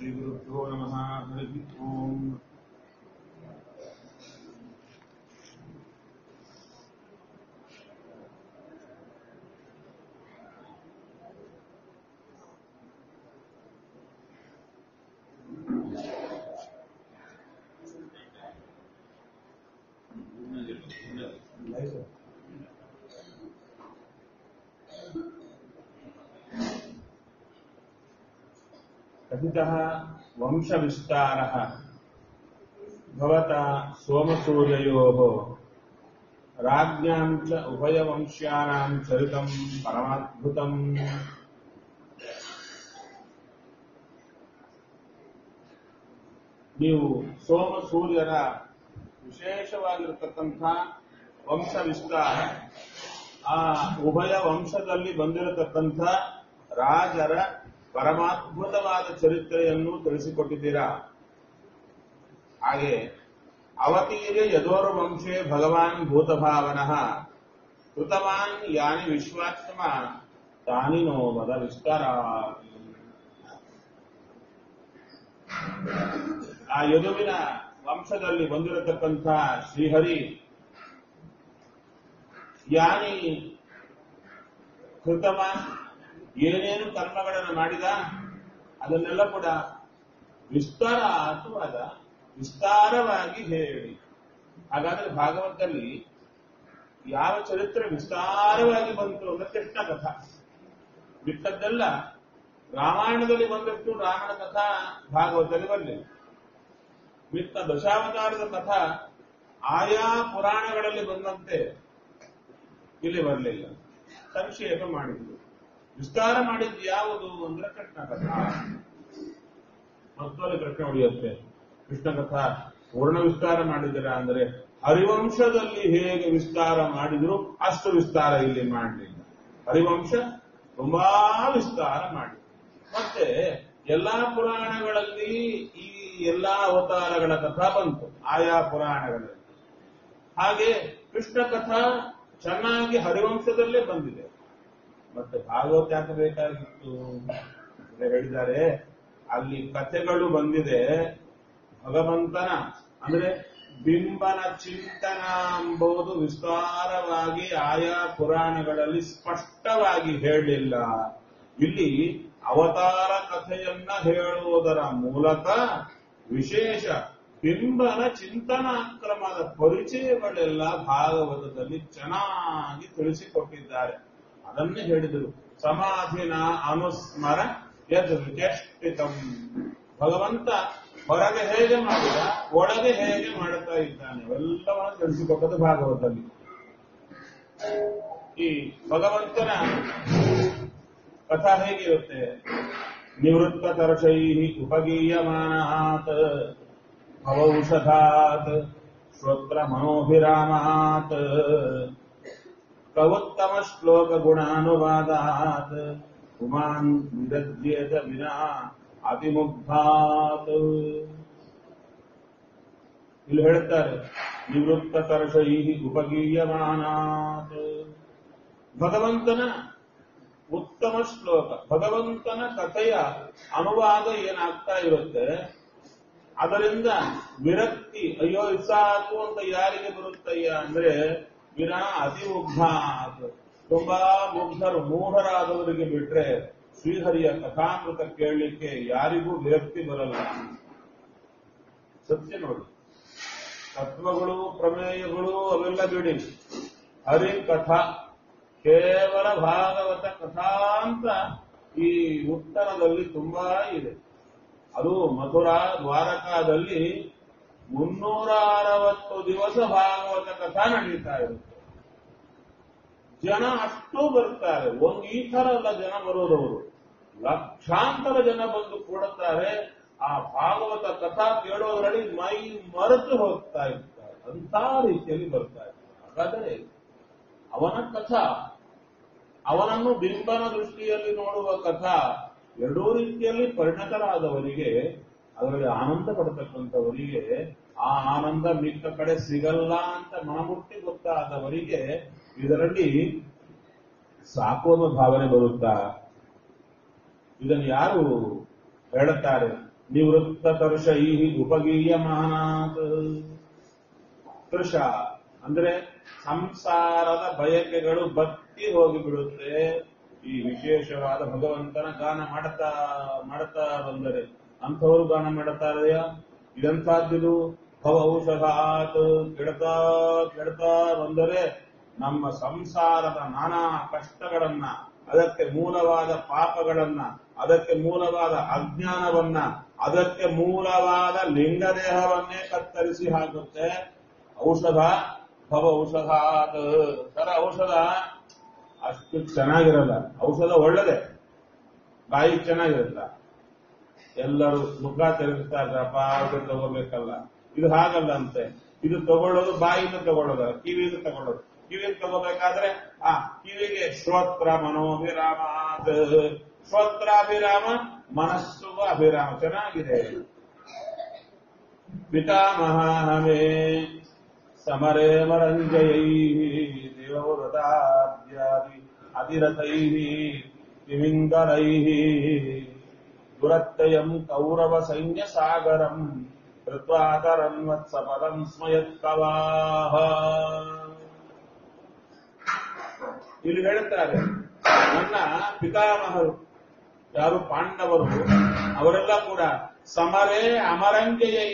श्रीगुरुभ्यो नमः हरिः ओम् कथितः वंशविस्तारः भवता सोमसूर्ययोः राज्ञाम् च उभयवंश्यानाम् चरितम् परमाद्भुतम् ನೀವು ಸೋಮ ಸೂರ್ಯರ ವಿಶೇಷವಾಗಿರತಕ್ಕಂಥ ವಂಶ ವಿಸ್ತಾರ ಆ ಉಭಯ ವಂಶದಲ್ಲಿ ಬಂದಿರತಕ್ಕಂಥ ರಾಜರ ಪರಮಾದ್ಭುತವಾದ ಚರಿತ್ರೆಯನ್ನು ತಿಳಿಸಿಕೊಟ್ಟಿದ್ದೀರಾ ಹಾಗೆ ಅವತೀರ್ಯ ಯದೋರ್ ವಂಶೇ ಭಗವಾನ್ ಭೂತಭಾವನಃ ಕೃತವಾನ್ ಯಾನಿ ವಿಶ್ವಾತ್ಮ ತಾನಿ ನೋ ಮದ ವಿಸ್ತಾರ ಆ ಯದುವಿನ ವಂಶದಲ್ಲಿ ಬಂದಿರತಕ್ಕಂಥ ಶ್ರೀಹರಿ ಯಾನಿ ಕೃತವಾನ್ ಏನೇನು ಕರ್ಮಗಳನ್ನು ಮಾಡಿದ ಅದನ್ನೆಲ್ಲ ಕೂಡ ವಿಸ್ತಾರ ಆತುವಾದ ವಿಸ್ತಾರವಾಗಿ ಹೇಳಿ ಹಾಗಾದ್ರೆ ಭಾಗವತದಲ್ಲಿ ಯಾವ ಚರಿತ್ರೆ ವಿಸ್ತಾರವಾಗಿ ಬಂತು ಅಂದ್ರೆ ಕೃಷ್ಣ ಕಥಾ ಬಿಟ್ಟದ್ದೆಲ್ಲ ರಾಮಾಯಣದಲ್ಲಿ ಬಂದಷ್ಟು ರಾಮನ ಕಥಾ ಭಾಗವತದಲ್ಲಿ ಬರಲಿಲ್ಲ ಮಿಕ್ಕ ದಶಾವತಾರದ ಕಥಾ ಆಯಾ ಪುರಾಣಗಳಲ್ಲಿ ಬಂದಂತೆ ಇಲ್ಲಿ ಬರಲಿಲ್ಲ ಸಂಕ್ಷೇಪ ಮಾಡಿದ್ರು ವಿಸ್ತಾರ ಮಾಡಿದ್ದು ಯಾವುದು ಅಂದ್ರೆ ಕೃಷ್ಣ ಕಥಾ ಮತ್ತೊಂದು ಕೃಷ್ಣ ಹೊಡೆಯುತ್ತೆ ಕೃಷ್ಣ ಕಥಾ ಪೂರ್ಣ ವಿಸ್ತಾರ ಮಾಡಿದಿರ ಅಂದ್ರೆ ಹರಿವಂಶದಲ್ಲಿ ಹೇಗೆ ವಿಸ್ತಾರ ಮಾಡಿದ್ರು ಅಷ್ಟು ವಿಸ್ತಾರ ಇಲ್ಲಿ ಮಾಡಲಿಲ್ಲ ಹರಿವಂಶ ತುಂಬಾ ವಿಸ್ತಾರ ಮಾಡಿ ಮತ್ತೆ ಎಲ್ಲಾ ಪುರಾಣಗಳಲ್ಲಿ ಈ ಎಲ್ಲಾ ಅವತಾರಗಳ ಕಥಾ ಬಂತು ಆಯಾ ಪುರಾಣಗಳಲ್ಲಿ ಹಾಗೆ ಕೃಷ್ಣ ಕಥಾ ಚೆನ್ನಾಗಿ ಹರಿವಂಶದಲ್ಲೇ ಬಂದಿದೆ ಮತ್ತೆ ಭಾಗವತ ಯಾಕೆ ಬೇಕಾಗಿತ್ತು ಅಂತ ಹೇಳಿದ್ದಾರೆ ಅಲ್ಲಿ ಕಥೆಗಳು ಬಂದಿದೆ ಭಗವಂತನ ಅಂದ್ರೆ ಬಿಂಬನ ಚಿಂತನ ಎಂಬುದು ವಿಸ್ತಾರವಾಗಿ ಆಯಾ ಪುರಾಣಗಳಲ್ಲಿ ಸ್ಪಷ್ಟವಾಗಿ ಹೇಳಿಲ್ಲ ಇಲ್ಲಿ ಅವತಾರ ಕಥೆಯನ್ನ ಹೇಳುವುದರ ಮೂಲಕ ವಿಶೇಷ ಬಿಂಬನ ಚಿಂತನಾಕ್ರಮದ ಪರಿಚಯಗಳೆಲ್ಲ ಭಾಗವತದಲ್ಲಿ ಚೆನ್ನಾಗಿ ತಿಳಿಸಿಕೊಟ್ಟಿದ್ದಾರೆ ಅದನ್ನೇ ಹೇಳಿದರು ಸಮಾಧಿನ ಅನುಸ್ಮರ ಯದ್ ವಿಚೇಷ್ಟಿತಂ ಭಗವಂತ ಹೊರಗೆ ಹೇಗೆ ಮಾಡಿದ ಒಳಗೆ ಹೇಗೆ ಮಾಡುತ್ತಾ ಇದ್ದಾನೆ ಎಲ್ಲವನ್ನು ತಿಳಿಸಿಕೊಟ್ಟದ್ದು ಭಾಗವತದಲ್ಲಿ ಈ ಭಗವಂತನ ಕಥಾ ಹೇಗಿರುತ್ತೆ ನಿವೃತ್ತ ತರ್ಷೈ ಉಪಗೀಯಮಾನಾತ್ ಭವೌಷಧಾತ್ ಶ್ರೋತ್ರ ಮನೋಭಿರಾಮಾತ್ ಕವೋತ್ತಮ ಶ್ಲೋಕ ಗುಣಾನುವಾದಾತ್ ಪುಮಾನ್ ವಿದಧ್ಯೇತ ವಿನಾ ಅತಿಮುಗ್ಧಾತ್ ಇಲ್ಲಿ ಹೇಳ್ತಾರೆ ನಿವೃತ್ತ ತರ್ಷೈ ಉಪಗೀಯಮಾನಾತ್ ಭಗವಂತನ ಉತ್ತಮ ಶ್ಲೋಕ ಭಗವಂತನ ಕಥೆಯ ಅನುವಾದ ಏನಾಗ್ತಾ ಇರುತ್ತೆ ಅದರಿಂದ ವಿರಕ್ತಿ ಅಯ್ಯೋ ಸಾಕು ಅಂತ ಯಾರಿಗೆ ಬರುತ್ತಯ್ಯ ಅಂದ್ರೆ ವಿನಾ ಅತಿ ಮುಗ್ಧ ತುಂಬಾ ಮುಗ್ಧರು ಮೂಢರಾದವರಿಗೆ ಬಿಟ್ರೆ ಶ್ರೀಹರಿಯ ಕಥಾಮೃತ ಕೇಳಲಿಕ್ಕೆ ಯಾರಿಗೂ ವಿರಕ್ತಿ ಬರಲ್ಲ ಸತ್ಯ ನೋಡಿ ತತ್ವಗಳು ಪ್ರಮೇಯಗಳು ಅವೆಲ್ಲ ಬಿಡಿ ಹರಿ ಕಥಾ ಕೇವಲ ಭಾಗವತ ಕಥಾ ಅಂತ ಈ ಉತ್ತರದಲ್ಲಿ ತುಂಬಾ ಇದೆ ಅದು ಮಥುರಾ ದ್ವಾರಕಾದಲ್ಲಿ ಮುನ್ನೂರ ಅರವತ್ತು ದಿವಸ ಭಾಗವತ ಕಥಾ ನಡೀತಾ ಇರುತ್ತೆ ಜನ ಅಷ್ಟು ಬರ್ತಾರೆ ಒಂದು ಈ ತರ ಅಲ್ಲ ಜನ ಬರೋದವರು ಲಕ್ಷಾಂತರ ಜನ ಬಂದು ಕೂಡುತ್ತಾರೆ ಆ ಭಾಗವತ ಕಥಾ ಕೇಳೋದ್ರಲ್ಲಿ ಮೈ ಮರೆತು ಹೋಗ್ತಾ ಇರ್ತಾರೆ ಅಂತ ರೀತಿಯಲ್ಲಿ ಬರ್ತಾ ಇರ್ತಾರೆ ಹಾಗಾದರೆ ಅವನ ಕಥಾ ಅವನನ್ನು ಬಿಂಬನ ದೃಷ್ಟಿಯಲ್ಲಿ ನೋಡುವ ಕಥಾ ಎರಡೂ ರೀತಿಯಲ್ಲಿ ಪರಿಣತರಾದವರಿಗೆ ಅದರಲ್ಲಿ ಆನಂದ ಪಡ್ತಕ್ಕಂಥವರಿಗೆ ಆ ಆನಂದ ಮಿಕ್ಕ ಕಡೆ ಸಿಗಲ್ಲ ಅಂತ ಮನಮುಟ್ಟಿ ಗೊತ್ತಾದವರಿಗೆ ಇದರಲ್ಲಿ ಸಾಕು ಅನ್ನೋ ಭಾವನೆ ಬರುತ್ತಾ ಇದನ್ನು ಯಾರು ಹೇಳುತ್ತಾರೆ ನಿವೃತ್ತ ತರ್ಷೈ ಉಪಗೀಯಮಾನಾತ್ ತೃಷ ಅಂದ್ರೆ ಸಂಸಾರದ ಬಯಕೆಗಳು ಬತ್ತಿ ಹೋಗಿಬಿಡುತ್ತೆ ಈ ವಿಶೇಷವಾದ ಭಗವಂತನ ಗಾನ ಮಾಡುತ್ತಾ ಮಾಡುತ್ತಾ ಬಂದರೆ ಅಂಥವರು ಗಾನ ಮಾಡುತ್ತಾರೆಯ ಇದಂಥದ್ದಿದು ಭವ ಔಷಧಾತ್ ಕೆಡ್ತಾ ಕೆಡ್ತಾ ಬಂದರೆ ನಮ್ಮ ಸಂಸಾರದ ನಾನಾ ಕಷ್ಟಗಳನ್ನ ಅದಕ್ಕೆ ಮೂಲವಾದ ಪಾಪಗಳನ್ನ ಅದಕ್ಕೆ ಮೂಲವಾದ ಅಜ್ಞಾನವನ್ನ ಅದಕ್ಕೆ ಮೂಲವಾದ ಲಿಂಗದೇಹವನ್ನೇ ಕತ್ತರಿಸಿ ಹಾಕುತ್ತೆ ಔಷಧ ಭವ ಔಷಧಾತ್ ಸರ ಔಷಧ ಅಷ್ಟು ಚೆನ್ನಾಗಿರಲ್ಲ ಔಷಧ ಒಳ್ಳೇದೆ ಬಾಯಿ ಚೆನ್ನಾಗಿರಲ್ಲ ಎಲ್ಲರೂ ಮುಖ ತಿರುಗಿಸ್ತಾರಪ್ಪ ಅದು ತಗೋಬೇಕಲ್ಲ ಇದು ಹಾಗಲ್ಲ ಅಂತೆ ಇದು ತಗೊಳ್ಳೋದು ಬಾಯಿಂದ ತಗೊಳ್ಳೋದಲ್ಲ ಕಿವಿಯಿಂದ ತಗೊಳ್ಳೋದು ಕಿವಿಯಿಂದ ತಗೋಬೇಕಾದ್ರೆ ಆ ಕಿವಿಗೆ ಶ್ರೋತ್ರ ಮನೋಭಿರಾಮ ಶ್ರೋತ್ರಾಭಿರಾಮ ಮನಸ್ಸುಗೂ ಅಭಿರಾಮ ಚೆನ್ನಾಗಿದೆ ಪಿತಾಮಹಮೇ ಸಮರೇ ಮರಂಜಯೈ ದೇವವ್ರತಾದ್ಯಾದಿ ಅತಿರಥೈ ಕಿಮಿಂಗರೈ ದುರತ್ತಯಂ ಕೌರವ ಸೈನ್ಯ ಸಾಗರಂ ಕೃತ್ವಾಕರನ್ ವತ್ಸಪದಂ ಸ್ಮಯತ್ಕವಾಹ ಇಲ್ಲಿ ಹೇಳುತ್ತಾರೆ ನನ್ನ ಪಿತಾಮಹರು ಯಾರು ಪಾಂಡವರು ಅವರೆಲ್ಲ ಕೂಡ ಸಮರೇ ಅಮರಂಜಯೈ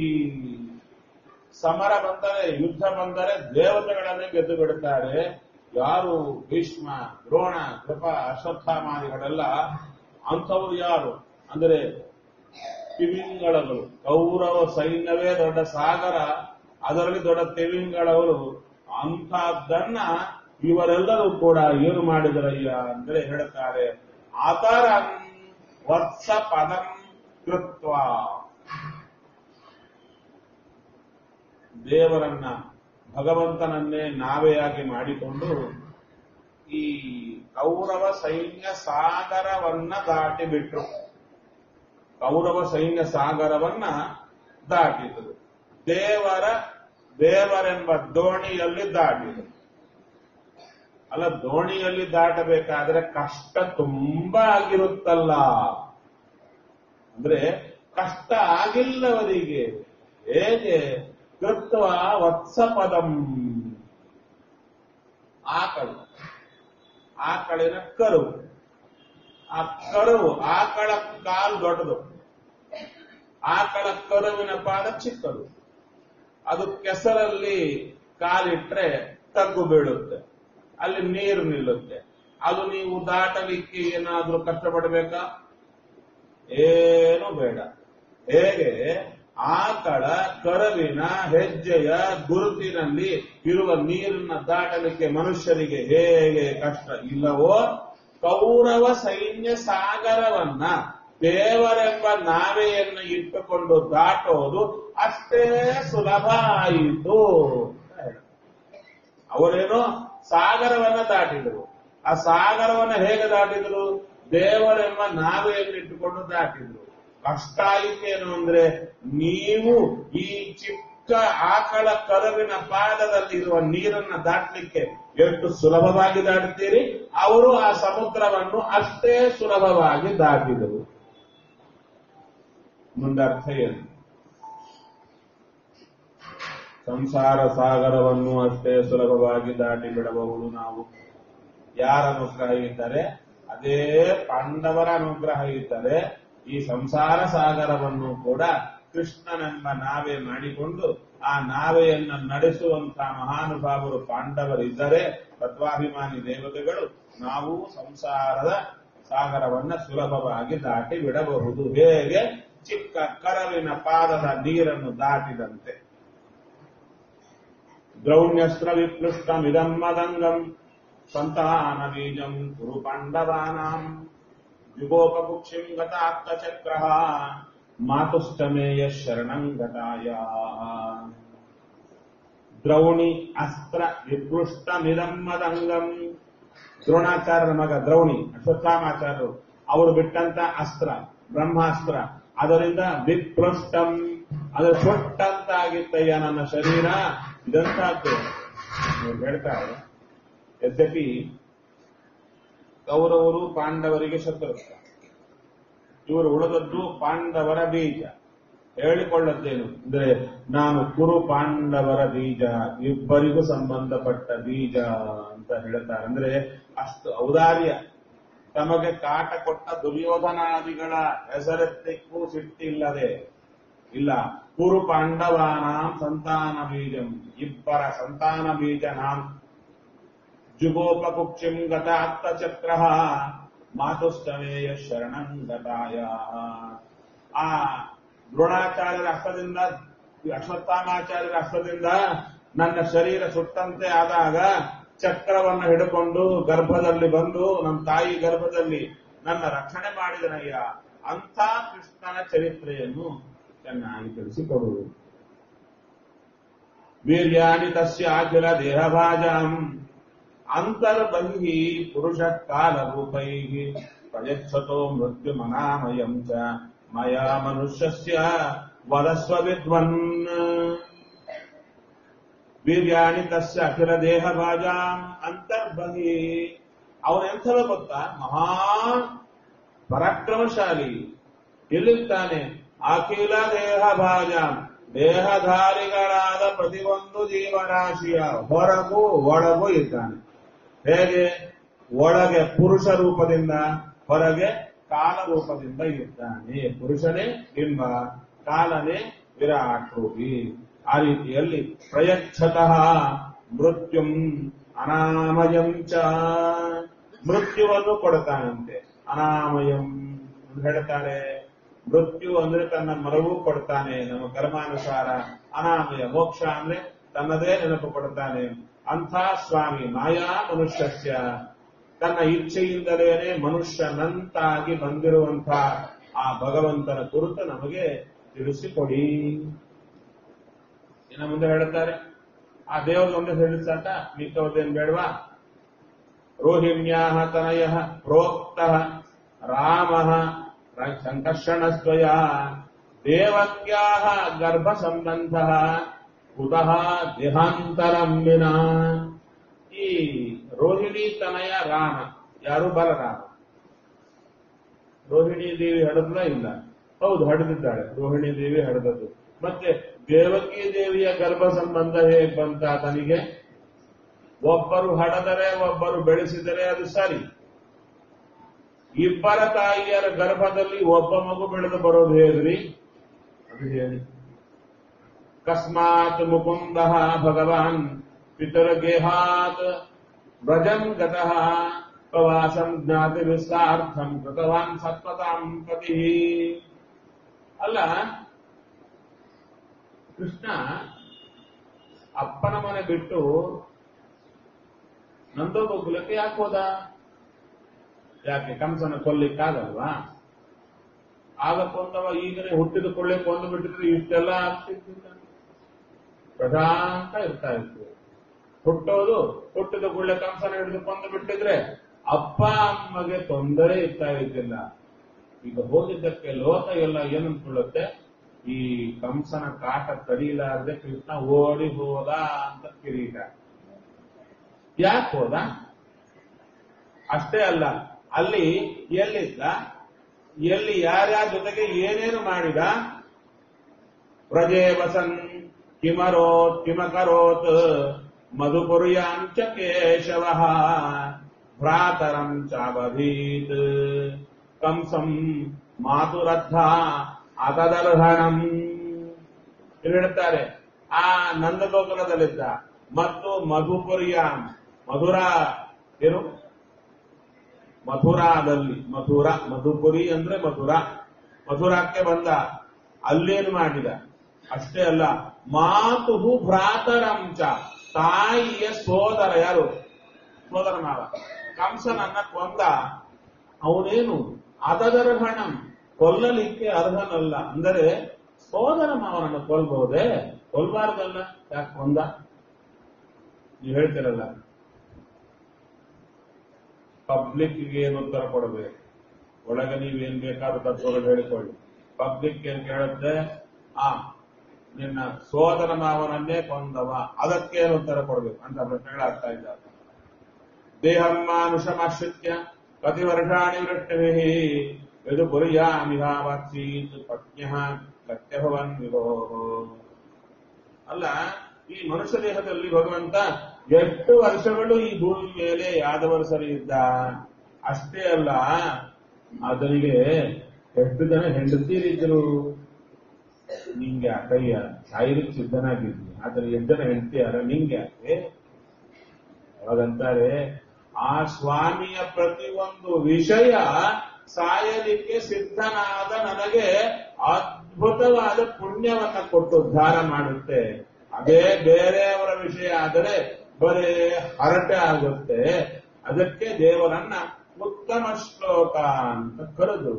ಸಮರ ಬಂದರೆ ಯುದ್ಧ ಬಂದರೆ ದೇವತೆಗಳನ್ನೇ ಗೆದ್ದು ಬಿಡುತ್ತಾರೆ ಯಾರು ಭೀಷ್ಮ ದ್ರೋಣ ಕೃಪ ಅಶ್ವತ್ಥಾಮಾದಿಗಳೆಲ್ಲ ಅಂಥವರು ಯಾರು ಅಂದರೆ ತಿಮಿಂಗಳಗಳು ಕೌರವ ಸೈನ್ಯವೇ ದೊಡ್ಡ ಸಾಗರ ಅದರಲ್ಲಿ ದೊಡ್ಡ ತಿಮಿಂಗಳವರು ಅಂಥದ್ದನ್ನ ಇವರೆಲ್ಲರೂ ಕೂಡ ಏನು ಮಾಡಿದರಯ್ಯ ಅಂದ್ರೆ ಹೇಳುತ್ತಾರೆ ಆತರ ವತ್ಸ ಪದಂ ಕೃತ್ವ ದೇವರನ್ನ ಭಗವಂತನನ್ನೇ ನಾವೆಯಾಗಿ ಮಾಡಿಕೊಂಡು ಈ ಕೌರವ ಸೈನ್ಯ ಸಾಗರವನ್ನ ದಾಟಿ ಬಿಟ್ರು ಕೌರವ ಸೈನ್ಯ ಸಾಗರವನ್ನ ದಾಟಿದರು ದೇವರ ದೇವರೆಂಬ ದೋಣಿಯಲ್ಲಿ ದಾಟಿದರು ಅಲ್ಲ ದೋಣಿಯಲ್ಲಿ ದಾಟಬೇಕಾದ್ರೆ ಕಷ್ಟ ತುಂಬಾ ಆಗಿರುತ್ತಲ್ಲ ಅಂದ್ರೆ ಕಷ್ಟ ಆಗಿಲ್ಲವರಿಗೆ ಹೇಗೆ ಕೃತ್ವ ವತ್ಸಪದಂ ಆಕಳು ಆಕಳಿನ ಕರು ಆ ಕರುವು ಆಕಳ ಕಾಲು ದೊಡ್ಡದು ಆಕಳ ಕರುವಿನ ಪಾದ ಚಿಕ್ಕದು ಅದು ಕೆಸರಲ್ಲಿ ಕಾಲಿಟ್ರೆ ತಗ್ಗು ಬೀಳುತ್ತೆ ಅಲ್ಲಿ ನೀರು ನಿಲ್ಲುತ್ತೆ ಅದು ನೀವು ದಾಟಲಿಕ್ಕೆ ಏನಾದ್ರೂ ಕಷ್ಟಪಡಬೇಕಾ ಏನು ಬೇಡ ಹೇಗೆ ಆಕಳ ಕರವಿನ ಹೆಜ್ಜೆಯ ಗುರುತಿನಲ್ಲಿ ಇರುವ ನೀರನ್ನ ದಾಟಲಿಕ್ಕೆ ಮನುಷ್ಯರಿಗೆ ಹೇಗೆ ಕಷ್ಟ ಇಲ್ಲವೋ ಕೌರವ ಸೈನ್ಯ ಸಾಗರವನ್ನ ದೇವರೆಂಬ ನಾವೆಯನ್ನು ಇಟ್ಟುಕೊಂಡು ದಾಟೋದು ಅಷ್ಟೇ ಸುಲಭ ಆಯಿತು ಅವರೇನೋ ಸಾಗರವನ್ನ ದಾಟಿದರು ಆ ಸಾಗರವನ್ನ ಹೇಗೆ ದಾಟಿದರು ದೇವರೆಂಬ ನಾವೆಯನ್ನು ಇಟ್ಟುಕೊಂಡು ದಾಟಿದ್ರು ಕಷ್ಟ ಆಯಿತೇನು ಅಂದ್ರೆ ನೀವು ಈ ಚಿಕ್ಕ ಆಕಳ ಕರುವಿನ ಪಾದದಲ್ಲಿ ಇರುವ ನೀರನ್ನ ದಾಟಲಿಕ್ಕೆ ಎಷ್ಟು ಸುಲಭವಾಗಿ ದಾಟುತ್ತೀರಿ ಅವರು ಆ ಸಮುದ್ರವನ್ನು ಅಷ್ಟೇ ಸುಲಭವಾಗಿ ದಾಟಿದರು ಮುಂದರ್ಥ ಏನು ಸಂಸಾರ ಸಾಗರವನ್ನು ಅಷ್ಟೇ ಸುಲಭವಾಗಿ ದಾಟಿ ಬಿಡಬಹುದು ನಾವು ಯಾರ ಅನುಗ್ರಹ ಇದ್ದರೆ ಅದೇ ಪಾಂಡವರ ಅನುಗ್ರಹ ಇದ್ದರೆ ಈ ಸಂಸಾರ ಸಾಗರವನ್ನು ಕೂಡ ಕೃಷ್ಣನೆಂಬ ನಾವೆ ಮಾಡಿಕೊಂಡು ಆ ನಾವೆಯನ್ನು ನಡೆಸುವಂತಹ ಮಹಾನುಭಾವರು ಪಾಂಡವರಿದ್ದರೆ ತತ್ವಾಭಿಮಾನಿ ದೇವತೆಗಳು ನಾವು ಸಂಸಾರದ ಸಾಗರವನ್ನ ಸುಲಭವಾಗಿ ದಾಟಿ ಬಿಡಬಹುದು ಹೇಗೆ ಚಿಕ್ಕ ಕರವಿನ ಪಾದದ ನೀರನ್ನು ದಾಟಿದಂತೆ ದ್ರೌಣ್ಯಸ್ತ್ರ ವಿಪ್ಲುಷ್ಟಮಿದಂ ಮದಂಗಂ ಸಂತಾನ ಬೀಜಂ ಕುರು ಪಾಂಡವಾನಾಂ ವಿಗೋಪಕುಕ್ಷಿಂ ಗತಾತ್ತಚಕ್ರ ಮಾತುಷ್ಟಮೇಯ ಶರಣಂಗತಾಯ ದ್ರೌಣಿ ಅಸ್ತ್ರ ವಿಪೃಷ್ಟಮಿದಂ ಮದಂಗಂ ದ್ರೋಣಾಚಾರ್ಯರ ಮಗ ದ್ರೌಣಿ ಅಶ್ವತ್ಥಾಮಾಚಾರ್ಯರು ಅವರು ಬಿಟ್ಟಂತ ಅಸ್ತ್ರ ಬ್ರಹ್ಮಾಸ್ತ್ರ ಅದರಿಂದ ವಿಪೃಷ್ಟಂ ಅದು ಸೊಟ್ಟಂತಾಗಿತ್ತಯ್ಯ ನನ್ನ ಶರೀರ ಇದಂತಹದ್ದು ಇವ್ರು ಹೇಳ್ತಾರೆ ಯದ್ಯಪಿ ಕೌರವರು ಪಾಂಡವರಿಗೆ ಶತ್ರು ಇವರು ಉಳಿದದ್ದು ಪಾಂಡವರ ಬೀಜ ಹೇಳಿಕೊಳ್ಳುತ್ತೇನು ಅಂದ್ರೆ ನಾನು ಕುರು ಪಾಂಡವರ ಬೀಜ ಇಬ್ಬರಿಗೂ ಸಂಬಂಧಪಟ್ಟ ಬೀಜ ಅಂತ ಹೇಳ್ತಾರೆ ಅಂದ್ರೆ ಅಷ್ಟು ಔದಾರ್ಯ ತಮಗೆ ಕಾಟ ಕೊಟ್ಟ ದುರ್ಯೋಧನಾದಿಗಳ ಹೆಸರೆತ್ತಿಕ್ಕೂ ಸಿಟ್ಟಿಲ್ಲದೆ ಇಲ್ಲ ಕುರು ಪಾಂಡವಾನಾಂ ಸಂತಾನ ಬೀಜಂ ಇಬ್ಬರ ಸಂತಾನ ಬೀಜ ನಾಂ ಜುಗೋಪಕುಕ್ಷಿಂ ಗತ ಅತ್ತಚಕ್ರ ಮಾತುಸ್ತಮೇಯ ಶರಣಂ ಗತಾಯ ಆ ದ್ರೋಣಾಚಾರ್ಯರ ಹಸ್ತದಿಂದ ಅಶ್ವತ್ಥಾಮಾಚಾರ್ಯರ ಹಸ್ತದಿಂದ ನನ್ನ ಶರೀರ ಸುಟ್ಟಂತೆ ಆದಾಗ ಚಕ್ರವನ್ನು ಹಿಡ್ಕೊಂಡು ಗರ್ಭದಲ್ಲಿ ಬಂದು ನಮ್ಮ ತಾಯಿ ಗರ್ಭದಲ್ಲಿ ನನ್ನ ರಕ್ಷಣೆ ಮಾಡಿದನಯ್ಯ ಅಂಥ ಕೃಷ್ಣನ ಚರಿತ್ರೆಯನ್ನು ಚೆನ್ನಾಗಿ ತಿಳಿಸಿಕೊಡುವುದು ವೀರ್ಯಾಣಿ ತಸ್ಯ ಅಖಿಲ ದೇಹಭಾಜಾಂ ಅಂತರ್ಬಂಹಿ ಪುರುಷ ಕಾಲ ರೂಪೈ ಪ್ರಯಚ್ಛತೋ ಮೃತ್ಯು ಮನಾಮಯಂ ಚ ಮಯಾ ಮನುಷ್ಯಸ್ಯ ವದಸ್ವ ವಿದ್ವನ್ ವೀರ್ಯಾಣಿ ತಸ್ಯ ಅಖಿಲ ದೇಹ ಭಾಜಾಂ ಅಂತರ್ಬಹಿ ಅವನೆಂಥವ ಗೊತ್ತಾ ಮಹಾ ಪರಾಕ್ರಮಶಾಲಿ ಎಲ್ಲಿರ್ತಾನೆ ಅಖಿಲ ದೇಹ ಭಾಜಾಂ ದೇಹಧಾರಿಗಳಾದ ಪ್ರತಿಯೊಂದು ಜೀವರಾಶಿಯ ಹೊರಗೂ ಒಳಗೂ ಇದ್ದಾನೆ ಹೇಗೆ ಒಳಗೆ ಪುರುಷ ರೂಪದಿಂದ ಹೊರಗೆ ಕಾಲ ರೂಪದಿಂದ ಇದ್ದಾನೆ ಪುರುಷನೇ ಬಿಂಬ ಕಾಲನೇ ವಿರಾಟ್ ರೂಪಿ ಆ ರೀತಿಯಲ್ಲಿ ಪ್ರಯಚ್ಛತಃ ಮೃತ್ಯುಂ ಅನಾಮಯಂ ಚ ಮೃತ್ಯುವನ್ನು ಕೊಡ್ತಾನಂತೆ ಅನಾಮಯಂ ಅಂತ ಹೇಳ್ತಾರೆ ಮೃತ್ಯು ಅಂದ್ರೆ ತನ್ನ ಮರವೂ ಕೊಡ್ತಾನೆ ನಮ್ಮ ಕರ್ಮಾನುಸಾರ ಅನಾಮಯ ಮೋಕ್ಷ ಅಂದ್ರೆ ತನ್ನದೇ ನೆನಪು ಕೊಡ್ತಾನೆ ಅಂಥ ಸ್ವಾಮಿ ಮಾಯಾ ಮನುಷ್ಯಸ್ಯ ತನ್ನ ಇಚ್ಛೆಯಿಂದಲೇನೆ ಮನುಷ್ಯನಂತಾಗಿ ಬಂದಿರುವಂಥ ಆ ಭಗವಂತನ ಕುರಿತು ನಮಗೆ ತಿಳಿಸಿಕೊಡಿ ಇನ್ನು ಮುಂದೆ ಹೇಳುತ್ತಾರೆ ಆ ದೇವರು ಒಂದೇ ಹೇಳಿ ಸಾಕ ಮಿಕ್ಕವದ್ದೇನು ಬೇಡವಾ ರೋಹಿಣ್ಯಾ ತನಯ ಪ್ರೋಕ್ತ ರಾಮ ಸಂಕರ್ಷಣಸ್ತ್ವಯ ದೇವಕ್ಯಾ ಗರ್ಭ ಸಂಬಂಧ ಕುತಃ ದೇಹಾಂತರಂ ವಿನಾ ಈ ರೋಹಿಣಿ ತನಯ ರಾಮ ಯಾರು ಬಲರಾಮ ರೋಹಿಣಿ ದೇವಿ ಹಡದ್ಲ ಇಲ್ಲ ಹೌದು ಹಡೆದಿದ್ದಾಳೆ ರೋಹಿಣಿ ದೇವಿ ಹಡೆದದ್ದು ಮತ್ತೆ ದೇವಕಿ ದೇವಿಯ ಗರ್ಭ ಸಂಬಂಧ ಹೇಗೆ ಬಂತ ತನಿಗೆ ಒಬ್ಬರು ಹಡದರೆ ಒಬ್ಬರು ಬೆಳೆಸಿದರೆ ಅದು ಸರಿ ಇಬ್ಬರ ತಾಯಿಯರ ಗರ್ಭದಲ್ಲಿ ಒಬ್ಬ ಮಗು ಬೆಳೆದು ಬರೋದು ಹೇಗ್ರಿ ಅದು ಹೇಳಿ ಕಸ್ಮಾತ್ ಮುಕುಂದ ಭಗವಾನ್ ಪಿತೃಗೇಹಾತ್ ವ್ರಜಂ ಗತಃ ಪ್ರವಾಸಂ ಜ್ಞಾತಿ ವಿಸ್ತಾರ್ಥಂ ಕೃತವಾನ್ ಸತ್ವತಾಂ ಪತಿ ಅಲ್ಲ ಕೃಷ್ಣ ಅಪ್ಪನ ಮನೆ ಬಿಟ್ಟು ನಂದಗೋಕುಲಕ್ಕೆ ಯಾಕೆ ಹೋದ ಯಾಕೆ ಕಂಸನ ಕೊಲ್ಲಿಕ್ಕಾಗಲ್ವಾ ಆಗ ಕೊಂದವ ಈಗಲೇ ಹುಟ್ಟಿದ ಕೊಳ್ಳೆ ಕೊಂದು ಬಿಟ್ಟಿದ್ರೆ ಇಷ್ಟೆಲ್ಲ ಆಗ್ತಿದ್ದಿಲ್ಲ ಪ್ರಶಾಂತ ಇರ್ತಾ ಇತ್ತು ಹುಟ್ಟೋದು ಹುಟ್ಟಿದ ಕೊಳ್ಳೆ ಕಂಸನ ಹಿಡಿದು ಕೊಂದು ಬಿಟ್ಟಿದ್ರೆ ಅಪ್ಪ ಅಮ್ಮಗೆ ತೊಂದರೆ ಇರ್ತಾ ಇದ್ದಿಲ್ಲ ಈಗ ಹೋಗಿದ್ದಕ್ಕೆ ಲೋಕ ಎಲ್ಲ ಏನಂದ್ಕೊಳ್ಳುತ್ತೆ ಈ ಕಂಸನ ಕಾಟ ತಡೀಲಾರದೆ ಕೃಷ್ಣ ಓಡಿ ಹೋದ ಅಂತ ಕಿರೀಟ ಯಾಕೆ ಹೋದ ಅಷ್ಟೇ ಅಲ್ಲ ಅಲ್ಲಿ ಎಲ್ಲಿದ್ದ ಎಲ್ಲಿ ಯಾರ್ಯಾರ ಜೊತೆಗೆ ಏನೇನು ಮಾಡಿದ ವ್ರಜೇ ವಸನ್ ಕಿಮರೋತ್ ಕಿಮಕರೋತ್ ಮಧುಪುರ್ಯಾಂಚ ಕೇಶವ ಭ್ರಾತರಂ ಚಾಬಭೀತ್ ಕಂಸಂ ಮಾತುರಥ ಅತದರ್ಹಣಂ ಇಲ್ಲಿ ಹೇಳ್ತಾರೆ ಆ ನಂದಗೋಕುಲದಲ್ಲಿದ್ದ ಮತ್ತು ಮಧುಪುರ್ಯಾಂ ಮಧುರಾ ಏನು ಮಥುರಾದಲ್ಲಿ ಮಥುರಾ ಮಧುಪುರಿ ಅಂದ್ರೆ ಮಥುರಾ ಮಥುರಾಕ್ಕೆ ಬಂದ ಅಲ್ಲೇನು ಮಾಡಿದ ಅಷ್ಟೇ ಅಲ್ಲ ಮಾತು ಭ್ರಾತರಂಚ ತಾಯಿಯ ಸೋದರ ಯಾರು ಸೋದರ ಮಾವ ಕಂಸನನ್ನ ಕೊಂದ ಅವನೇನು ಅದದರ್ಹಣಂ ಕೊಲ್ಲಲಿಕ್ಕೆ ಅರ್ಹನಲ್ಲ ಅಂದರೆ ಸೋದರ ಮಾವನನ್ನು ಕೊಲ್ಬಹುದೇ ಕೊಲ್ಬಾರ್ದಲ್ಲ ಯಾಕೆ ಕೊಂದ ನೀವು ಹೇಳ್ತಿರಲ್ಲ ಪಬ್ಲಿಕ್ಗೆ ಏನು ಉತ್ತರ ಕೊಡಬೇಕು ಒಳಗೆ ನೀವೇನ್ ಬೇಕಾದ್ರೂ ತತ್ವಗಳು ಹೇಳಿಕೊಳ್ಳಿ ಪಬ್ಲಿಕ್ ಏನ್ ಕೇಳುತ್ತೆ ಆ ನಿನ್ನ ಸೋದರ ಮಾವನನ್ನೇ ಕೊಂದವ ಅದಕ್ಕೇನು ಉತ್ತರ ಕೊಡಬೇಕು ಅಂತ ಪ್ರಶ್ನೆಗಳಾಗ್ತಾ ಇದ್ದಾರೆ ದೇಹಂ ಮಾನುಷಮಾಶ್ರಿತ್ಯ ಪ್ರತಿ ವರ್ಷಾಣಿ ವೃಷ್ಟಿಭಿ ಯದು ಕುರ್ಯಾಮಿಹಾವತ್ಸೀತ್ ಪತ್ನ್ಯ ಕತ್ಯಭವನ್ ವಿಭೋ ಅಲ್ಲ ಈ ಮನುಷ್ಯ ದೇಹದಲ್ಲಿ ಭಗವಂತ ಎಷ್ಟು ವರ್ಷಗಳು ಈ ಭೂಮಿ ಮೇಲೆ ಯಾದವರ ಸರಿ ಇದ್ದ ಅಷ್ಟೇ ಅಲ್ಲ ಆತನಿಗೆ ಎಷ್ಟು ಜನ ಹೆಂಡತೀರಿದ್ರು ನಿಂಗೆ ಅಕಯ್ಯ ಸಾಯಿಲಿಕ್ಕೆ ಸಿದ್ಧನಾಗಿದ್ವಿ ಆತನ ಎಷ್ಟು ಜನ ಹೆಂಡತಿಯಾರ ನಿಂಗೆ ಯಾಕೆ ಅವಾಗಂತಾರೆ ಆ ಸ್ವಾಮಿಯ ಪ್ರತಿಯೊಂದು ವಿಷಯ ಸಾಯಲಿಕ್ಕೆ ಸಿದ್ಧನಾದ ನನಗೆ ಅದ್ಭುತವಾದ ಪುಣ್ಯವನ್ನ ಕೊಟ್ಟು ಉದ್ಧಾರ ಮಾಡುತ್ತೆ ಅದೇ ಬೇರೆಯವರ ವಿಷಯ ಆದರೆ ಬರೇ ಹರಟೆ ಆಗುತ್ತೆ ಅದಕ್ಕೆ ದೇವರನ್ನ ಉತ್ತಮ ಶ್ಲೋಕ ಅಂತ ಕರೆದು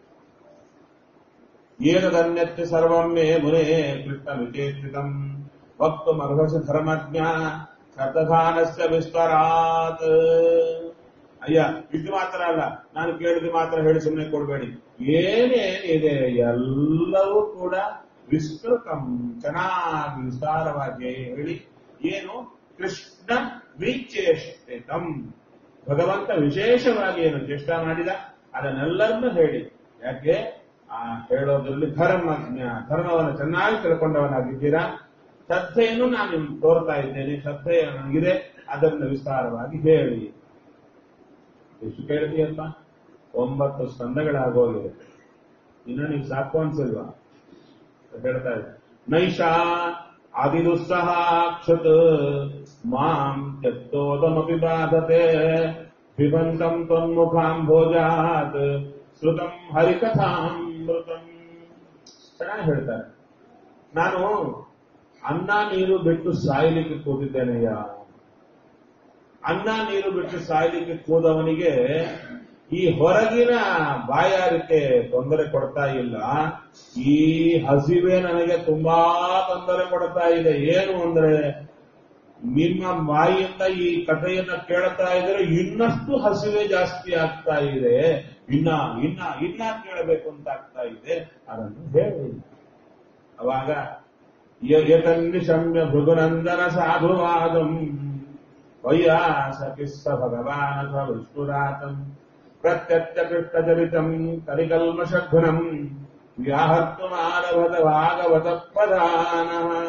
ಏನದನ್ಯತ್ಯ ಸರ್ವಮ್ಮೆ ಮುನೇ ಕೃಷ್ಣ ವಿಚೇಷಿತಂ ವಕ್ತು ಮರ್ಹಸ ಧರ್ಮಜ್ಞ ಶತಧಾನಸ್ಯ ವಿಸ್ತರಾತ್ ಅಯ್ಯ ಇದು ಮಾತ್ರ ಅಲ್ಲ ನಾನು ಕೇಳಿದ ಮಾತ್ರ ಹೇಳಿ ಸುಮ್ಮನೆ ಕೊಡಬೇಡಿ ಏನೇನಿದೆ ಎಲ್ಲವೂ ಕೂಡ ವಿಸ್ತೃತಂ ಚೆನ್ನಾಗಿ ವಿಸ್ತಾರವಾಗಿ ಹೇಳಿ ಏನು ಕೃಷ್ಣ ವಿಚೇಷಿತಂ ಭಗವಂತ ವಿಶೇಷವಾಗಿ ಏನು ಚೇಷ್ಟ ಮಾಡಿದ ಅದನ್ನೆಲ್ಲರನ್ನೂ ಹೇಳಿ ಯಾಕೆ ಆ ಹೇಳೋದ್ರಲ್ಲಿ ಧರ್ಮಜ್ಞ ಧರ್ಮವನ್ನು ಚೆನ್ನಾಗಿ ತಿಳ್ಕೊಂಡವನಾಗಿದ್ದೀರಾ ಶ್ರದ್ಧೆಯನ್ನು ನಾನು ನಿಮ್ಗೆ ತೋರ್ತಾ ಇದ್ದೇನೆ ಶ್ರದ್ಧೆ ನನಗಿದೆ ಅದನ್ನು ವಿಸ್ತಾರವಾಗಿ ಹೇಳಿ ಎಷ್ಟು ಕೇಳ್ತೀಯಪ್ಪ ಒಂಬತ್ತು ಸ್ಕಂದಗಳಾಗೋಗಿದೆ ಇನ್ನು ನೀವು ಸಾಕು ಅನ್ಸಿಲ್ವಾ ಹೇಳ್ತಾ ಇದ್ದೆ ನೈಷಾ ಆದಿದುಸ್ಸಹ ಕ್ಷತ್ ಮಾಂ ತ್ಯಕ್ತೋದಮಪಿ ಬಾಧತೆ ಪಿಬಂತಂ ತ್ವನ್ಮುಖಾಂಭೋಜಾತ್ ಶ್ರುತಂ ಹರಿಕಥಾಮೃತಂ ಚೆನ್ನಾಗಿ ಹೇಳ್ತಾರೆ ನಾನು ಅನ್ನ ನೀರು ಬಿಟ್ಟು ಸಾಯಲಿಕ್ಕೆ ಕೂತಿದ್ದೇನೆಯ್ಯ ಅನ್ನ ನೀರು ಬಿಟ್ಟು ಸಾಯಲಿಕ್ಕೆ ಕೂದವನಿಗೆ ಈ ಹೊರಗಿನ ಬಾಯಾರಿಕೆ ತೊಂದರೆ ಕೊಡ್ತಾ ಇಲ್ಲ ಈ ಹಸಿವೆ ನನಗೆ ತುಂಬಾ ತೊಂದರೆ ಕೊಡ್ತಾ ಇದೆ ಏನು ಅಂದ್ರೆ ನಿಮ್ಮ ಬಾಯಿಯಿಂದ ಈ ಕಥೆಯನ್ನ ಕೇಳ್ತಾ ಇದ್ರೆ ಇನ್ನಷ್ಟು ಹಸಿವೆ ಜಾಸ್ತಿ ಆಗ್ತಾ ಇದೆ ಇನ್ನ ಇನ್ನ ಇನ್ನ ಕೇಳಬೇಕು ಅಂತ ಆಗ್ತಾ ಇದೆ ಅದನ್ನು ಹೇಳಿ ಅವಾಗ ಯತನ್ನಿಶಮ್ಯ ಭೃಗುನಂದನ ಸಾಧುವಾದಂ ವೈಯಾಸ ಕಿಸ್ಸ ಭಗವಾನಥ ವಿಷ್ಣುರಾತಂ ಪ್ರತ್ಯತ್ಯ ಕೃಷ್ಣಚರಿತಂ ಕರಿಕಲ್ಮಷಘ್ನಂ ವ್ಯಾಹರ್ತುಮಾರಭದ ಭಾಗವತ ಪ್ರಧಾನ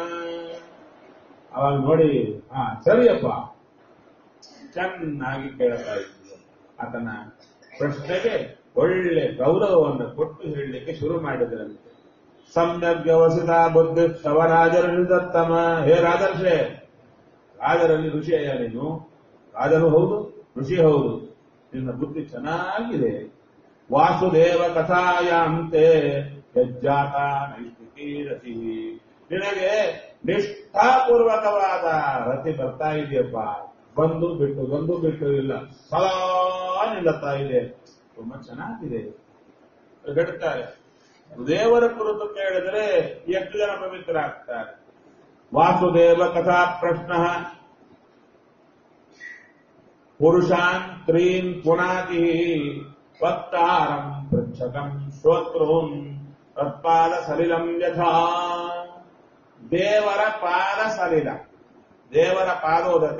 ಅವಾಗ ನೋಡಿ ಹಾ ಸರಿಯಪ್ಪ ಚೆನ್ನಾಗಿ ಕೇಳ್ತಾ ಇದ್ರು ಆತನ ಪ್ರಶ್ನೆಗೆ ಒಳ್ಳೆ ಗೌರವವನ್ನು ಕೊಟ್ಟು ಹೇಳಲಿಕ್ಕೆ ಶುರು ಮಾಡಿದ್ರಂತೆ ಸಮ್ಯಕ್ ವ್ಯವಸ್ಥಿತ ಬುದ್ಧಿ ಸವರಾಜರಲ್ಲಿ ದತ್ತಮ ಹೇ ರಾಜರ್ಷೆ ರಾಜರಲ್ಲಿ ಋಷಿಯ ನೀನು ರಾಜನು ಹೌದು ಋಷಿ ಹೌದು ನಿನ್ನ ಬುದ್ಧಿ ಚೆನ್ನಾಗಿದೆ ವಾಸುದೇವ ಕಥಾಯಾಂತೆ ಯಜ್ಜಾತ ನೈಷ್ಠಿಕಿ ರತಿ ನಿನಗೆ ನಿಷ್ಠಾಪೂರ್ವಕವಾದ ರತಿ ಬರ್ತಾ ಇದೆಯಪ್ಪ ಬಂದು ಬಿಟ್ಟು ಬಂದು ಬಿಟ್ಟು ಇಲ್ಲ ಸದಾ ನಿಲ್ಲುತ್ತಾ ಇದೆ ತುಂಬಾ ಚೆನ್ನಾಗಿದೆ ಹೇಳ್ತಾರೆ ದೇವರ ಕುರಿತು ಕೇಳಿದರೆ ಎಷ್ಟು ಜನ ಪವಿತ್ರ ಆಗ್ತಾರೆ ವಾಸುದೇವ ಕಥಾ ಪ್ರಶ್ನ ಪುರುಷಾನ್ ಸ್ತ್ರೀನ್ ಪುನಾತಿ ವಕ್ತಾರಂ ಪೃಚ್ಛಕಂ ಶ್ರೋತೃನ್ ತತ್ಪಾದ ಸಲಿಲಂ ಯಥಾ ದೇವರ ಪಾದ ಸಲಿಲ ದೇವರ ಪಾದೋದಕ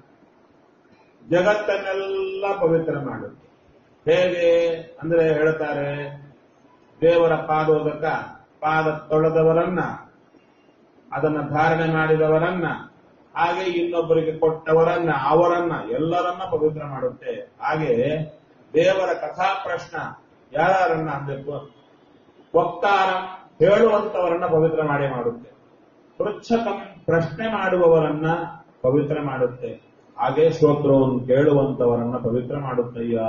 ಜಗತ್ತನ್ನೆಲ್ಲ ಪವಿತ್ರ ಮಾಡುತ್ತೆ ಹೇಗೆ ಅಂದ್ರೆ ಹೇಳ್ತಾರೆ ದೇವರ ಪಾದೋದಕ ಪಾದ ತೊಳೆದವರನ್ನ ಅದನ್ನ ಧಾರಣೆ ಮಾಡಿದವರನ್ನ ಹಾಗೆ ಇನ್ನೊಬ್ಬರಿಗೆ ಕೊಟ್ಟವರನ್ನ ಅವರನ್ನ ಎಲ್ಲರನ್ನ ಪವಿತ್ರ ಮಾಡುತ್ತೆ ಹಾಗೆ ದೇವರ ಕಥಾ ಪ್ರಶ್ನ ಯಾರನ್ನ ಅಂದಬೇಕು ವಕ್ತಾರಂ ಹೇಳುವಂತವರನ್ನ ಪವಿತ್ರ ಮಾಡಿ ಮಾಡುತ್ತೆ ಪೃಚ್ಛಕಂ ಪ್ರಶ್ನೆ ಮಾಡುವವರನ್ನ ಪವಿತ್ರ ಮಾಡುತ್ತೆ ಹಾಗೆ ಶ್ರೋತ್ರವನ್ನು ಕೇಳುವಂತವರನ್ನ ಪವಿತ್ರ ಮಾಡುತ್ತಯ್ಯ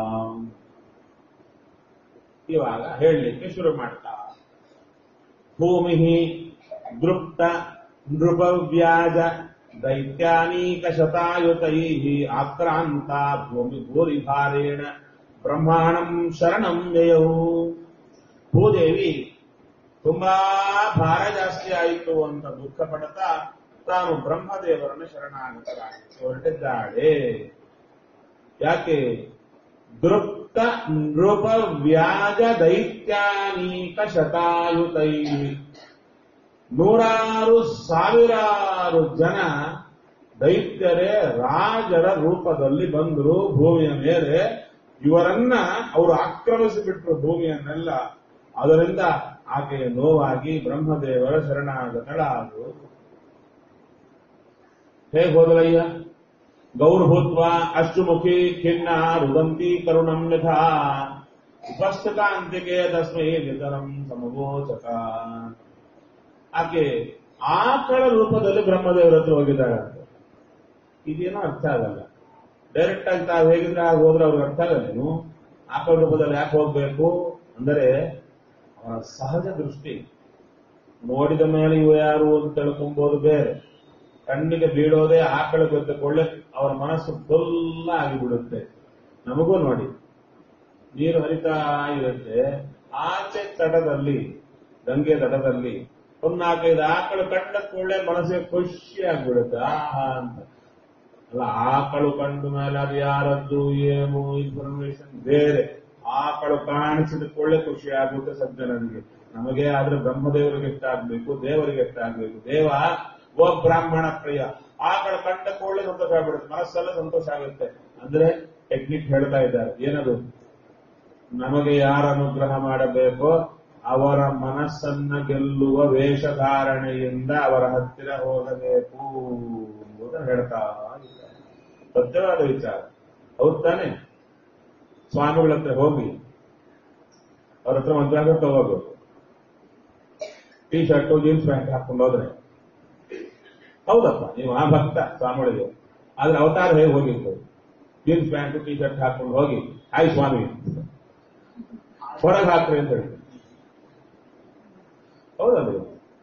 ಇವಾಗ ಹೇಳಲಿಕ್ಕೆ ಶುರು ಮಾಡ್ತಾ ಭೂಮಿ ದೃಪ್ತ ನೃಪವ್ಯಾಜ ದೈತ್ಯಾನೀಕ ಶತಾಯುತೈ ಆಕ್ರಾಂತ ಭೂಮಿ ಭೂರಿಭಾರೇಣ ಬ್ರಹ್ಮಾಣಂ ಶರಣಂ ಜಯವು ಭೂದೇವಿ ತುಂಬಾ ಭಾರ ಜಾಸ್ತಿ ಆಯಿತು ಅಂತ ದುಃಖ ಪಡ್ತಾ ತಾನು ಬ್ರಹ್ಮದೇವರನ್ನು ಶರಣಾಗತರಾಗಿ ಹೊರಟಿದ್ದಾಳೆ ಯಾಕೆ ದೃಪ್ತ ನೃಪ ವ್ಯಾಜ ದೈತ್ಯಾನೀಕ ಶತಾಯುತೈ ನೂರಾರು ಸಾವಿರಾರು ಜನ ದೈತ್ಯರೇ ರಾಜರ ರೂಪದಲ್ಲಿ ಬಂದರು ಭೂಮಿಯ ಮೇಲೆ ಇವರನ್ನ ಅವರು ಆಕ್ರಮಿಸಿಬಿಟ್ರು ಭೂಮಿಯನ್ನೆಲ್ಲ ಅದರಿಂದ ಆಕೆಯ ನೋವಾಗಿ ಬ್ರಹ್ಮದೇವರ ಶರಣಾಗತಳಾದು ಹೇಗೆ ಹೋದಳಯ್ಯ ಗೌರ್ಭೂತ್ವ ಅಷ್ಟುಮುಖಿ ಖಿನ್ನ ರುದಂತಿ ಕರುಣಂ ಯಥಾ ಉಪಸ್ಥಿತ ಅಂತಿಕೆ ತಸ್ಮೈ ನಿತರಂ ಸಮವೋಚಕ ಆಕೆ ಆಕಳ ರೂಪದಲ್ಲಿ ಬ್ರಹ್ಮದೇವರ ಹತ್ರ ಹೋಗಿದ್ದಾಳಂತೆ ಇದೇನೋ ಅರ್ಥ ಆಗಲ್ಲ ಡೈರೆಕ್ಟ್ ಆಗಿ ತಾವು ಹೇಗಿದ್ರೆ ಆಗ ಹೋದ್ರೆ ಅವ್ರಿಗೆ ಅರ್ಥ ಆಗಲ್ಲೇನು ಆಕಳ ರೂಪದಲ್ಲಿ ಯಾಕೆ ಹೋಗ್ಬೇಕು ಅಂದರೆ ಅವರ ಸಹಜ ದೃಷ್ಟಿ ನೋಡಿದ ಮೇಲೆ ಇವ ಯಾರು ಅಂತ ತಿಳ್ಕೊಂಬೋದು ಬೇರೆ ಕಣ್ಣಿಗೆ ಬೀಳೋದೇ ಆಕಳ ಗೊತ್ತ ಕೊಳ್ಳೆ ಅವರ ಮನಸ್ಸು ಫುಲ್ಲ ಆಗಿಬಿಡುತ್ತೆ ನಮಗೂ ನೋಡಿ ನೀರು ಹರಿತಾ ಇರುತ್ತೆ ಆಚೆ ತಟದಲ್ಲಿ ಗಂಗೆ ತಟದಲ್ಲಿ ಒಂದು ನಾಲ್ಕೈದು ಆಕಳು ಕಂಡ ಕೂಡಲೇ ಮನಸ್ಸಿಗೆ ಖುಷಿ ಆಗ್ಬಿಡುತ್ತೆ ಆಹಾ ಅಂತ ಅಲ್ಲ ಆಕಳು ಕಂಡ ಮೇಲೆ ಅದು ಯಾರದ್ದು ಏನು ಇನ್ಫಾರ್ಮೇಶನ್ ಬೇರೆ ಆಕಳು ಕಾಣಿಸಿದ ಕೊಳ್ಳೆ ಖುಷಿ ಆಗುತ್ತೆ ಸಜ್ಜನನಿಗೆ ನಮಗೆ ಆದ್ರೆ ಬ್ರಹ್ಮದೇವರಿಗೆ ಇಷ್ಟ ಆಗ್ಬೇಕು ದೇವರಿಗೆ ಇಷ್ಟ ಆಗ್ಬೇಕು ದೇವ ಓ ಬ್ರಾಹ್ಮಣ ಪ್ರಿಯ ಆಕಳ ಕಂಡ ಕೊಳ್ಳೆ ಸಂತೋಷ ಆಗ್ಬಿಡುತ್ತೆ ಮನಸ್ಸೆಲ್ಲ ಸಂತೋಷ ಆಗುತ್ತೆ ಅಂದ್ರೆ ಟೆಕ್ನಿಕ್ ಹೇಳ್ತಾ ಇದ್ದಾರೆ ಏನದು ನಮಗೆ ಯಾರ ಅನುಗ್ರಹ ಮಾಡಬೇಕೋ ಅವರ ಮನಸ್ಸನ್ನ ಗೆಲ್ಲುವ ವೇಷಧಾರಣೆಯಿಂದ ಅವರ ಹತ್ತಿರ ಹೋಗಬೇಕು ಅಂತ ಹೇಳ್ತಾ ಇದ್ದಾರೆ ಸತ್ಯವಾದ ವಿಚಾರ ಹೌದ್ ತಾನೆ ಸ್ವಾಮಿಗಳ ಹತ್ರ ಹೋಗಿ ಅವ್ರ ಹತ್ರ ಮಂತ್ರಾಗ ತಗೋಬೇಕು ಟೀ ಶರ್ಟು ಜೀನ್ಸ್ ಪ್ಯಾಂಟ್ ಹಾಕೊಂಡು ಹೋದ್ರೆ ಹೌದಪ್ಪ ನೀವು ಆ ಭಕ್ತ ಸ್ವಾಮಿಗಳಿಗೆ ಆದ್ರೆ ಅವತಾರ ಹೇಗೆ ಹೋಗಿತ್ತು ಜೀನ್ಸ್ ಪ್ಯಾಂಟ್ ಟೀ ಶರ್ಟ್ ಹಾಕೊಂಡು ಹೋಗಿ ಹಾಯ್ ಸ್ವಾಮಿ ಹೊರಗೆ ಹಾಕ್ರಿ ಅಂತ ಹೇಳಿ ಹೌದದು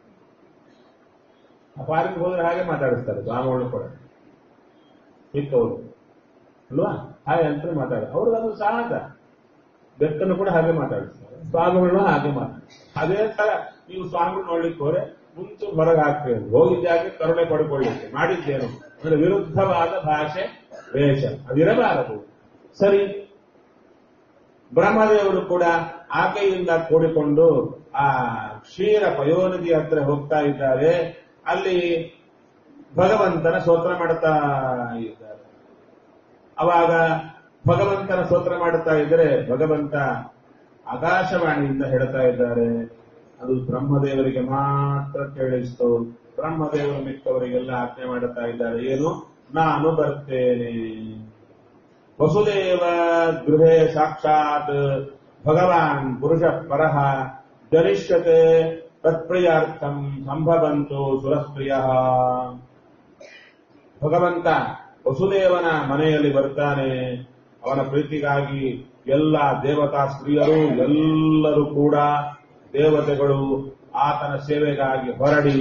ಫಾರಿನ್ ಹೋದ್ರೆ ಹಾಗೆ ಮಾತಾಡಿಸ್ತಾರೆ ಸ್ವಾಮಿಗಳು ಕೂಡ ಚಿಕ್ಕವರು ಅಲ್ವಾ ಹಾಗೆ ಅಂತ ಮಾತಾಡ ಅವ್ರಿಗೆ ಅದು ಸಹಜ ಬೆಕ್ಕನ್ನು ಕೂಡ ಹಾಗೆ ಮಾತಾಡಿಸ್ತಾರೆ ಸ್ವಾಮಿಗಳು ಹಾಗೆ ಮಾತಾಡ್ತಾರೆ ಅದೇ ತರ ನೀವು ಸ್ವಾಮಿಗಳು ನೋಡ್ಲಿಕ್ಕೆ ಹೋದ್ರೆ ಮುಂಚೆ ಹೊರಗೆ ಹಾಕ್ತೇವೆ ಹೋಗಿದ್ದಾಗೆ ಕರುಣೆ ಪಡ್ಕೊಳ್ಳಿಕ್ಕೆ ಮಾಡಿದ್ದೇನು ಅಂದ್ರೆ ವಿರುದ್ಧವಾದ ಭಾಷೆ ವೇಷ ಅದಿರಬಾರದು ಸರಿ ಬ್ರಹ್ಮದೇವರು ಕೂಡ ಆಕೆಯಿಂದ ಕೂಡಿಕೊಂಡು ಆ ಕ್ಷೀರ ಪಯೋನದಿ ಹತ್ರ ಹೋಗ್ತಾ ಇದ್ದಾರೆ ಅಲ್ಲಿ ಭಗವಂತನ ಸ್ತೋತ್ರ ಮಾಡ್ತಾ ಇದ್ದಾರೆ ಅವಾಗ ಭಗವಂತನ ಸ್ತೋತ್ರ ಮಾಡುತ್ತಾ ಇದ್ರೆ ಭಗವಂತ ಆಕಾಶವಾಣಿಯಿಂದ ಹೇಳ್ತಾ ಇದ್ದಾರೆ ಅದು ಬ್ರಹ್ಮದೇವರಿಗೆ ಮಾತ್ರ ಕೇಳಿಸ್ತು ಬ್ರಹ್ಮದೇವರು ಮಿಕ್ಕವರಿಗೆಲ್ಲ ಆಜ್ಞೆ ಮಾಡುತ್ತಾ ಇದ್ದಾರೆ ಏನು ನಾನು ಬರ್ತೇನೆ ವಸುದೇವ ಗೃಹೇ ಸಾಕ್ಷಾತ್ ಭಗವಾನ್ ಪುರುಷ ಪರಃ ಜನಿಷ್ಯತೆ ತತ್ಪ್ರಿಯಾರ್ಥಂ ಸಂಭವಂತು ಸುರಸ್ಪ್ರಿಯ ಭಗವಂತ ವಸುದೇವನ ಮನೆಯಲ್ಲಿ ಬರ್ತಾನೆ ಅವನ ಪ್ರೀತಿಗಾಗಿ ಎಲ್ಲ ದೇವತಾ ಸ್ತ್ರೀಯರು ಎಲ್ಲರೂ ಕೂಡ ದೇವತೆಗಳು ಆತನ ಸೇವೆಗಾಗಿ ಹೊರಡಿ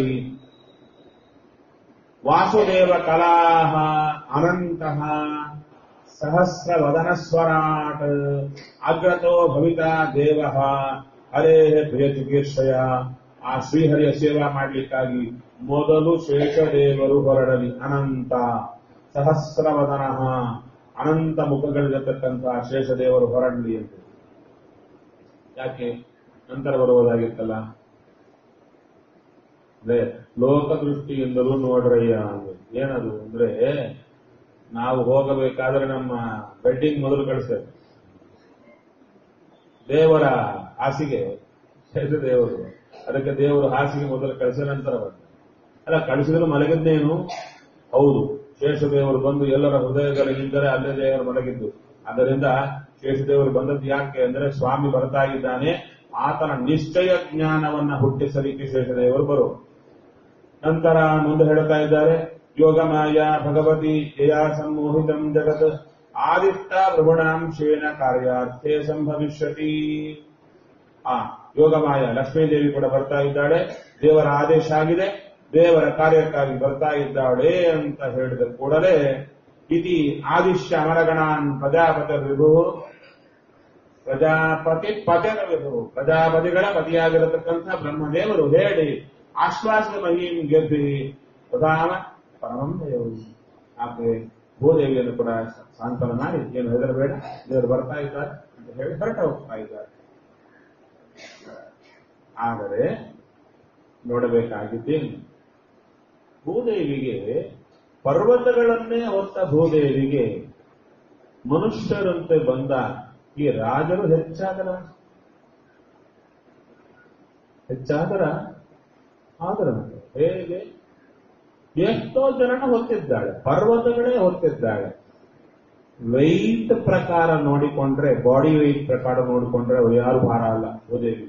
ವಾಸುದೇವ ಕಲಾಹ ಅನಂತಹ ಸಹಸ್ರವದನ ಸ್ವರಾಟ್ ಅಗ್ರತೋ ಭವಿತಾ ದೇವ ಹರೇ ಪ್ರಿಯಚಿಕೀರ್ಷಯ ಆ ಶ್ರೀಹರಿಯ ಸೇವಾ ಮಾಡಲಿಕ್ಕಾಗಿ ಮೊದಲು ಶೇಷದೇವರು ಹೊರಡಲಿ ಅನಂತ ಸಹಸ್ರವದನ ಅನಂತ ಮುಖಗಳಿರತಕ್ಕಂತಹ ಶೇಷದೇವರು ಹೊರಡಲಿ ಅಂತ ಯಾಕೆ ನಂತರ ಬರುವುದಾಗಿತ್ತಲ್ಲ ಅಂದ್ರೆ ಲೋಕದೃಷ್ಟಿಯಿಂದಲೂ ನೋಡ್ರಯ್ಯ ಅಂದ್ರೆ ಏನದು ಅಂದ್ರೆ ನಾವು ಹೋಗಬೇಕಾದ್ರೆ ನಮ್ಮ ಬೆಡ್ಡಿಂಗ್ ಮೊದಲು ಕಳಿಸ್ತೇವೆ ದೇವರ ಹಾಸಿಗೆ ಶೇಷ ದೇವರು ಅದಕ್ಕೆ ದೇವರು ಹಾಸಿಗೆ ಮೊದಲು ಕಳಿಸಿದ ನಂತರ ಬಂದ ಅಲ್ಲ ಕಳಿಸಿದ್ರು ಮಲಗಿದ್ದೇನು ಹೌದು ಶೇಷದೇವರು ಬಂದು ಎಲ್ಲರ ಹೃದಯಗಳಿಗಿದ್ದರೆ ಅಲ್ಲೇ ದೇವರು ಮಲಗಿದ್ದು ಆದ್ದರಿಂದ ಶೇಷದೇವರು ಬಂದದ್ದು ಯಾಕೆ ಅಂದ್ರೆ ಸ್ವಾಮಿ ಬರ್ತಾ ಇದ್ದಾನೆ ಆತನ ನಿಶ್ಚಯ ಜ್ಞಾನವನ್ನ ಹುಟ್ಟಿಸಲಿಕ್ಕೆ ಶೇಷದೇವರು ಬರು ನಂತರ ಮುಂದೆ ಹೇಳ್ತಾ ಇದ್ದಾರೆ ಯೋಗಮಾಯ ಭಗವತಿ ಯಯಾ ಸಂಮೋಹಿತಂ ಜಗತ್ ಆದಿಷ್ಟ ಭ್ರಮಣಾಂಶೇನ ಕಾರ್ಯಾರ್ಥೆ ಸಂಭವಿಷ್ಯತಿ ಆ ಯೋಗಮಾಯ ಲಕ್ಷ್ಮೀದೇವಿ ಕೂಡ ಬರ್ತಾ ಇದ್ದಾಳೆ ದೇವರ ಆದೇಶ ಆಗಿದೆ ದೇವರ ಕಾರ್ಯಕ್ಕಾಗಿ ಬರ್ತಾ ಇದ್ದಾಳೆ ಅಂತ ಹೇಳಿದ ಕೂಡಲೇ ಇತಿ ಆದಿಶ್ಯ ಅಮರಗಣಾನ್ ಪ್ರಜಾಪತಿ ವಿಭು ಪ್ರಜಾಪತಿ ಪತಿರ ವಿಭು ಪ್ರಜಾಪತಿಗಳ ಪತಿಯಾಗಿರತಕ್ಕಂಥ ಬ್ರಹ್ಮದೇವರು ಹೇಳಿ ಆಶ್ವಾಸದ ಮಹಿಂ ಗೆದ್ದಿ ಪ್ರಧಾನ ಪರಮಂ ದೇವರು ಆಕೆ ಭೂದೇವಿಯನ್ನು ಕೂಡ ಸಾಂತ್ವನ ಮಾಡಿ ಏನು ಹೆದರಬೇಡ ದೇವರು ಬರ್ತಾ ಇದ್ದಾರೆ ಅಂತ ಹೇಳಿ ಹೊರಟ ಹೋಗ್ತಾ ಇದ್ದಾರೆ ಆದರೆ ನೋಡಬೇಕಾಗಿದ್ದೇನು ಭೂದೇವಿಗೆ ಪರ್ವತಗಳನ್ನೇ ಹೊತ್ತ ಭೂದೇವಿಗೆ ಮನುಷ್ಯರಂತೆ ಬಂದ ಈ ರಾಜರು ಹೆಚ್ಚಾದರ ಹೆಚ್ಚಾದರ ಆದರಂತೆ ಹೇಗೆ ಎಷ್ಟೋ ಜನನ ಹೊತ್ತಿದ್ದಾಳೆ ಪರ್ವತಗಳೇ ಹೊತ್ತಿದ್ದಾಳೆ ವೆಯ್ಟ್ ಪ್ರಕಾರ ನೋಡಿಕೊಂಡ್ರೆ ಬಾಡಿ ವೆಯ್ಟ್ ಪ್ರಕಾರ ನೋಡಿಕೊಂಡ್ರೆ ಅವ್ರು ಯಾರು ಭಾರ ಅಲ್ಲ ಭೂದೇವಿ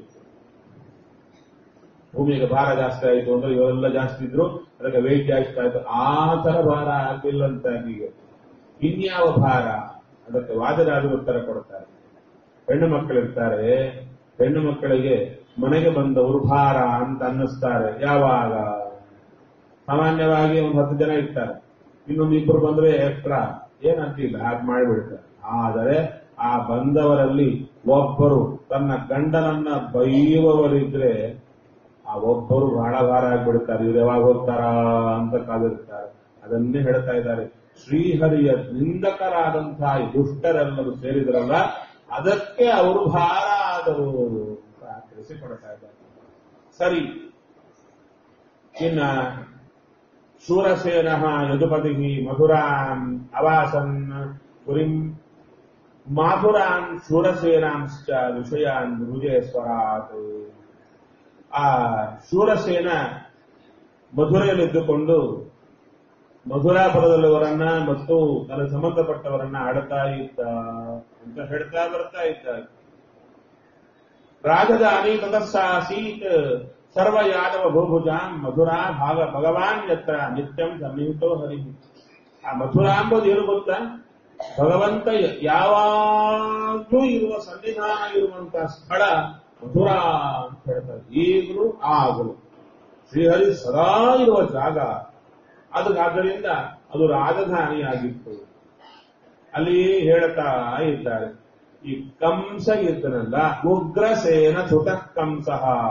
ಭೂಮಿಗೆ ಭಾರ ಜಾಸ್ತಿ ಆಯಿತು ಅಂದ್ರೆ ಇವರೆಲ್ಲ ಜಾಸ್ತಿ ಇದ್ರು ಅದಕ್ಕೆ ವೆಯ್ಟ್ ಜಾಸ್ತಿ ಆಯ್ತು ಆ ತರ ಭಾರ ಆಗಿಲ್ಲ ಅಂತ ಈಗ ಇನ್ಯಾವ ಭಾರ ಅದಕ್ಕೆ ವಾದರಾಜರು ಉತ್ತರ ಕೊಡ್ತಾರೆ ಹೆಣ್ಣು ಮಕ್ಕಳಿರ್ತಾರೆ ಹೆಣ್ಣು ಮಕ್ಕಳಿಗೆ ಮನೆಗೆ ಬಂದವರು ಭಾರ ಅಂತ ಅನ್ನಿಸ್ತಾರೆ ಯಾವಾಗ ಸಾಮಾನ್ಯವಾಗಿ ಒಂದು ಹತ್ತು ಜನ ಇರ್ತಾರೆ ಇನ್ನೊಂದು ಇಬ್ರು ಬಂದ್ರೆ ಎಕ್ಸ್ಟ್ರಾ ಏನಂತಿಲ್ಲ ಹಾಗೆ ಮಾಡಿಬಿಡ್ತಾರೆ ಆದರೆ ಆ ಬಂದವರಲ್ಲಿ ಒಬ್ಬರು ತನ್ನ ಗಂಡನನ್ನ ಬೈಯುವವರಿದ್ರೆ ಆ ಒಬ್ಬರು ಬಹಳ ಭಾರ ಆಗ್ಬಿಡ್ತಾರೆ ಇವ್ರು ಯಾವಾಗ ಹೋಗ್ತಾರ ಅಂತ ಕಾದಿರ್ತಾರೆ ಅದನ್ನೇ ಹೇಳ್ತಾ ಇದ್ದಾರೆ ಶ್ರೀಹರಿಯ ನಿಂದಕರಾದಂತಹ ಈ ದುಷ್ಟರೆಲ್ಲರೂ ಸೇರಿದ್ರಲ್ಲ ಅದಕ್ಕೆ ಅವರು ಭಾರ ಆದರು ಅಂತ ತಿಳಿಸಿಕೊಡ್ತಾ ಇದ್ದಾರೆ ಸರಿ ಇನ್ನ ಶೂರಸೇನ ಯದುಪತಿ ಮಧುರಾನ್ ಅವಾಸನ್ ಪುರಿಂ ಮಾಧುರಾನ್ ಶೂರಸೇನಾಂಶ್ಚ ವಿಷಯಾನ್ ಭುಜೇಶ್ವರಾತ್ ಆ ಶೂರಸೇನ ಮಧುರೆಯಲ್ಲಿದ್ದುಕೊಂಡು ಮಧುರಾಪುರದಲ್ಲಿವರನ್ನ ಮತ್ತು ಅದಕ್ಕೆ ಸಂಬಂಧಪಟ್ಟವರನ್ನ ಆಡ್ತಾ ಇದ್ದ ಅಂತ ಹೇಳ್ತಾ ಬರ್ತಾ ಇದ್ದಾರೆ ರಾಜಧಾನಿ ತತಸ್ಸಾಸೀತ್ ಸರ್ವ ಯಾದವ ಭೂಭುಜಾಂ ಮಧುರಾ ಭಾಗ ಭಗವಾನ್ ಯತ್ರ ನಿತ್ಯಂ ಸನ್ನಿಹಿತೋ ಹರಿ ಆ ಮಥುರಾ ಎಂಬುದು ಏನು ಗೊತ್ತಾ ಭಗವಂತ ಯಾವಾಗ್ಲೂ ಇರುವ ಸನ್ನಿಧಾನ ಇರುವಂತಹ ಸ್ಥಳ ಮಥುರಾ ಅಂತ ಹೇಳ್ತಾರೆ ಈಗಲೂ ಆಗಲು ಶ್ರೀಹರಿ ಸದಾ ಇರುವ ಜಾಗ ಅದು ಆದ್ದರಿಂದ ಅದು ರಾಜಧಾನಿಯಾಗಿತ್ತು ಅಲ್ಲಿ ಹೇಳ್ತಾ ಇದ್ದಾರೆ ಈ ಕಂಸ ಇದ್ದನಲ್ಲ ಉಗ್ರಸೇನ ಸುತ ಕಂಸ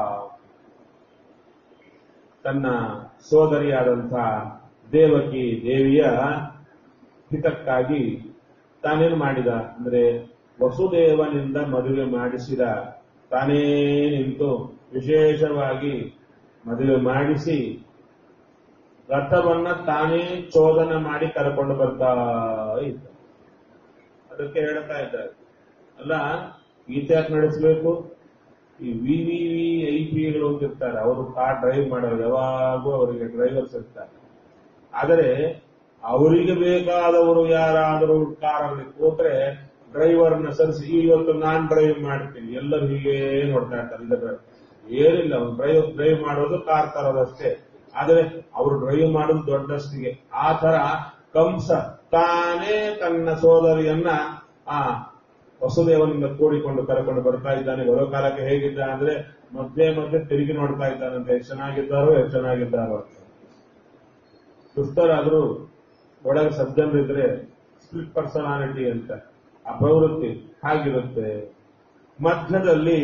ತನ್ನ ಸೋದರಿಯಾದಂತಹ ದೇವಕಿ ದೇವಿಯ ಹಿತಕ್ಕಾಗಿ ತಾನೇನು ಮಾಡಿದ ಅಂದ್ರೆ ವಸುದೇವನಿಂದ ಮದುವೆ ಮಾಡಿಸಿದ ತಾನೇ ನಿಂತು ವಿಶೇಷವಾಗಿ ಮದುವೆ ಮಾಡಿಸಿ ರಥವನ್ನ ತಾನೇ ಚೋದನ ಮಾಡಿ ಕರ್ಕೊಂಡು ಬರ್ತಾ ಇದ್ದ ಅದಕ್ಕೆ ಹೇಳ್ತಾ ಇದ್ದಾರೆ ಅಲ್ಲ ಗೀತೆ ಯಾಕೆ ನಡೆಸಬೇಕು ಈ ವಿ ವಿ ವಿ ಐ ಪಿಗಳು ಅಂತ ಇರ್ತಾರೆ ಅವರು ಕಾರ್ ಡ್ರೈವ್ ಮಾಡೋರು ಯಾವಾಗೂ ಅವರಿಗೆ ಡ್ರೈವರ್ಸ್ ಇರ್ತಾರೆ ಆದರೆ ಅವರಿಗೆ ಬೇಕಾದವರು ಯಾರಾದರೂ ಕಾರಲ್ಲಿ ಕೂತ್ರೆ ಡ್ರೈವರ್ನ ಸರಿಸಿ ಇವತ್ತು ನಾನ್ ಡ್ರೈವ್ ಮಾಡ್ತೀನಿ ಎಲ್ಲರೂ ಹೀಗೆ ನೋಡ್ತಾ ಇರ್ತಾರೆ ಇದರ ಏನಿಲ್ಲ ಅವ್ರು ಡ್ರೈವ್ ಡ್ರೈವ್ ಮಾಡೋದು ಕಾರ್ ತರೋದಷ್ಟೇ ಆದರೆ ಅವರು ಡ್ರೈವ್ ಮಾಡೋದು ದೊಡ್ಡಷ್ಟಿಗೆ ಆ ತರ ಕಂಸ ತಾನೇ ತನ್ನ ಸೋದರಿಯನ್ನ ಆ ವಸುದೇವನಿಂದ ಕೂಡಿಕೊಂಡು ಕರ್ಕೊಂಡು ಬರ್ತಾ ಇದ್ದಾನೆ ಬರೋ ಕಾಲಕ್ಕೆ ಹೇಗಿದ್ದ ಅಂದ್ರೆ ಮಧ್ಯೆ ಮಧ್ಯೆ ತಿರುಗಿ ನೋಡ್ತಾ ಇದ್ದಾನಂತೆ ಎಷ್ಟು ಚೆನ್ನಾಗಿದ್ದಾರೋ ಎಷ್ಟು ಚೆನ್ನಾಗಿದ್ದಾರೋ ಅಂತ ದುಷ್ಟರಾದ್ರೂ ಒಳಗೆ ಸಜ್ಜನರಿದ್ರೆ ಸ್ಪ್ಲಿಟ್ ಪರ್ಸನಾಲಿಟಿ ಅಂತ ಆ ಪ್ರವೃತ್ತಿ ಹಾಗಿರುತ್ತೆ ಮಧ್ಯದಲ್ಲಿ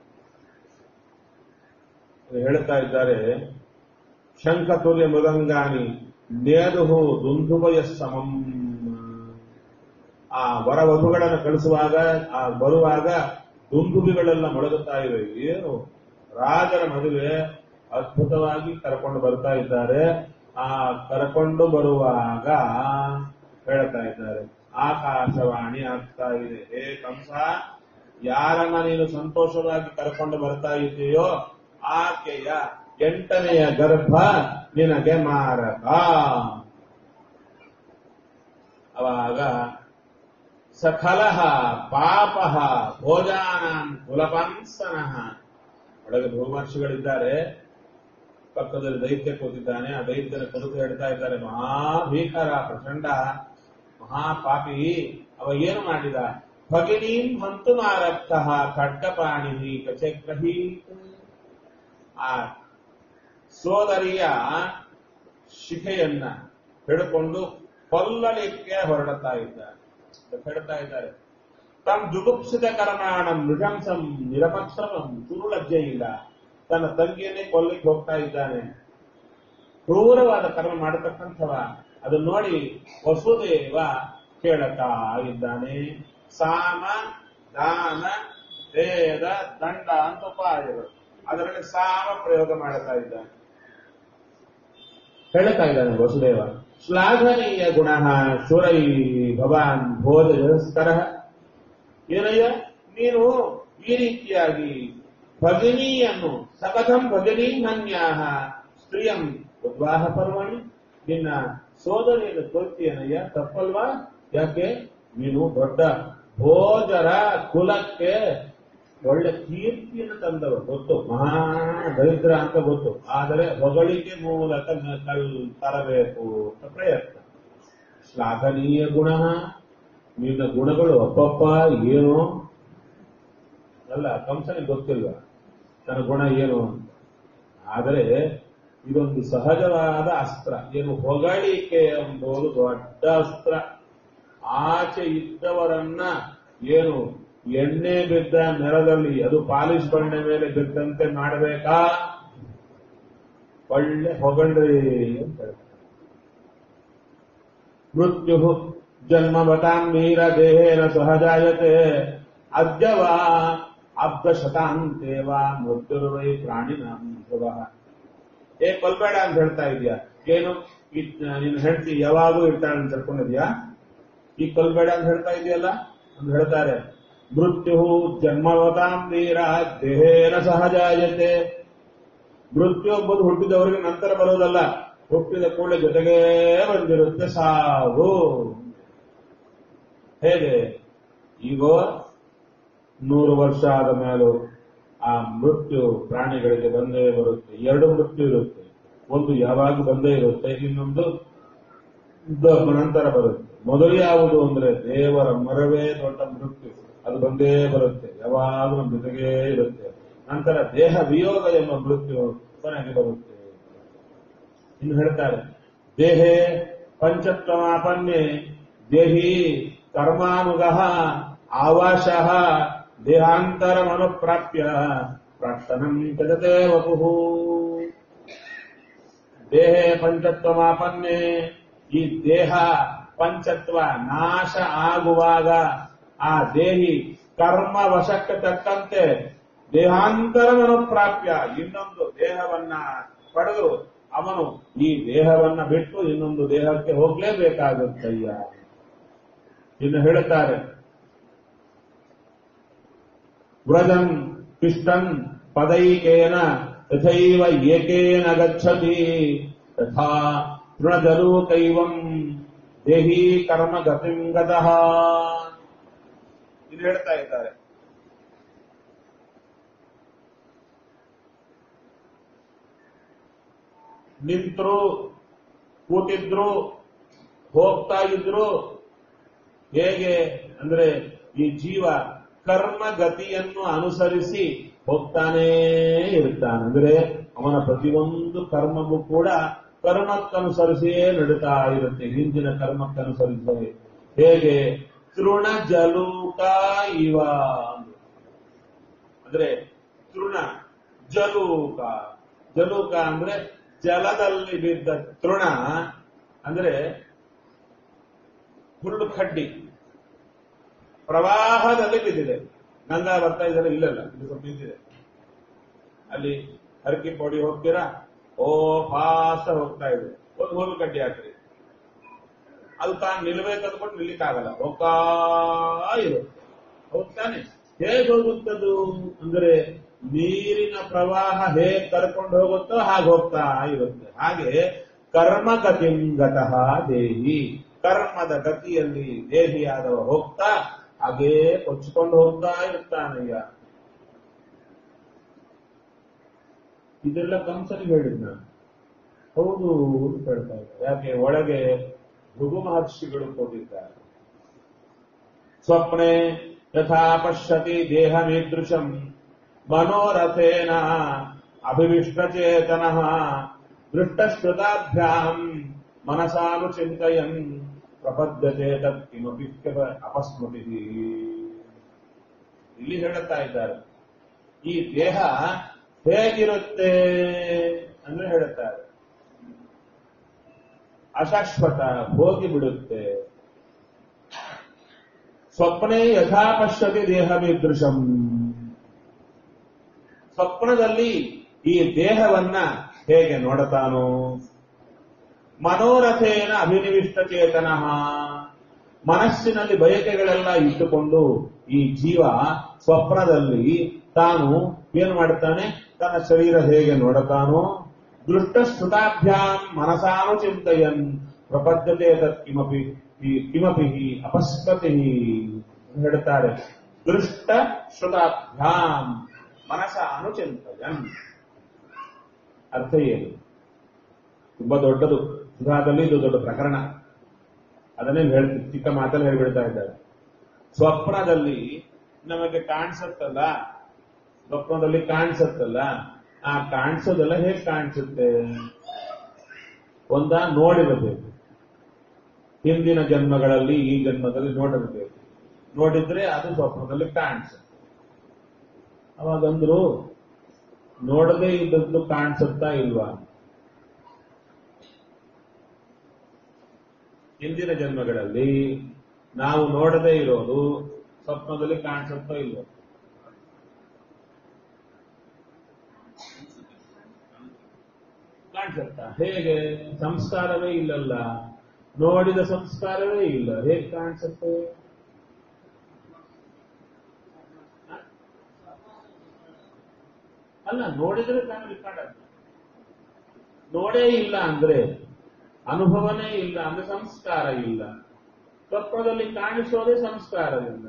ಹೇಳ್ತಾ ಇದ್ದಾರೆ ಶಂಖತುಲ್ಯ ಮೃದಂಗಾನಿ ನೇದುಹು ದುಂದುಭಯ ಸಮಂ ಆ ವರವಧುಗಳನ್ನು ಕಳಿಸುವಾಗ ಆ ಬರುವಾಗ ದುಂದುಬಿಗಳೆಲ್ಲ ಮೊಳಗುತ್ತಾ ಇವೆ ಏನು ರಾಜರ ಮದುವೆ ಅದ್ಭುತವಾಗಿ ಕರ್ಕೊಂಡು ಬರ್ತಾ ಇದ್ದಾರೆ ಆ ಕರ್ಕೊಂಡು ಬರುವಾಗ ಹೇಳ್ತಾ ಇದ್ದಾರೆ ಆಕಾಶವಾಣಿ ಆಗ್ತಾ ಇದೆ ಹೇ ಕಂಸ ಯಾರನ್ನ ನೀನು ಸಂತೋಷವಾಗಿ ಕರ್ಕೊಂಡು ಬರ್ತಾ ಇದ್ದೀಯೋ ಆಕೆಯ ಎಂಟನೆಯ ಗರ್ಭ ನಿನಗೆ ಮಾರಕ ಅವಾಗ ಸಕಲಹ ಪಾಪ ಭೋಜಾನಾಂ ಕುಲಪಂಸನಃ ಒಳಗೆ ಭೂಮರ್ಷಿಗಳಿದ್ದಾರೆ ಪಕ್ಕದಲ್ಲಿ ದೈತ್ಯ ಕೂತಿದ್ದಾನೆ ಆ ದೈತ್ಯನ ಕುರಿತು ಹೇಳ್ತಾ ಇದ್ದಾರೆ ಮಹಾಭೀಕರ ಪ್ರಚಂಡ ಮಹಾಪಾಪಿ ಅವ ಏನು ಮಾಡಿದ ಭಗಿನೀಂ ಹಂತು ಮಾರಕ್ತ ಖಡ್ಗಪಾಣಿ ಕಚಗ್ರಹೀತ್ ಆ ಸೋದರಿಯ ಶಿಖೆಯನ್ನ ಹಿಡ್ಕೊಂಡು ಕೊಲ್ಲಲಿಕ್ಕೆ ಹೊರಡುತ್ತಾ ಇದ್ದಾರೆ ಹೇಳ್ತಾ ಇದ್ದಾರೆ ತಮ್ಮ ಜುಗುಪ್ಸಿತ ಕರ್ಮಾಣಂ ನೃಶಂಸಂ ನಿರಪಕ್ಷರಂ ಚುರು ಲಜ್ಜೆ ಇಲ್ಲ ತನ್ನ ತಂಗಿಯನ್ನೇ ಕೊಲ್ಲಿಕ್ಕೆ ಹೋಗ್ತಾ ಇದ್ದಾನೆ ಕ್ರೂರವಾದ ಕರ್ಮ ಮಾಡತಕ್ಕಂಥವ ಅದನ್ನ ನೋಡಿ ವಸುದೇವ ಕೇಳುತ್ತಾ ಇದ್ದಾನೆ ಸಾಮ ದಾನ ವೇದ ದಂಡ ಅಂತ ಉಪಾಯಗಳು ಅದರಲ್ಲಿ ಸಾಮ ಪ್ರಯೋಗ ಮಾಡುತ್ತಾ ಇದ್ದಾನೆ ಹೇಳ್ತಾ ಇದ್ದಾನೆ ವಸುದೇವ ಶ್ಲಾಘನೀಯ ಗುಣ ಶುರೈ ಭವಾನ್ ಭೋಜಸ್ಕರ ಏನಯ್ಯ ನೀನು ಈ ರೀತಿಯಾಗಿ ಭಗಿನಿಯನ್ನು ಸಕಥಂ ಭಗಿನಿ ನನ್ಯಾಹ ಸ್ತ್ರೀಯಂ ಉದ್ವಾಹ ಪರ್ವಣಿ ನಿನ್ನ ಸೋದರಿಯನ್ನು ತೋರ್ತೀಯನಯ್ಯ ತಪ್ಪಲ್ವಾ ಯಾಕೆ ನೀನು ದೊಡ್ಡ ಭೋಜರ ಕುಲಕ್ಕೆ ಒಳ್ಳೆ ಕೀರ್ತಿಯನ್ನು ತಂದವ ಗೊತ್ತು ಮಹಾ ದರಿದ್ರ ಅಂತ ಗೊತ್ತು ಆದರೆ ಹೊಗಳಿಕೆ ಮೂಲಕ ನ- ಕಲ್ ತರಬೇಕು ಅಂತ ಪ್ರಯತ್ನ ಶ್ಲಾಘನೀಯ ಗುಣ ನಿನ್ನ ಗುಣಗಳು ಅಪ್ಪಪ್ಪ ಏನು ಅಲ್ಲ ಕಂಸನಿಗೆ ಗೊತ್ತಿಲ್ಲ ತನ್ನ ಗುಣ ಏನು ಅಂತ ಆದರೆ ಇದೊಂದು ಸಹಜವಾದ ಅಸ್ತ್ರ ಏನು ಹೊಗಳಿಕೆ ಎಂಬುದು ದೊಡ್ಡ ಅಸ್ತ್ರ ಆಚೆ ಇದ್ದವರನ್ನ ಏನು ಎಣ್ಣೆ ಬಿದ್ದ ನೆಲದಲ್ಲಿ ಅದು ಪಾಲಿಶ್ ಬಂಡೆ ಮೇಲೆ ಬಿದ್ದಂತೆ ಮಾಡಬೇಕಾ ಒಳ್ಳೆ ಹೊಗಳ್ರಿ ಅಂತ ಹೇಳ್ತಾರೆ ಮೃತ್ಯು ಜನ್ಮವತಾಂ ವೀರ ದೇಹೇನ ಸಹಜಾಯತೆ ಅದ್ಯವಾ ಅಬ್ಧ ಶತಾಂತೇವ ಮೃತ್ಯುರ್ವೈ ಪ್ರಾಣಿನಾಂ ಧ್ರುವಃ ಏ ಕೊಲ್ಬೇಡ ಅಂತ ಹೇಳ್ತಾ ಇದೀಯಾ ಏನು ಇದ್- ನಿನ್ನ ಹೆಂಡತಿ ಯಾವಾಗೂ ಇರ್ತಾಳೆ ಅಂತ ತಿಳ್ಕೊಂಡಿದ್ಯಾ ಈ ಕೊಲ್ಬೇಡ ಅಂತ ಹೇಳ್ತಾ ಇದೆಯಲ್ಲ ಅಂತ ಹೇಳ್ತಾರೆ ಮೃತ್ಯು ಜನ್ಮವತಾಂ ವೀರ ದೇಹೇನ ಸಹಜಾಯತೆ ಮೃತ್ಯು ಎಂಬುದು ಹುಟ್ಟಿದವರಿಗೆ ನಂತರ ಬರೋದಲ್ಲ ಹುಟ್ಟಿದ ಕೂಡಲೇ ಜೊತೆಗೇ ಬಂದಿರುತ್ತೆ ಸಾವು ಹೇಗೆ ಈಗ ನೂರು ವರ್ಷ ಆದ ಮೇಲೂ ಆ ಮೃತ್ಯು ಪ್ರಾಣಿಗಳಿಗೆ ಬಂದೇ ಬರುತ್ತೆ ಎರಡು ಮೃತ್ಯು ಇರುತ್ತೆ ಒಂದು ಯಾವಾಗ ಬಂದೇ ಇರುತ್ತೆ ಇನ್ನೊಂದು ದ- ನಂತರ ಬರುತ್ತೆ ಮೊದಲು ಯಾವುದು ಅಂದ್ರೆ ದೇವರ ಮರವೇ ದೊಡ್ಡ ಮೃತ್ಯು ಅದು ಬಂದೇ ಬರುತ್ತೆ ಯಾವಾಗಲೂ ನಮ್ಮ ಜೊತೆಗೇ ಇರುತ್ತೆ ನಂತರ ದೇಹ ವಿಯೋಗ ಎಂಬ ಮೃತ್ಯು ಕೊನೆಗೆ ಬರುತ್ತೆ ಇನ್ನು ಹೇಳ್ತಾರೆ ದೇಹೇ ಪಂಚತ್ವಮಾಪನ್ಯೆ ದೇಹಿ ಕರ್ಮಾನುಗ ಆವಾಶಃ ದೇಹಾಂತರಮನುಪ್ರಾಪ್ಯ ಪ್ರಾರ್ಥನಂ ತದತೆ ವಪುಃ ದೇಹೇ ಪಂಚತ್ವಮಾಪನ್ನೆ ಈ ದೇಹ ಪಂಚತ್ವ ನಾಶ ಆಗುವಾಗ ಆ ದೇಹಿ ಕರ್ಮ ವಶಕ್ಕೆ ತಕ್ಕಂತೆ ದೇಹಾಂತರವನ್ನು ಪ್ರಾಪ್ಯ ಇನ್ನೊಂದು ದೇಹವನ್ನ ಪಡೆದು ಅವನು ಈ ದೇಹವನ್ನ ಬಿಟ್ಟು ಇನ್ನೊಂದು ದೇಹಕ್ಕೆ ಹೋಗ್ಲೇಬೇಕಾಗುತ್ತಯ್ಯ ಇನ್ನು ಹೇಳುತ್ತಾರೆ ವ್ರಜನ್ ತಿಷ್ಟನ್ ಪದೈಕೇನ ತಥೈವ ಏಕೇನ ಗಚ್ಚತಿ ತಥಾ ತೃಣಜಲೂಕೈವಂ ದೇಹಿ ಕರ್ಮ ಗತಿಂ ಗತಃ ಇದು ಹೇಳ್ತಾ ಇದ್ದಾರೆ ನಿಂತರು ಕೂತಿದ್ರು ಹೋಗ್ತಾ ಇದ್ರು ಹೇಗೆ ಅಂದ್ರೆ ಈ ಜೀವ ಕರ್ಮ ಗತಿಯನ್ನು ಅನುಸರಿಸಿ ಹೋಗ್ತಾನೇ ಇರ್ತಾನೆ ಅಂದ್ರೆ ಅವನ ಪ್ರತಿಯೊಂದು ಕರ್ಮವೂ ಕೂಡ ಕರ್ಮಕ್ಕನುಸರಿಸಿಯೇ ನಡೀತಾ ಇರುತ್ತೆ ಹಿಂದಿನ ಕರ್ಮಕ್ಕನುಸರಿಸಿ ಹೇಗೆ ತೃಣ ಜಲೂಕ ಇವ ಅಂದ್ರು. ಅಂದ್ರೆ ತೃಣ ಜಲೂಕ ಜಲೂಕ ಅಂದ್ರೆ ಜಲದಲ್ಲಿ ಬಿದ್ದ ತೃಣ ಅಂದ್ರೆ ಹುಲ್ಲು ಕಡ್ಡಿ ಪ್ರವಾಹದಲ್ಲಿ ಬಿದ್ದಿದೆ ಗಂಗಾ ಬರ್ತಾ ಇದ್ದಾರೆ ಇಲ್ಲಲ್ಲ ಇದು ಸ್ವಲ್ಪ ನಿಂತಿದೆ ಅಲ್ಲಿ ಹರಕೆ ಪೌಡಿ ಹೋಗ್ತೀರಾ ಓ ಫಾಸ್ಟ್ ಹೋಗ್ತಾ ಇದೆ ಒಂದು ಹುಲ್ಲು ಕಡ್ಡಿ ಹಾಕ್ರಿ ಅದು ತಾನು ನಿಲ್ಬೇಕು ಅಂದ್ಕೊಂಡು ನಿಲ್ಲಿಕ್ಕಾಗಲ್ಲ ಹೋಗ್ತಾ ಇರುತ್ತೆ ಹೋಗ್ತಾನೆ ಹೇಗೆ ಹೋಗುತ್ತದು ಅಂದ್ರೆ ನೀರಿನ ಪ್ರವಾಹ ಹೇಗೆ ಕರ್ಕೊಂಡು ಹೋಗುತ್ತೋ ಹಾಗೆ ಹೋಗ್ತಾ ಇರುತ್ತೆ ಹಾಗೆ ಕರ್ಮ ಗತಿಂಗತಃ ದೇಹಿ ಕರ್ಮದ ಗತಿಯಲ್ಲಿ ದೇಹಿಯಾದವ ಹೋಗ್ತಾ ಹಾಗೇ ಕೊಚ್ಚಿಕೊಂಡು ಹೋಗ್ತಾ ಇರ್ತಾನಯ್ಯ ಇದೆಲ್ಲ ಕಂಸನಿಗೆ ಹೇಳಿದ್ನ ಹೌದು ಅಂತ ಹೇಳ್ತಾ ಇದ್ದಾರೆ ಯಾಕೆ ಒಳಗೆ ಭೃಗು ಮಹರ್ಷಿಗಳು ಹೋಗಿದ್ದಾರೆ ಸ್ವಪ್ನೆ ಯಥಾ ಪಶ್ಯತಿ ದೇಹಮೀದೃಶಂ ಮನೋರಥೇನ ಅಭಿವಿಷ್ಟಚೇತನ ದೃಷ್ಟಶ್ರುತಾಭ್ಯಾಂ ಮನಸಾನು ಚಿಂತಯನ್ ಪ್ರಪದ್ಯತೆ ತತ್ ಕಿಮಪಿ ಅಪಸ್ಮೃತಿ ಇಲ್ಲಿ ಹೇಳುತ್ತಾ ಇದ್ದಾರೆ ಈ ದೇಹ ಹೇಗಿರುತ್ತೆ ಅಂದ್ರೆ ಹೇಳುತ್ತಾರೆ ಅಶಾಶ್ವತ ಹೋಗಿ ಬಿಡುತ್ತೆ ಸ್ವಪ್ನೆ ಯಥಾ ಪಶ್ಯತಿ ದೇಹವಿದೃಶಂ ಸ್ವಪ್ನದಲ್ಲಿ ಈ ದೇಹವನ್ನ ಹೇಗೆ ನೋಡತಾನೋ ಮನೋರಥೇನ ಅಭಿನಿವಿಷ್ಟ ಚೇತನ ಮನಸ್ಸಿನಲ್ಲಿ ಬಯಕೆಗಳೆಲ್ಲ ಇಟ್ಟುಕೊಂಡು ಈ ಜೀವ ಸ್ವಪ್ನದಲ್ಲಿ ತಾನು ಏನು ಮಾಡುತ್ತಾನೆ ತನ್ನ ಶರೀರ ಹೇಗೆ ನೋಡುತ್ತಾನೋ ದೃಷ್ಟ ಶ್ರುತಾಭ್ಯಾಂ ಮನಸಾನು ಚಿಂತಯನ್ ಪ್ರಪದ್ಯತೆ ತತ್ ಕಿಮಪಿ ಈ ಕಿಮಪಿ ಹಿ ಅಪಸ್ಪತಿ ಹೇಳ್ತಾರೆ ದೃಷ್ಟ ಶ್ರುತಾಭ್ಯಾಂ ಮನಸ ಅನುಚಿಂತಯನ್ ಅರ್ಥ ಏನು ತುಂಬಾ ದೊಡ್ಡದು ಸುಧಾದಲ್ಲಿ ಇದು ದೊಡ್ಡ ಪ್ರಕರಣ ಅದನ್ನೇ ಹೇಳ್ತೀವಿ ಚಿಕ್ಕ ಮಾತಲ್ಲಿ ಹೇಳ್ಬಿಡ್ತಾ ಇದ್ದಾರೆ ಸ್ವಪ್ನದಲ್ಲಿ ನಮಗೆ ಕಾಣಿಸುತ್ತಲ್ಲ ಸ್ವಪ್ನದಲ್ಲಿ ಕಾಣಿಸುತ್ತಲ್ಲ ಆ ಕಾಣಿಸೋದೆಲ್ಲ ಹೇಗೆ ಕಾಣಿಸುತ್ತೆ ಒಂದ ನೋಡಿರಬೇಕು ಹಿಂದಿನ ಜನ್ಮಗಳಲ್ಲಿ ಈ ಜನ್ಮದಲ್ಲಿ ನೋಡಿರಬೇಕು ನೋಡಿದ್ರೆ ಅದು ಸ್ವಪ್ನದಲ್ಲಿ ಕಾಣಿಸುತ್ತೆ ಅವಾಗಂದ್ರು ನೋಡದೇ ಇದ್ದದ್ದು ಕಾಣಿಸುತ್ತಾ ಇಲ್ವಾ ಹಿಂದಿನ ಜನ್ಮಗಳಲ್ಲಿ ನಾವು ನೋಡದೇ ಇರೋದು ಸ್ವಪ್ನದಲ್ಲಿ ಕಾಣಿಸುತ್ತೋ ಇಲ್ವೋ ಕಾಣಿಸುತ್ತಾ ಹೇಗೆ ಸಂಸ್ಕಾರವೇ ಇಲ್ಲಲ್ಲ ನೋಡಿದ ಸಂಸ್ಕಾರವೇ ಇಲ್ಲ ಹೇಗೆ ಕಾಣಿಸುತ್ತೆ ಹ? ಅಲ್ಲ ನೋಡಿದ್ರೆ ಕಾಣಲಿಕ್ಕೆ ಕಾಣಲ್ಲ ನೋಡೇ ಇಲ್ಲ ಅಂದ್ರೆ ಅನುಭವನೇ ಇಲ್ಲ ಅಂದ್ರೆ ಸಂಸ್ಕಾರ ಇಲ್ಲ ಸ್ವಪ್ನದಲ್ಲಿ ಕಾಣಿಸೋದೇ ಸಂಸ್ಕಾರದಿಂದ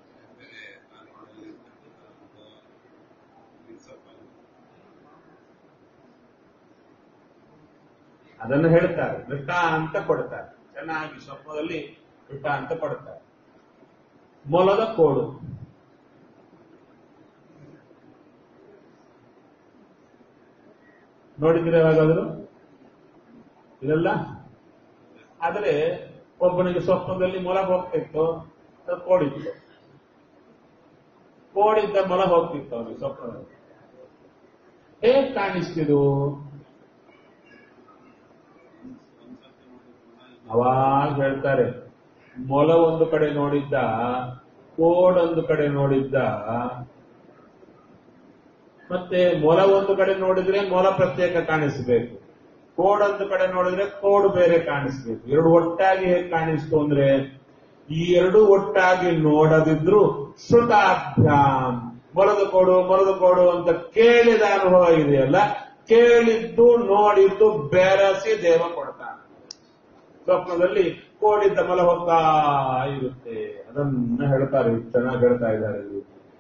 ಅದನ್ನು ಹೇಳ್ತಾರೆ ವೃತ್ತ ಅಂತ ಕೊಡ್ತಾರೆ ಚೆನ್ನಾಗಿ ಸ್ವಪ್ನದಲ್ಲಿ ವೃತ್ತ ಅಂತ ಕೊಡ್ತಾರೆ ಮೊಲದ ಕೋಡು ನೋಡಿದ್ರೆ ಯಾವಾಗಾದ್ರು ಇದೆಲ್ಲ ಆದ್ರೆ ಒಬ್ಬನಿಗೆ ಸ್ವಪ್ನದಲ್ಲಿ ಮೊಲ ಹೋಗ್ತಿತ್ತು ಅದು ಕೋಡಿತ್ತು ಕೋಡಿದ್ದ ಮೊಲ ಹೋಗ್ತಿತ್ತು ಅವನಿಗೆ ಸ್ವಪ್ನದಲ್ಲಿ ಹೇಗ್ ಕಾಣಿಸ್ತಿದು ಅವಾಗ ಹೇಳ್ತಾರೆ ಮೊಲ ಒಂದು ಕಡೆ ನೋಡಿದ್ದ ಕೋಡ್ ಒಂದು ಕಡೆ ನೋಡಿದ್ದ ಮತ್ತೆ ಮೊಲ ಒಂದು ಕಡೆ ನೋಡಿದ್ರೆ ಮೊಲ ಪ್ರತ್ಯೇಕ ಕಾಣಿಸ್ಬೇಕು ಕೋಡ್ ಒಂದು ಕಡೆ ನೋಡಿದ್ರೆ ಕೋಡ್ ಬೇರೆ ಕಾಣಿಸ್ಬೇಕು ಎರಡು ಒಟ್ಟಾಗಿ ಹೇಗೆ ಕಾಣಿಸ್ತು ಅಂದ್ರೆ ಈ ಎರಡು ಒಟ್ಟಾಗಿ ನೋಡದಿದ್ರು ಶ್ರುತಾಭ್ಯಾಮ್ ಮೊಲದ ಕೋಡು ಮೊಲದ ಕೋಡು ಅಂತ ಕೇಳಿದ ಅನುಭವ ಇದೆಯಲ್ಲ ಕೇಳಿದ್ದು ನೋಡಿದ್ದು ಬೆರಸಿ ದೇವ ಕೊಡ್ತಾನೆ ಸ್ವಪ್ನದಲ್ಲಿ ಕೋಡಿದ್ದ ಮೊಲ ಹೋಗ್ತಾ ಇರುತ್ತೆ ಅದನ್ನ ಹೇಳ್ತಾರೆ ಚೆನ್ನಾಗಿ ಹೇಳ್ತಾ ಇದ್ದಾರೆ ಇಲ್ಲಿ.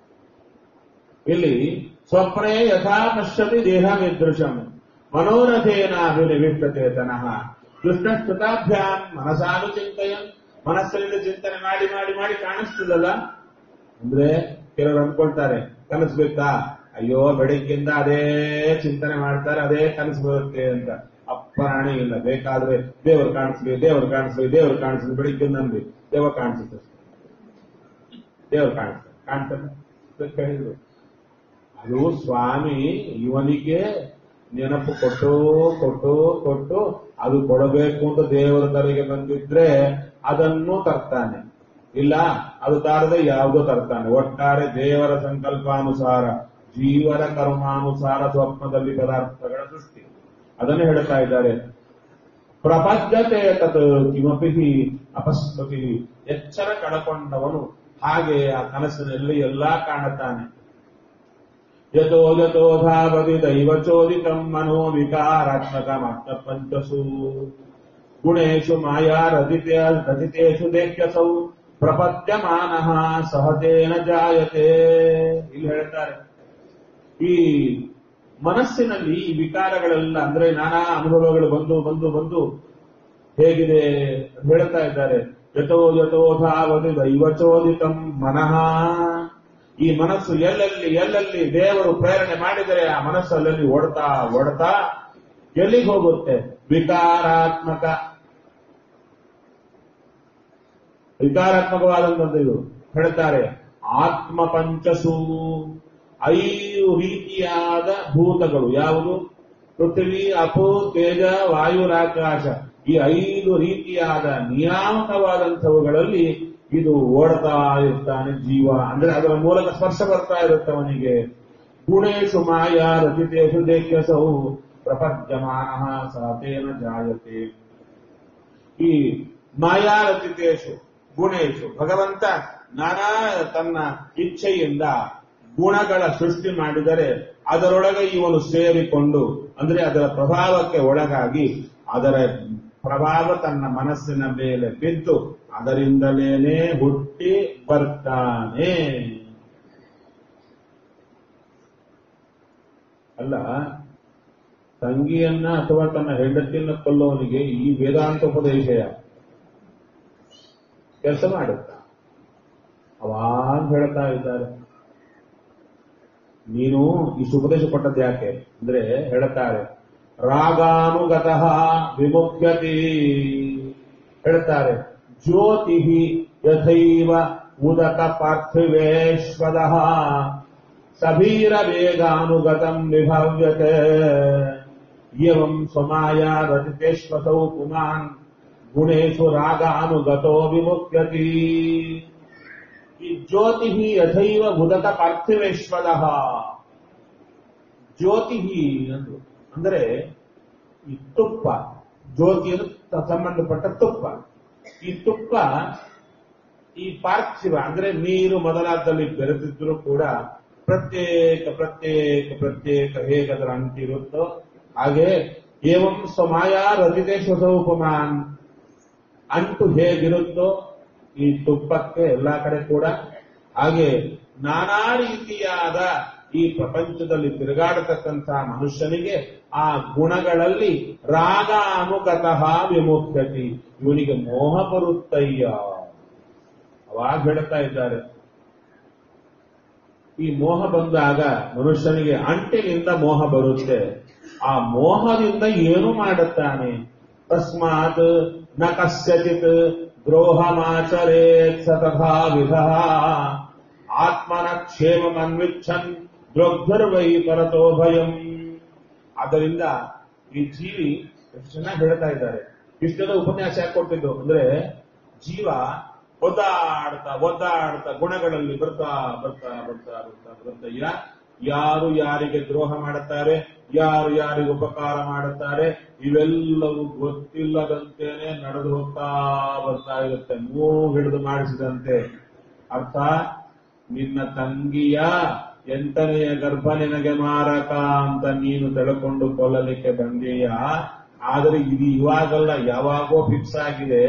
ಇಲ್ಲಿ ಸ್ವಪ್ನೇ ಯಥಾ ಪಶ್ಯತಿ ದೇಹ ವಿದೃಶಂ ಮನೋರಥೇನ ಅಭಿನಿವಿಷ್ಟಚೇತನಃ ದುಷ್ಟಶ್ರುತಾಭ್ಯಾಂ ಮನಸಾನು ಚಿಂತೆಯನ್ ಮನಸ್ಸಿನಿಂದ ಚಿಂತನೆ ಮಾಡಿ ಮಾಡಿ ಮಾಡಿ ಕಾಣಿಸ್ತದಲ್ಲ ಅಂದ್ರೆ ಕೆಲವರು ಅನ್ಕೊಳ್ತಾರೆ ಕನಸು ಬೇಕಾ ಅಯ್ಯೋ ಬೆಳಿಗ್ಗೆಯಿಂದ ಅದೇ ಚಿಂತನೆ ಮಾಡ್ತಾರೆ ಅದೇ ಕನಸು ಬರುತ್ತೆ ಅಂತ ಅಪ್ಪರಾಣಿ ಇಲ್ಲ ಬೇಕಾದ್ರೆ ದೇವರು ಕಾಣಿಸ್ಲಿ ದೇವರು ಕಾಣಿಸ್ಲಿ ದೇವರು ಕಾಣಿಸ್ಲಿ ಬೆಳಿಗ್ಗೆ ನಂಬಿ ದೇವ ಕಾಣಿಸುತ್ತೆ ದೇವರು ಕಾಣಿಸ್ತಾರೆ ಕಾಣ್ತಾರೆ ಅದಕ್ಕೆ ಹೇಳಿದ್ರು ಅದು ಸ್ವಾಮಿ ಇವನಿಗೆ ನೆನಪು ಕೊಟ್ಟು ಕೊಟ್ಟು ಕೊಟ್ಟು ಅದು ಕೊಡಬೇಕು ಅಂತ ದೇವರ ತಲೆಗೆ ಬಂದಿದ್ರೆ ಅದನ್ನು ತರ್ತಾನೆ ಇಲ್ಲ ಅದು ತಾರದೆ ಯಾವುದೋ ತರ್ತಾನೆ ಒಟ್ಟಾರೆ ದೇವರ ಸಂಕಲ್ಪಾನುಸಾರ ಜೀವನ ಕರ್ಮಾನುಸಾರ ಸ್ವಪ್ನದಲ್ಲಿ ಪದಾರ್ಥಗಳ ಸೃಷ್ಟಿ ಅದನ್ನು ಹೇಳ್ತಾ ಇದ್ದಾರೆ ಪ್ರಪದ್ಯತೆ ತತ್ ಕಿಮಪಿ ಹಿ ಅಪಸ್ಮತಿ ಎಚ್ಚರ ಕಳಕೊಂಡವನು ಹಾಗೆ ಆ ಕನಸಿನಲ್ಲಿ ಎಲ್ಲಾ ಕಾಣುತ್ತಾನೆ ಯಥೋ ಯಥೋ ಧಾವತಿ ದೈವ ಚೋದಿತಂ ಮನೋ ವಿಕಾರಾತ್ಮಕ ಪಂಚಸು ಗುಣೇಶು ಮಾಯಾ ರಚಿತ ರಚಿತೇಶು ದೇಖ್ಯಸೌ ಪ್ರಪದ್ಯಮಾನ ಸಹತೇನ ಜಾಯತೆ ಇಲ್ಲಿ ಹೇಳ್ತಾರೆ ಈ ಮನಸ್ಸಿನಲ್ಲಿ ಈ ವಿಕಾರಗಳೆಲ್ಲ ಅಂದ್ರೆ ನಾನಾ ಅನುಭವಗಳು ಬಂದು ಬಂದು ಬಂದು ಹೇಗಿದೆ ಅಂತ ಹೇಳ್ತಾ ಇದ್ದಾರೆ ಯಥೋ ಯಥೋ ಧಾವತಿ ದೈವಚೋದಿತಂ ಮನಃ ಈ ಮನಸ್ಸು ಎಲ್ಲೆಲ್ಲಿ ಎಲ್ಲೆಲ್ಲಿ ದೇವರು ಪ್ರೇರಣೆ ಮಾಡಿದರೆ ಆ ಮನಸ್ಸು ಅಲ್ಲಲ್ಲಿ ಓಡ್ತಾ ಓಡ್ತಾ ಎಲ್ಲಿಗೆ ಹೋಗುತ್ತೆ ವಿಕಾರಾತ್ಮಕ ವಿಕಾರಾತ್ಮಕವಾದಂಥದ್ದು ಇದು ಹೇಳ್ತಾರೆ ಆತ್ಮ ಪಂಚಸು ಐದು ರೀತಿಯಾದ ಭೂತಗಳು ಯಾವುದು ಪೃಥ್ವಿ ಅಪು ತೇಜ ವಾಯುರಾಕಾಶ ಈ ಐದು ರೀತಿಯಾದ ನಿಯಾಮಕವಾದಂಥವುಗಳಲ್ಲಿ ಇದು ಓಡ್ತಾ ಇರ್ತಾನೆ ಜೀವ ಅಂದ್ರೆ ಅದರ ಮೂಲಕ ಸ್ಪರ್ಶ ಬರ್ತಾ ಇರುತ್ತೆ ಅವನಿಗೆ ಗುಣೇಶು ಮಾಯಾ ರಚಿತೇಶು ದೇಖ್ಯಸೌ ಪ್ರಪಂಚಮಾನ ಸಾತೇನ ಜಾಯತೆ ಈ ಮಾಯಾ ರಚಿತೇಶು ಗುಣೇಶು ಭಗವಂತ ನಾನಾ ತನ್ನ ಇಚ್ಛೆಯಿಂದ ಗುಣಗಳ ಸೃಷ್ಟಿ ಮಾಡಿದರೆ ಅದರೊಳಗೆ ಇವನು ಸೇರಿಕೊಂಡು ಅಂದ್ರೆ ಅದರ ಪ್ರಭಾವಕ್ಕೆ ಒಳಗಾಗಿ ಅದರ ಪ್ರಭಾವ ತನ್ನ ಮನಸ್ಸಿನ ಮೇಲೆ ಬಿದ್ದು ಅದರಿಂದಲೇನೆ ಹುಟ್ಟಿ ಬರ್ತಾನೆ ಅಲ್ಲ ತಂಗಿಯನ್ನ ಅಥವಾ ತನ್ನ ಹೆಂಡತಿಯನ್ನ ಕೊಲ್ಲೋನಿಗೆ ಈ ವೇದಾಂತ ಉಪದೇಶ ಕೆಲಸ ಮಾಡುತ್ತ ಅವಾಗ ಹೇಳ್ತಾ ಇದ್ದಾರೆ ನೀನು ಇಷ್ಟು ಉಪದೇಶ ಕೊಟ್ಟದ್ದು ಯಾಕೆ ಅಂದ್ರೆ ಹೇಳ್ತಾರೆ ರಾಗಾನುಗತಃ ವಿಮುಖ್ಯತಿ ಹೇಳ್ತಾರೆ ಜ್ಯೋತಿ ಯಥೈವ ಉದಕ ಪಾರ್ಥಿವೇಶ್ವದ ಸಭೀರ ವೇಗಾನುಗತಂ ವಿಭವ್ಯತೆ ಏವಂ ಸ್ವಮಾಯಾ ರಚಿತೇಶ್ವಸೌ ಪುಮಾನ್ ಗುಣೇಶು ರಾಗಾನುಗತೋ ವಿಮುಖ್ಯತಿ ಈ ಜ್ಯೋತಿ ಯಥೈವ ಉದಕ ಪಾರ್ಥಿವೇಶ್ವರ ಜ್ಯೋತಿ ಅಂದ್ರು ಅಂದರೆ ಈ ತುಪ್ಪ ಜ್ಯೋತಿಯನ್ನು ತ- ಸಂಬಂಧಪಟ್ಟ ತುಪ್ಪ ಈ ತುಪ್ಪ ಈ ಪಾರ್ಥಿವ ಅಂದ್ರೆ ನೀರು ಮೊದಲಾದಲ್ಲಿ ಬೆರೆತಿದ್ರು ಕೂಡ ಪ್ರತ್ಯೇಕ ಪ್ರತ್ಯೇಕ ಪ್ರತ್ಯೇಕ ಹೇಗೆ ಅದರ ಅಂಟಿರುತ್ತೋ ಹಾಗೆ ಏವಂ ಸ್ವಮಾಯಾ ರಚಿತೇಶ ಉಪಮಾನ್ ಅಂಟು ಹೇಗಿರುತ್ತೋ ಈ ತುಪ್ಪಕ್ಕೆ ಎಲ್ಲಾ ಕಡೆ ಕೂಡ ಹಾಗೆ ನಾನಾ ರೀತಿಯಾದ ಈ ಪ್ರಪಂಚದಲ್ಲಿ ತಿರುಗಾಡತಕ್ಕಂತಹ ಮನುಷ್ಯನಿಗೆ ಆ ಗುಣಗಳಲ್ಲಿ ರಾಗ ಅನುಗತಃ ವಿಮುಖ್ಯತಿ ಇವನಿಗೆ ಮೋಹ ಬರುತ್ತಯ್ಯ ಅವಾಗ ಹೇಳ್ತಾ ಇದ್ದಾರೆ ಈ ಮೋಹ ಬಂದಾಗ ಮನುಷ್ಯನಿಗೆ ಅಂಟಿನಿಂದ ಮೋಹ ಬರುತ್ತೆ ಆ ಮೋಹದಿಂದ ಏನು ಮಾಡುತ್ತಾನೆ ತಸ್ಮಾತ್ ನ ಕಸ್ಯಚಿತ್ ದ್ರೋಹಮಾಚರೇತ್ ಸ ತಥಾ ವಿಧ ಆತ್ಮನ ಕ್ಷೇಮಮನ್ವಿಚ್ಛನ್ ದ್ರೋಗ್ಧರ್ವೈ ಪರತೋ ಭಯಂ ಆದ್ದರಿಂದ ಈ ಜೀವಿ ಎಷ್ಟು ಚೆನ್ನಾಗಿ ಹೇಳ್ತಾ ಇದ್ದಾರೆ ಇಷ್ಟೆಲ್ಲ ಉಪನ್ಯಾಸ ಯಾಕೆ ಕೊಟ್ಟಿದ್ದು ಅಂದ್ರೆ ಜೀವ ಒದ್ದಾಡ್ತಾ ಒದ್ದಾಡ್ತಾ ಗುಣಗಳಲ್ಲಿ ಬರ್ತಾ ಬರ್ತಾ ಬರ್ತಾ ಬರ್ತಾ ಬರ್ತಾ ಯಾ- ಯಾರು ಯಾರಿಗೆ ದ್ರೋಹ ಮಾಡುತ್ತಾರೆ ಯಾರು ಯಾರಿಗೆ ಉಪಕಾರ ಮಾಡುತ್ತಾರೆ ಇವೆಲ್ಲವೂ ಗೊತ್ತಿಲ್ಲದಂತೆನೆ ನಡೆದು ಹೋಗ್ತಾ ಬರ್ತಾ ಇರುತ್ತೆ ಮೂಗು ಹಿಡಿದು ಮಾಡಿಸಿದಂತೆ ಅರ್ಥ ನಿನ್ನ ತಂಗಿಯ ಎಂಟನೆಯ ಗರ್ಭ ನಿನಗೆ ಮಾರಕ ಅಂತ ನೀನು ತಿಳ್ಕೊಂಡು ಕೊಲ್ಲಲಿಕ್ಕೆ ಬಂದೀಯ ಆದರೆ ಇದು ಇವಾಗಲ್ಲ ಯಾವಾಗೋ ಫಿಕ್ಸ್ ಆಗಿದೆ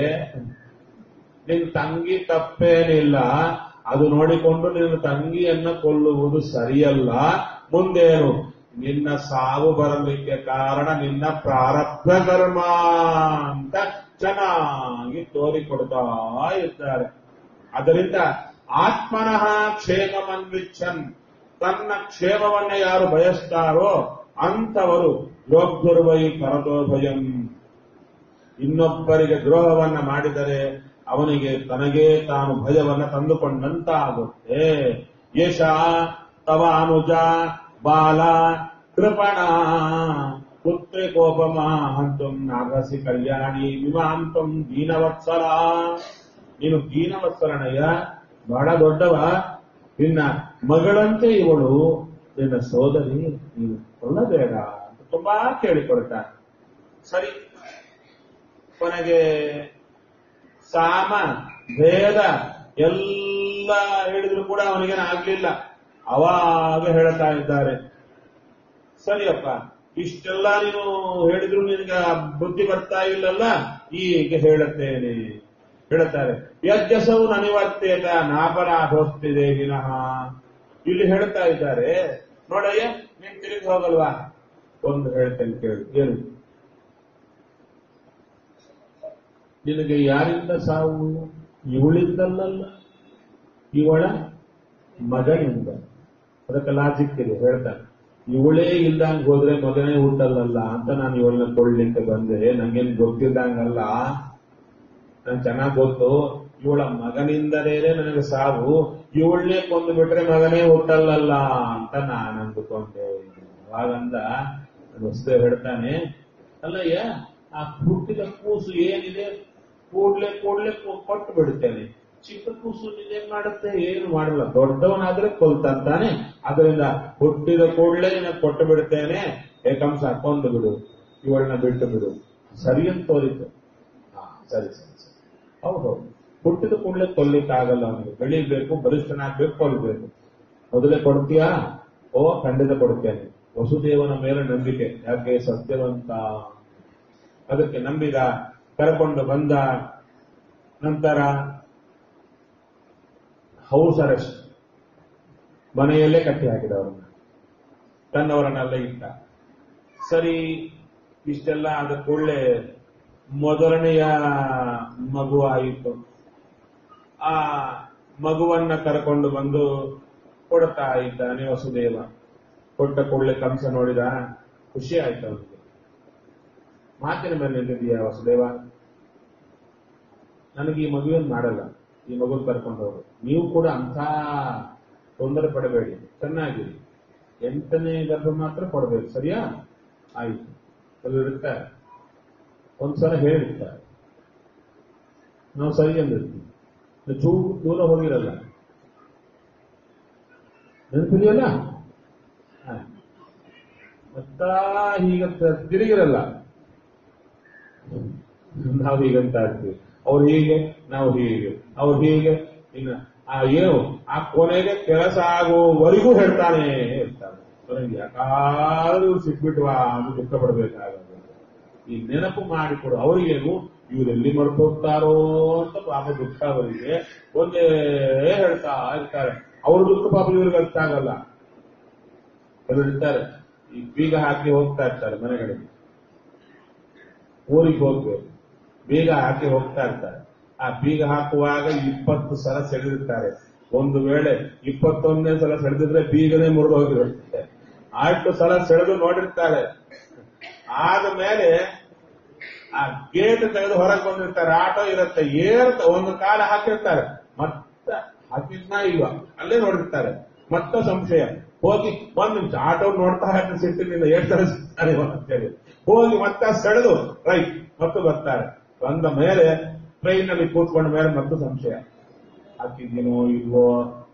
ನಿನ್ ತಂಗಿ ತಪ್ಪೇನಿಲ್ಲ ಅದು ನೋಡಿಕೊಂಡು ನಿನ್ನ ತಂಗಿಯನ್ನ ಕೊಲ್ಲುವುದು ಸರಿಯಲ್ಲ ಮುಂದೇನು ನಿನ್ನ ಸಾವು ಬರಲಿಕ್ಕೆ ಕಾರಣ ನಿನ್ನ ಪ್ರಾರಬ್ಧ ಕರ್ಮ ಅಂತ ಚೆನ್ನಾಗಿ ತೋರಿಕೊಡ್ತಾ ಇದ್ದಾರೆ ಅದರಿಂದ ಆತ್ಮನಃ ಕ್ಷೇಮಮನ್ವಿಚ್ಛನ್ ತನ್ನ ಕ್ಷೇಮವನ್ನ ಯಾರು ಬಯಸ್ತಾರೋ ಅಂತವರು ಯೋಗ್ಯರ್ವೈ ಪರತೋ ಭಯಂ ಇನ್ನೊಬ್ಬರಿಗೆ ದ್ರೋಹವನ್ನ ಮಾಡಿದರೆ ಅವನಿಗೆ ತನಗೇ ತಾನು ಭಯವನ್ನ ತಂದುಕೊಂಡಂತಾಗುತ್ತೆ ಯಶ ತವ ಅನುಜ ಬಾಲ ಕೃಪಣ ಪುತ್ರಿ ಕೋಪಮ ಹಂತಂ ನಾಗಸಿ ಕಲ್ಯಾಣಿ ವಿಮಾಂತಂ ದೀನವತ್ಸಲ ನೀನು ದೀನವತ್ಸಲನಯ್ಯ ಬಹಳ ದೊಡ್ಡವ ನಿನ್ನ ಮಗಳಂತೆ ಇವಳು ನಿನ್ನ ಸೋದರಿ ನೀನು ಕೊಲ್ಲಬೇಡ ಅಂತ ತುಂಬಾ ಕೇಳಿಕೊಳ್ತಾನೆ ಸರಿ ಕೊನೆಗೆ ಸಾಮ ಭೇದ ಎಲ್ಲ ಹೇಳಿದ್ರು ಕೂಡ ಅವನಿಗೇನು ಆಗ್ಲಿಲ್ಲ ಅವಾಗ ಹೇಳ್ತಾ ಇದ್ದಾರೆ ಸರಿಯಪ್ಪ ಇಷ್ಟೆಲ್ಲ ನೀನು ಹೇಳಿದ್ರು ನಿನಗೆ ಬುದ್ಧಿ ಬರ್ತಾ ಇಲ್ಲಲ್ಲ ಈಗ ಹೇಳುತ್ತೇನೆ ಹೇಳುತ್ತಾರೆ ಯಜ್ಜಸವು ಅನಿವಾರ್ಯತ ನಾಪರಾಧೋಸ್ತಿದೆ ವಿನಃ ಇಲ್ಲಿ ಹೇಳ್ತಾ ಇದ್ದಾರೆ ನೋಡಯ್ಯ ನೀನ್ ತಿರುಗಿ ಹೋಗಲ್ವಾ ಒಂದು ಹೇಳ್ತೇನೆ ಕೇಳಿ ಏನು ನಿನಗೆ ಯಾರಿಂದ ಸಾವು ಇವಳಿಂದಲ್ಲ ಇವಳ ಮಗನಿಂದ ಅದಕ್ಕೆ ಲಾಜಿಕ್ ಇದೆ ಹೇಳ್ತಾನೆ ಇವಳೇ ಇಲ್ದಂಗ್ ಹೋದ್ರೆ ಮಗನೇ ಹುಟ್ಟಲ್ಲಲ್ಲ ಅಂತ ನಾನು ಇವಳನ್ನ ಕೊಳ್ಳಿಕ್ಕೆ ಬಂದೆ ನಂಗೇನ್ ಗೊತ್ತಿದ್ದಂಗಲ್ಲ ನಂಗೆ ಚೆನ್ನಾಗ್ ಗೊತ್ತು ಇವಳ ಮಗನಿಂದಲೇ ನನಗೆ ಸಾವು ಇವಳನ್ನೇ ಕೊಂದು ಬಿಟ್ರೆ ಮಗನೇ ಹುಟ್ಟಲ್ಲಲ್ಲ ಅಂತ ನಾನು ಅಂದುಕೊಂಡೆ ಅವಾಗಂದ ಹೊಸದೇ ಹೇಳ್ತಾನೆ ಅಲ್ಲಯ್ಯ ಆ ಹುಟ್ಟಿದ ಕೂಸು ಏನಿದೆ ಕೂಡ್ಲೆ ಕೂಡ್ಲೆ ಕೊ- ಕೊಟ್ಟು ಬಿಡುತ್ತೇನೆ ಚಿಕ್ಕ ಕೂಸು ನಿಜೇನ್ ಮಾಡುತ್ತೆ ಏನು ಮಾಡಲ್ಲ ದೊಡ್ಡವನಾದ್ರೆ ಕೊಲ್ತಂತಾನೆ ಅದರಿಂದ ಹುಟ್ಟಿದ ಕೂಡಲೇ ನಿನಗೆ ಕೊಟ್ಟು ಬಿಡುತ್ತೇನೆ ಏಕಂಸ ಕೊಂದು ಬಿಡು ಇವಳನ್ನ ಬಿಟ್ಟು ಬಿಡು ಸರಿ ಅಂತ ತೋರಿತು ಹಾ ಸರಿ ಸರಿ ಸರಿ ಹೌದು ಹೌದು ಹುಟ್ಟಿದ ಕೂಡಲೇ ಕೊಲ್ಲಿಕ್ಕಾಗಲ್ಲ ಅವನಿಗೆ ಬೆಳಿಬೇಕು ಬಲಿಷ್ಠನಾಗ್ಬೇಕು ಕೊಲ್ಬೇಕು ಮೊದಲೇ ಕೊಡ್ತೀಯಾ ಓ ಖಂಡಿತ ಕೊಡ್ತೇನೆ ವಸುದೇವನ ಮೇಲೆ ನಂಬಿಕೆ ಯಾಕೆ ಸತ್ಯವಂತ ಅದಕ್ಕೆ ನಂಬಿದ ಕರ್ಕೊಂಡು ಬಂದ ನಂತರ ಹೌಸ್ ಅರೆಸ್ಟ್ ಮನೆಯಲ್ಲೇ ಕಟ್ಟಿ ಹಾಕಿದ ಅವರನ್ನ ತನ್ನವರನ್ನೆಲ್ಲ ಇಟ್ಟ ಸರಿ ಇಷ್ಟೆಲ್ಲ ಆದ ಕೂಡಲೇ ಮೊದಲನೆಯ ಮಗು ಆಯಿತು ಆ ಮಗುವನ್ನ ಕರ್ಕೊಂಡು ಬಂದು ಕೊಡ್ತಾ ಇದ್ದಾನೆ ವಸುದೇವ ಕೊಟ್ಟ ಕೂಡಲೇ ಕಂಸ ನೋಡಿದ ಖುಷಿ ಆಯ್ತು ಅವನಿಗೆ ಮಾತಿನ ಮೇಲೆ ನಿಂತಿದೀಯ ವಸುದೇವ ನನಗೆ ಈ ಮಗುವನ್ನು ಮಾಡಲ್ಲ ಈ ಮಗುನ್ ಕರ್ಕೊಂಡು ಹೋಗು ನೀವು ಕೂಡ ಅಂತ ತೊಂದರೆ ಪಡಬೇಡಿ ಚೆನ್ನಾಗಿರಿ ಎಂಟನೇ ಗರ್ಭ ಮಾತ್ರ ಕೊಡಬೇಕು ಸರಿಯಾ ಆಯ್ತು ಕೆಲವರು ಇರ್ತಾರೆ ಒಂದ್ಸಲ ಹೇಳಿರ್ತಾರೆ ನಾವು ಸರಿ ಅಂದಿರ್ತೀವಿ ಚೂ ದೂರ ಹೋಗಿರಲ್ಲ ನೆನಪಿದೆಯಲ್ಲ ಮತ್ತ ಹೀಗ ತಿರುಗಿರಲ್ಲ ನಾವು ಹೀಗಂತ ಇರ್ತೀವಿ ಅವ್ರು ಹೀಗೆ ನಾವು ಹೀಗೆ ಅವ್ರು ಹೀಗೆ ಇನ್ನು ಆ ಏನು ಆ ಕೊನೆಗೆ ಕೆಲಸ ಆಗುವವರೆಗೂ ಹೇಳ್ತಾನೆ ಇರ್ತಾನೆ ಕೊನೆಗೆ ಯಾಕಾದ್ರೂ ಸಿಕ್ಬಿಟ್ವಾ ಅಂತ ದುಃಖ ಪಡಬೇಕಾಗಲ್ಲ ಈ ನೆನಪು ಮಾಡಿಕೊಡು ಅವರಿಗೇನು ಇವರೆಲ್ಲಿ ಮರ್ತೋಗ್ತಾರೋ ಅಂತ ಪಾಪ ದುಃಖ ಅವರಿಗೆ ಒಂದೇ ಹೇಳ್ತಾ ಇರ್ತಾರೆ ಅವ್ರ ದುಃಖ ಪಾಪ ಇವ್ರಿಗೆ ಅರ್ಥ ಆಗಲ್ಲ ಕೆಲವರು ಇರ್ತಾರೆ ಈ ಬೀಗ ಹಾಕಿ ಹೋಗ್ತಾ ಇರ್ತಾರೆ ಮನೆಗಳಿಗೆ ಊರಿಗೆ ಹೋಗ್ಬೇಕು ಬೀಗ ಹಾಕಿ ಹೋಗ್ತಾ ಇರ್ತಾರೆ ಆ ಬೀಗ ಹಾಕುವಾಗ ಇಪ್ಪತ್ತು ಸಲ ಸೆಳೆದಿರ್ತಾರೆ ಒಂದು ವೇಳೆ ಇಪ್ಪತ್ತೊಂದನೇ ಸಲ ಸೆಳೆದಿದ್ರೆ ಬೀಗನೇ ಮುರಿದು ಹೋಗಿರುತ್ತೆ ಅಷ್ಟು ಸಲ ಸೆಳೆದು ನೋಡಿರ್ತಾರೆ ಆದ ಮೇಲೆ ಆ ಗೇಟ್ ತೆಗೆದು ಹೊರಗೆ ಬಂದಿರ್ತಾರೆ ಆಟೋ ಇರುತ್ತೆ ಏರ್ತ ಒಂದು ಕಾಲ ಹಾಕಿರ್ತಾರೆ ಮತ್ತೆ ಹಾಕಿದ್ನ ಇಲ್ವಾ ಅಲ್ಲೇ ನೋಡಿರ್ತಾರೆ ಮತ್ತೆ ಸಂಶಯ ಹೋಗಿ ಒಂದ್ ನಿಮಿಷ ಆಟೋ ನೋಡ್ತಾ ಇರ್ತಾರೆ ಸಿಟ್ಟಿನಿಂದ ಎಷ್ಟು ಸಲ ಸಿಗ್ತಾರೆ ಅಂತೇಳಿ ಹೋಗಿ ಮತ್ತೆ ಸೆಳೆದು ರೈಟ್ ಮತ್ತೆ ಬರ್ತಾರೆ ಬಂದ ಮೇಲೆ ಟ್ರೈನ್ ನಲ್ಲಿ ಕೂತ್ಕೊಂಡ ಮೇಲೆ ಮತ್ತೆ ಸಂಶಯ ಹಾಕಿದ್ದೀನೋ ಇಲ್ವೋ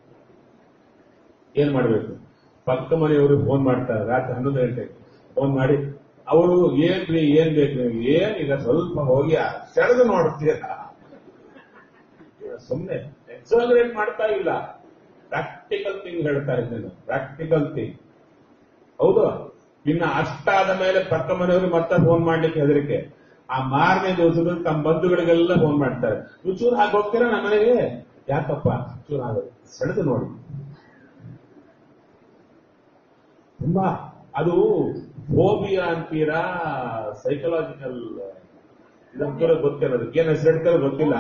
ಏನ್ ಮಾಡ್ಬೇಕು ಪಕ್ಕ ಮನೆಯವರು ಫೋನ್ ಮಾಡ್ತಾರೆ ರಾತ್ರಿ ಹನ್ನೊಂದು ಗಂಟೆಗೆ ಫೋನ್ ಮಾಡಿ ಅವರು ಏನ್ರಿ ಏನ್ ಬೇಕು ನಿಮ್ಗೆ ಏನ್ ಈಗ ಸ್ವಲ್ಪ ಹೋಗಿ ಆ ಸೆಳೆದು ನೋಡ್ತೀರಾ ಸುಮ್ಮನೆ ಎಕ್ಸಾಗರೇಟ್ ಮಾಡ್ತಾ ಇಲ್ಲ ಪ್ರಾಕ್ಟಿಕಲ್ ಥಿಂಗ್ ಹೇಳ್ತಾ ಇದ್ದೇನೆ ಪ್ರಾಕ್ಟಿಕಲ್ ಥಿಂಗ್ ಹೌದು ಇನ್ನು ಅಷ್ಟಾದ ಮೇಲೆ ಪಕ್ಕ ಮನೆಯವರು ಮತ್ತೆ ಫೋನ್ ಮಾಡ್ಲಿಕ್ಕೆ ಹೆದರಿಕೆ ಆ ಮಾರನೇ ದಿವಸದಲ್ಲಿ ತಮ್ಮ ಬಂಧುಗಳಿಗೆಲ್ಲ ಫೋನ್ ಮಾಡ್ತಾರೆ ನೀವು ಚೂರು ಹಾಗೆ ಹೋಗ್ತೀರಾ ನಮ್ಮ ಮನೆಗೆ ಯಾಕಪ್ಪ ಚೂರು ಆಗೋದು ಸೆಳೆದು ನೋಡಿ ತುಂಬಾ ಅದು ಫೋಬಿಯಾ ಅಂತೀರಾ ಸೈಕಲಾಜಿಕಲ್ ಇದಂತೀರ ಗೊತ್ತಿಲ್ಲ ಅದಕ್ಕೆ ಏನ್ ಹೆಸರಿಡ್ತಾರೋ ಗೊತ್ತಿಲ್ಲ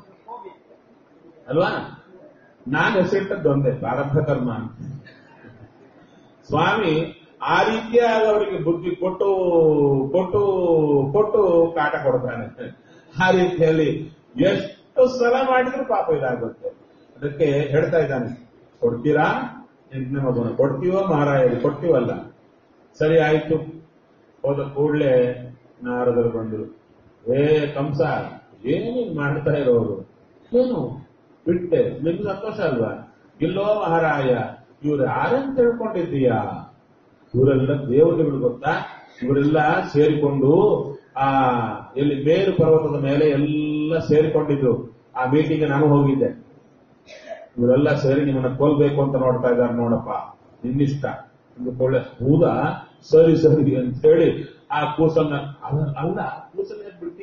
ಅಲ್ವಾ ನಾನ್ ಹೆಸರಿಟ್ಟದ್ದು ಒಂದೇ ಪ್ರಾರಬ್ಧ ಕರ್ಮ ಅಂತ ಸ್ವಾಮಿ ಆ ರೀತಿಯಾಗಿ ಅವರಿಗೆ ಬುದ್ಧಿ ಕೊಟ್ಟು ಕೊಟ್ಟು ಕೊಟ್ಟು ಕಾಟ ಕೊಡ್ತಾನೆ ಆ ರೀತಿಯಲ್ಲಿ ಎಷ್ಟು ಸಲ ಮಾಡಿದ್ರು ಪಾಪ ಇದಾಗುತ್ತೆ ಅದಕ್ಕೆ ಹೇಳ್ತಾ ಇದ್ದಾನೆ ಕೊಡ್ತೀರಾ ಎಂಟನೇ ಮಗುನ ಕೊಡ್ತೀವೋ ಮಹಾರಾಯ ಕೊಡ್ತೀವಲ್ಲ ಸರಿ ಆಯ್ತು ಹೋದ ಕೂಡಲೇ ನಾರದರು ಬಂದರು ಏ ಕಂಸ ಏನು ಮಾಡ್ತಾ ಇರೋರು ಏನು ಬಿಟ್ಟೆ ನಿಮ್ಗೆ ಸಂತೋಷ ಅಲ್ವಾ ಇಲ್ಲೋ ಮಹಾರಾಯ ಇವ್ರು ಯಾರಂತ ತಿಳ್ಕೊಂಡಿದ್ದೀಯಾ ಇವರೆಲ್ಲ ದೇವತೆಗಳು ಗೊತ್ತಾ ಇವರೆಲ್ಲ ಸೇರಿಕೊಂಡು ಆ ಎಲ್ಲಿ ಮೇರು ಪರ್ವತದ ಮೇಲೆ ಎಲ್ಲ ಸೇರಿಕೊಂಡಿದ್ರು ಆ ಮೀಟಿಂಗ್ ನಾನು ಹೋಗಿದ್ದೆ ಇವರೆಲ್ಲ ಸೇರಿ ನಿಮ್ಮನ್ನ ಕೊಲ್ಬೇಕು ಅಂತ ನೋಡ್ತಾ ಇದ್ದಾರೆ ನೋಡಪ್ಪ ನಿನ್ನಿಷ್ಟ ಅಂದುಕೊಳ್ಳೆ ಹೌದಾ ಸರಿ ಸರಿ ಅಂತ ಹೇಳಿ ಆ ಕೂಸನ್ನ ಅಲ್ಲ- ಅಲ್ಲ ಕೂಸನ್ನ ಬಿಟ್ಟಿ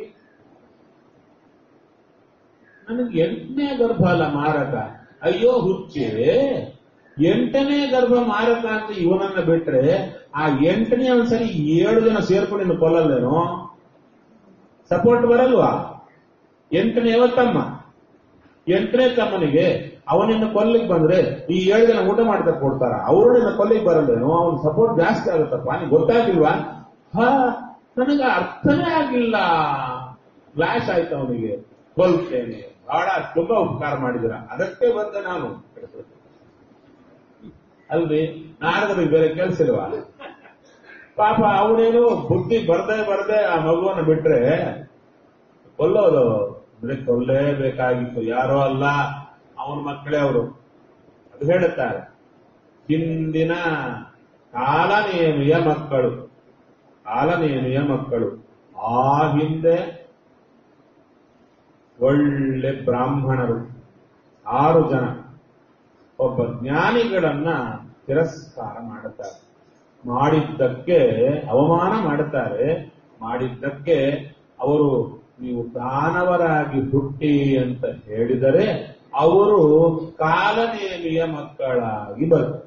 ನನಗೆ ಎಂಟನೇ ಗರ್ಭ ಅಲ್ಲ ಮಾರಕ ಅಯ್ಯೋ ಹುಚ್ಚೆ ಎಂಟನೇ ಗರ್ಭ ಮಾರಕ ಅಂತ ಇವನನ್ನ ಬಿಟ್ರೆ ಆ ಎಂಟನೇ ಒಂದ್ಸರಿ ಏಳು ಜನ ಸೇರ್ಕೊಂಡು ಇನ್ನು ಕೊಲ್ಲಲ್ಲೇನೋ ಸಪೋರ್ಟ್ ಬರಲ್ವಾ ಎಂಟನೇ ತಮ್ಮ ಎಂಟನೇ ತಮ್ಮನಿಗೆ ಅವನಿನ್ನ ಕೊಲ್ಲಿಗೆ ಬಂದ್ರೆ ಈ ಏಳು ಜನ ಊಟ ಮಾಡ್ತಾರೆ ಕೊಡ್ತಾರ ಅವರು ನಿನ್ನ ಕೊಲ್ಲಿಗೆ ಬರಲ್ಲೇನೋ ಅವನ ಸಪೋರ್ಟ್ ಜಾಸ್ತಿ ಆಗುತ್ತಪ್ಪ ನಿಂಗೆ ಗೊತ್ತಾಗಿಲ್ವಾ ಹಾ ನನಗೆ ಅರ್ಥನೇ ಆಗಿಲ್ಲ ಫ್ಲಾಶ್ ಆಯ್ತು ಅವನಿಗೆ ಕೊಲ್ತೇನೆ ಬಹಳ ತುಂಬಾ ಉಪಕಾರ ಮಾಡಿದಿರ ಅದಕ್ಕೆ ಬಂದೆ ನಾನು ಅಲ್ರಿ ನಾರದರಿಗೆ ಬೇರೆ ಕೆಲಸ ಇಲ್ವಾ ಪಾಪ ಅವನೇನು ಬುದ್ಧಿ ಬರ್ದೇ ಬರ್ದೇ ಆ ಮಗುವನ್ನು ಬಿಟ್ರೆ ಕೊಲ್ಲೋದು ಅಂದ್ರೆ ಕೊಲ್ಲೇಬೇಕಾಗಿತ್ತು ಯಾರೋ ಅಲ್ಲ ಅವನ ಮಕ್ಕಳೇ ಅವರು ಅದು ಹೇಳುತ್ತಾರೆ ಹಿಂದಿನ ಕಾಲನೇಮಿಯ ಮಕ್ಕಳು ಕಾಲನೇಮಿಯ ಮಕ್ಕಳು ಆ ಹಿಂದೆ ಒಳ್ಳೆ ಬ್ರಾಹ್ಮಣರು ಆರು ಜನ ಒಬ್ಬ ಜ್ಞಾನಿಗಳನ್ನ ತಿರಸ್ಕಾರ ಮಾಡುತ್ತಾರೆ ಮಾಡಿದ್ದಕ್ಕೆ ಅವಮಾನ ಮಾಡುತ್ತಾರೆ ಮಾಡಿದ್ದಕ್ಕೆ ಅವರು ನೀವು ದಾನವರಾಗಿ ಹುಟ್ಟಿ ಅಂತ ಹೇಳಿದರೆ ಅವರು ಕಾಲನೇಮಿಯ ಮಕ್ಕಳಾಗಿ ಬರ್ತಾರೆ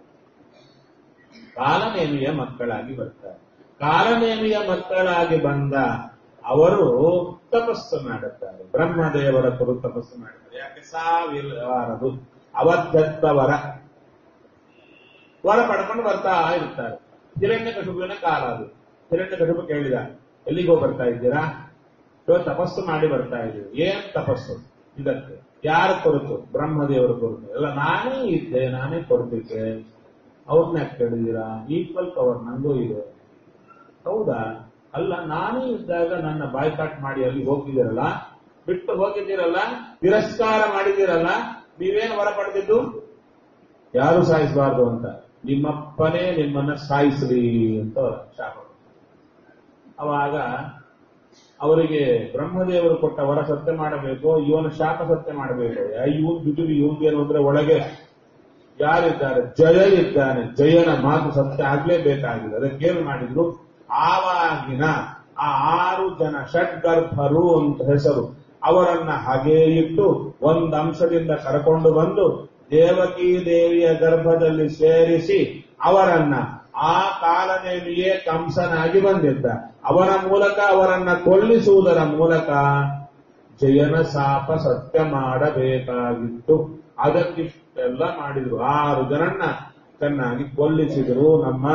ಕಾಲನೇಮಿಯ ಮಕ್ಕಳಾಗಿ ಬರ್ತಾರೆ ಕಾಲನೇಮಿಯ ಮಕ್ಕಳಾಗಿ ಬಂದ ಅವರು ತಪಸ್ಸು ಮಾಡುತ್ತಾರೆ ಬ್ರಹ್ಮದೇವರ ಕುರು ತಪಸ್ಸು ಮಾಡುತ್ತಾರೆ ಯಾಕೆ ಸಾವಿರಬಾರದು ಅವಧ್ಯತ್ವ ವರ ವರ ಪಡ್ಕೊಂಡು ಬರ್ತಾ ಇರ್ತಾರೆ ಹಿರಣ್ಯ ಕಟುಬಿನ ಕಾಲ ಅದು ಹಿರಣ್ಯ ಕಟುಬು ಕೇಳಿದ ಎಲ್ಲಿಗೋ ಬರ್ತಾ ಇದ್ದೀರಾ ಇವತ್ತು ತಪಸ್ಸು ಮಾಡಿ ಬರ್ತಾ ಇದ್ದೀವಿ ಏನ್ ತಪಸ್ಸು ಇದಕ್ಕೆ ಯಾರ ಕುರಿತು ಬ್ರಹ್ಮದೇವರ ಕುರಿತು ಎಲ್ಲ ನಾನೇ ಇದ್ದೆ ನಾನೇ ಕೊಡ್ತಿದ್ದೆ ಅವ್ರನ್ನ ಯಾಕೆ ಕೇಳಿದೀರಾ ಈಕ್ವಲ್ ಪವರ್ ನಂಗೂ ಇದೆ ಹೌದಾ ಅಲ್ಲ ನಾನೇ ಇದ್ದಾಗ ನನ್ನ ಬಾಯ್ಕಾಟ್ ಮಾಡಿ ಅಲ್ಲಿ ಹೋಗಿದ್ದೀರಲ್ಲ ಬಿಟ್ಟು ಹೋಗಿದ್ದೀರಲ್ಲ ತಿರಸ್ಕಾರ ಮಾಡಿದ್ದೀರಲ್ಲ ನೀವೇನು ವರ ಪಡೆದಿದ್ದು ಯಾರು ಸಾಯಿಸಬಾರ್ದು ಅಂತ ನಿಮ್ಮಪ್ಪನೇ ನಿಮ್ಮನ್ನ ಸಾಯಿಸ್ರಿ ಅಂತ ಶಾಪ ಅವಾಗ ಅವರಿಗೆ ಬ್ರಹ್ಮದೇವರು ಕೊಟ್ಟ ವರ ಸತ್ಯ ಮಾಡಬೇಕು ಇವನ ಶಾಪ ಸತ್ಯ ಮಾಡಬೇಕು ಇವನ್ ದುಡಿದು ಇವನ್ಗೇನು ಅಂದ್ರೆ ಒಳಗೆ ಯಾರಿದ್ದಾರೆ ಜಯ ಇದ್ದಾನೆ ಜಯನ ಮಾತು ಸತ್ಯ ಆಗ್ಲೇಬೇಕಾಗಿದೆ ಅದಕ್ಕೇನು ಮಾಡಿದ್ರು ಆವಾಗಿನ ಆ ಆರು ಜನ ಷಡ್ಗರ್ಭರು ಅಂತ ಹೆಸರು ಅವರನ್ನ ಹಾಗೇ ಇಟ್ಟು ಒಂದು ಅಂಶದಿಂದ ಕರ್ಕೊಂಡು ಬಂದು ದೇವಕಿ ದೇವಿಯ ಗರ್ಭದಲ್ಲಿ ಸೇರಿಸಿ ಅವರನ್ನ ಆ ಕಾಲನೇಮಿಯೇ ಕಂಸನಾಗಿ ಬಂದಿದ್ದ ಅವರ ಮೂಲಕ ಅವರನ್ನ ಕೊಲ್ಲಿಸುವುದರ ಮೂಲಕ ಜಯನ ಶಾಪ ಸತ್ಯ ಮಾಡಬೇಕಾಗಿತ್ತು ಅದಕ್ಕಿಷ್ಟೆಲ್ಲ ಮಾಡಿದ್ರು ಆರು ಜನನ್ನ ಚೆನ್ನಾಗಿ ಕೊಲ್ಲಿಸಿದ್ರು ನಮ್ಮ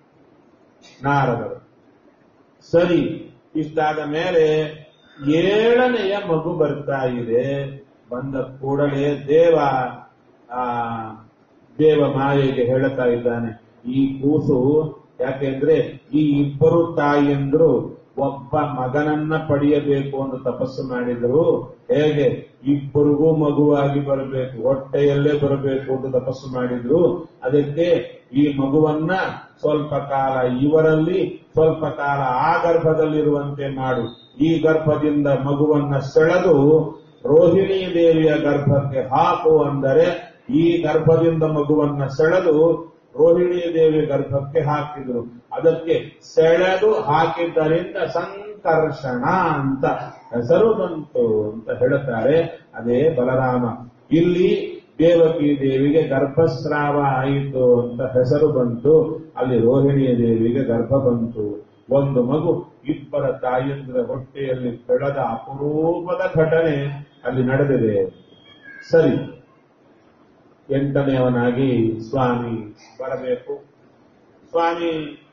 ನಾರದರು ಸರಿ ಇಷ್ಟಾದ ಮೇಲೆ ಏಳನೆಯ ಮಗು ಬರ್ತಾ ಇದೆ ಬಂದ ಕೂಡಲೇ ದೇವ ಆ ದೇವ ಮಾಯೆಗೆ ಹೇಳುತ್ತಾ ಇದ್ದಾನೆ ಈ ಕೂಸು ಯಾಕೆಂದ್ರೆ ಈ ಇಬ್ಬರು ತಾಯಿಯಂದ್ರು ಒಬ್ಬ ಮಗನನ್ನ ಪಡೆಯಬೇಕು ಅಂತ ತಪಸ್ಸು ಮಾಡಿದ್ರು ಹೇಗೆ ಇಬ್ಬರಿಗೂ ಮಗುವಾಗಿ ಬರಬೇಕು ಹೊಟ್ಟೆಯಲ್ಲೇ ಬರಬೇಕು ಅಂತ ತಪಸ್ಸು ಮಾಡಿದ್ರು ಅದಕ್ಕೆ ಈ ಮಗುವನ್ನ ಸ್ವಲ್ಪ ಕಾಲ ಇವರಲ್ಲಿ ಸ್ವಲ್ಪ ಕಾಲ ಆ ಗರ್ಭದಲ್ಲಿರುವಂತೆ ಮಾಡು ಈ ಗರ್ಭದಿಂದ ಮಗುವನ್ನ ಸೆಳೆದು ರೋಹಿಣಿ ದೇವಿಯ ಗರ್ಭಕ್ಕೆ ಹಾಕು ಅಂದರೆ ಈ ಗರ್ಭದಿಂದ ಮಗುವನ್ನ ಸೆಳೆದು ರೋಹಿಣಿ ದೇವಿ ಗರ್ಭಕ್ಕೆ ಹಾಕಿದ್ರು ಅದಕ್ಕೆ ಸೆಳೆದು ಹಾಕಿದ್ದರಿಂದ ಸಂಕರ್ಷಣ ಅಂತ ಹೆಸರು ಬಂತು ಅಂತ ಹೇಳುತ್ತಾರೆ ಅದೇ ಬಲರಾಮ ಇಲ್ಲಿ ದೇವಕಿ ದೇವಿಗೆ ಗರ್ಭಸ್ರಾವ ಆಯಿತು ಅಂತ ಹೆಸರು ಬಂತು ಅಲ್ಲಿ ರೋಹಿಣಿಯ ದೇವಿಗೆ ಗರ್ಭ ಬಂತು ಒಂದು ಮಗು ಇಬ್ಬರ ತಾಯಂದ್ರ ಹೊಟ್ಟೆಯಲ್ಲಿ ಬೆಳೆದ ಅಪರೂಪದ ಘಟನೆ ಅಲ್ಲಿ ನಡೆದಿದೆ ಸರಿ ಎಂಟನೆಯವನಾಗಿ ಸ್ವಾಮಿ ಬರಬೇಕು ಸ್ವಾಮಿ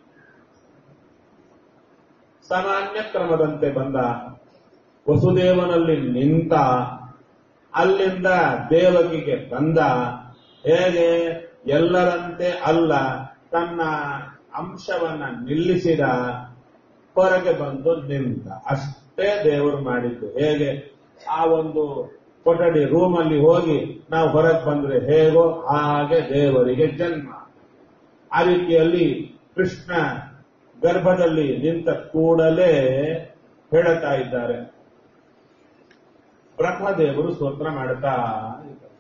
ಸಾಮಾನ್ಯ ಕ್ರಮದಂತೆ ಬಂದ ವಸುದೇವನಲ್ಲಿ ನಿಂತ ಅಲ್ಲಿಂದ ದೇವಕಿಗೆ ಬಂದ ಹೇಗೆ ಎಲ್ಲರಂತೆ ಅಲ್ಲ ತನ್ನ ಅಂಶವನ್ನ ನಿಲ್ಲಿಸಿದ ಹೊರಗೆ ಬಂದು ನಿಂತ ಅಷ್ಟೇ ದೇವರು ಮಾಡಿದ್ದು ಹೇಗೆ ಆ ಒಂದು ಕೊಠಡಿ ರೂಮಲ್ಲಿ ಹೋಗಿ ನಾವು ಹೊರಗೆ ಬಂದ್ರೆ ಹೇಗೋ ಹಾಗೆ ದೇವರಿಗೆ ಜನ್ಮ ಆ ರೀತಿಯಲ್ಲಿ ಕೃಷ್ಣ ಗರ್ಭದಲ್ಲಿ ನಿಂತ ಕೂಡಲೇ ಹೇಳುತ್ತಾ ಇದ್ದಾರೆ ಬ್ರಹ್ಮದೇವರು ಸ್ತೋತ್ರ ಮಾಡುತ್ತಾ ಇದ್ದಾರೆ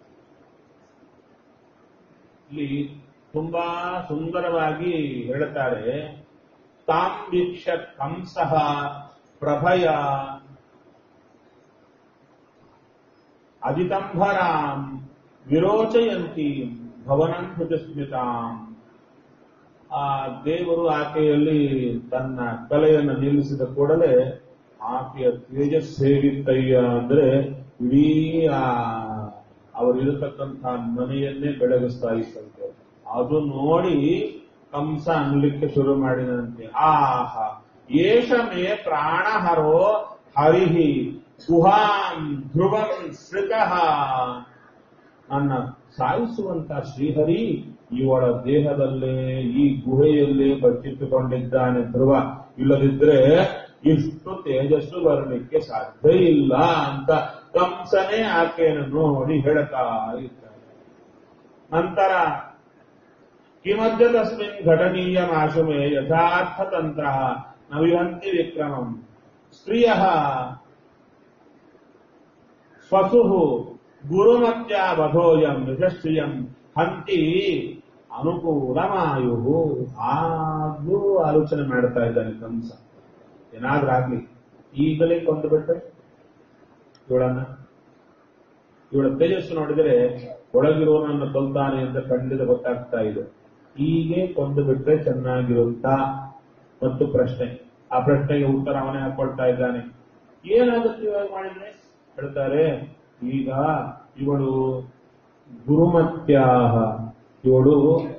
ಇಲ್ಲಿ ತುಂಬಾ ಸುಂದರವಾಗಿ ಹೇಳುತ್ತಾರೆ ತಾಂ ವೀಕ್ಷ ಕಂಸಃ ಪ್ರಭಯ ಅದಿತಂಭರಾಂ ವಿರೋಚಯಂತಿ ಭವನಂ ಭುಜಸ್ಮಿತಾಂ ಆ ದೇವರು ಆಕೆಯಲ್ಲಿ ತನ್ನ ಕಲೆಯನ್ನು ನಿಲ್ಲಿಸಿದ ಕೂಡಲೇ ಆಕೆಯ ತೇಜಸ್ ಹೇಗಿತ್ತಯ್ಯ ಅಂದ್ರೆ ಇಡೀ ಆ ಅವರಿರತಕ್ಕಂಥ ಮನೆಯನ್ನೇ ಬೆಳಗಿಸ್ತಾ ಇತ್ತಂತೆ ಅದು ನೋಡಿ ಕಂಸ ಅನ್ಲಿಕ್ಕೆ ಶುರು ಮಾಡಿದಂತೆ ಆಹ ಏಷ ಮೇ ಪ್ರಾಣಹರೋ ಹರಿಹಿ ಗುಹಾಂ ಧ್ರುವಂ ಶ್ರಿತಃ ನನ್ನ ಸಾಯಿಸುವಂತ ಶ್ರೀಹರಿ ಇವಳ ದೇಹದಲ್ಲೇ ಈ ಗುಹೆಯಲ್ಲೇ ಬಚ್ಚಿಟ್ಟುಕೊಂಡಿದ್ದಾನೆ ಧ್ರುವ ಇಲ್ಲದಿದ್ರೆ ಇಷ್ಟು ತೇಜಸ್ಸು ಬರಲಿಕ್ಕೆ ಸಾಧ್ಯ ಇಲ್ಲ ಅಂತ ಕಂಸನೇ ಆಕೆಯನ್ನು ನೋಡಿ ಹೇಳ್ತಾ ಇದ್ದಾನೆ ನಂತರ ಕಿಮದ್ಯ ತಸ್ಮಿನ್ ಘಟನೀಯ ಆಶುಮೆ ಯಥಾರ್ಥ ತಂತ್ರ ನ ವಿಹಂತಿ ವಿಕ್ರಮಂ ಸ್ತ್ರೀಯ ಪಶು ಗುರುಮತ್ಯ ವಧೋಯಂ ಯಶಸ್ವಿಯಂ ಹಂತಿ ಅನುಕೂಲಮಾಯು ಆಗ್ಲೂ ಆಲೋಚನೆ ಮಾಡ್ತಾ ಇದ್ದಾನೆ ಕಂಸ ಏನಾದ್ರೂ ಆಗ್ಲಿ ಈಗಲೇ ಕೊಂದು ಬಿಟ್ರೆ ಇವಳನ್ನ ಇವಳ ತೇಜಸ್ಸು ನೋಡಿದರೆ ಒಳಗಿರುವವನನ್ನು ಕೊಲ್ತಾನೆ ಅಂತ ಖಂಡಿತ ಗೊತ್ತಾಗ್ತಾ ಇದೆ ಹೀಗೆ ಕೊಂದು ಬಿಟ್ರೆ ಚೆನ್ನಾಗಿರುತ್ತಾ ಮತ್ತು ಪ್ರಶ್ನೆ ಆ ಪ್ರಶ್ನೆಗೆ ಉತ್ತರ ಅವನೇ ಹಾಕೊಳ್ತಾ ಇದ್ದಾನೆ ಏನಾಗುತ್ತೆ ಇವಾಗ ಮಾಡಿದ್ರೆ ಹೇಳ್ತಾರೆ ಈಗ ಇವಳು ಗುರುಮತ್ಯಾಹ ಇವಳು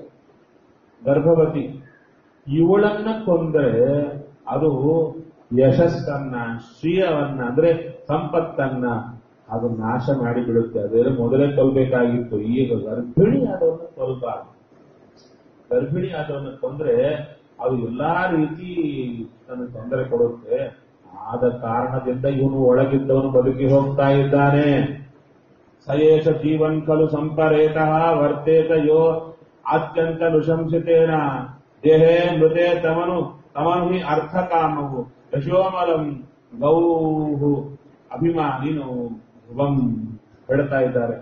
ಗರ್ಭವತಿ ಇವಳನ್ನ ಕೊಂದರೆ ಅದು ಯಶಸ್ಸನ್ನ ಶ್ರೀಯವನ್ನ ಅಂದ್ರೆ ಸಂಪತ್ತನ್ನ ಅದು ನಾಶ ಮಾಡಿಬಿಡುತ್ತೆ ಅದೇ ಮೊದಲೇ ಕೊಲ್ಬೇಕಾಗಿತ್ತು ಈಗ ಗರ್ಭಿಣಿ ಆದವನ್ನ ಕೊಲ್ಬಾರ್ದು ಗರ್ಭಿಣಿ ಆದವನ್ನ ಕೊಂದ್ರೆ ಅದು ಎಲ್ಲಾ ರೀತಿ ತನಗೆ ತೊಂದರೆ ಕೊಡುತ್ತೆ ಆದ ಕಾರಣದಿಂದ ಇವನು ಒಳಗಿದ್ದವನು ಬದುಕಿ ಹೋಗ್ತಾ ಇದ್ದಾನೆ ಸಯೇಷ ಜೀವನ್ ಖಲು ಸಂಪರೇತಃ ವರ್ತೇತ ಯೋ ಅತ್ಯಂತ ನೃಶಂಸಿತೇನ ದೇಹೇ ಮೃತೆ ತಮನು ತಮನು ಹಿ ಅರ್ಥಕಾಮವು ಯಶೋಮಲಂ ಗೌಹು ಅಭಿಮಾನಿನು ಧ್ರುವಂ ಹೇಳ್ತಾ ಇದ್ದಾರೆ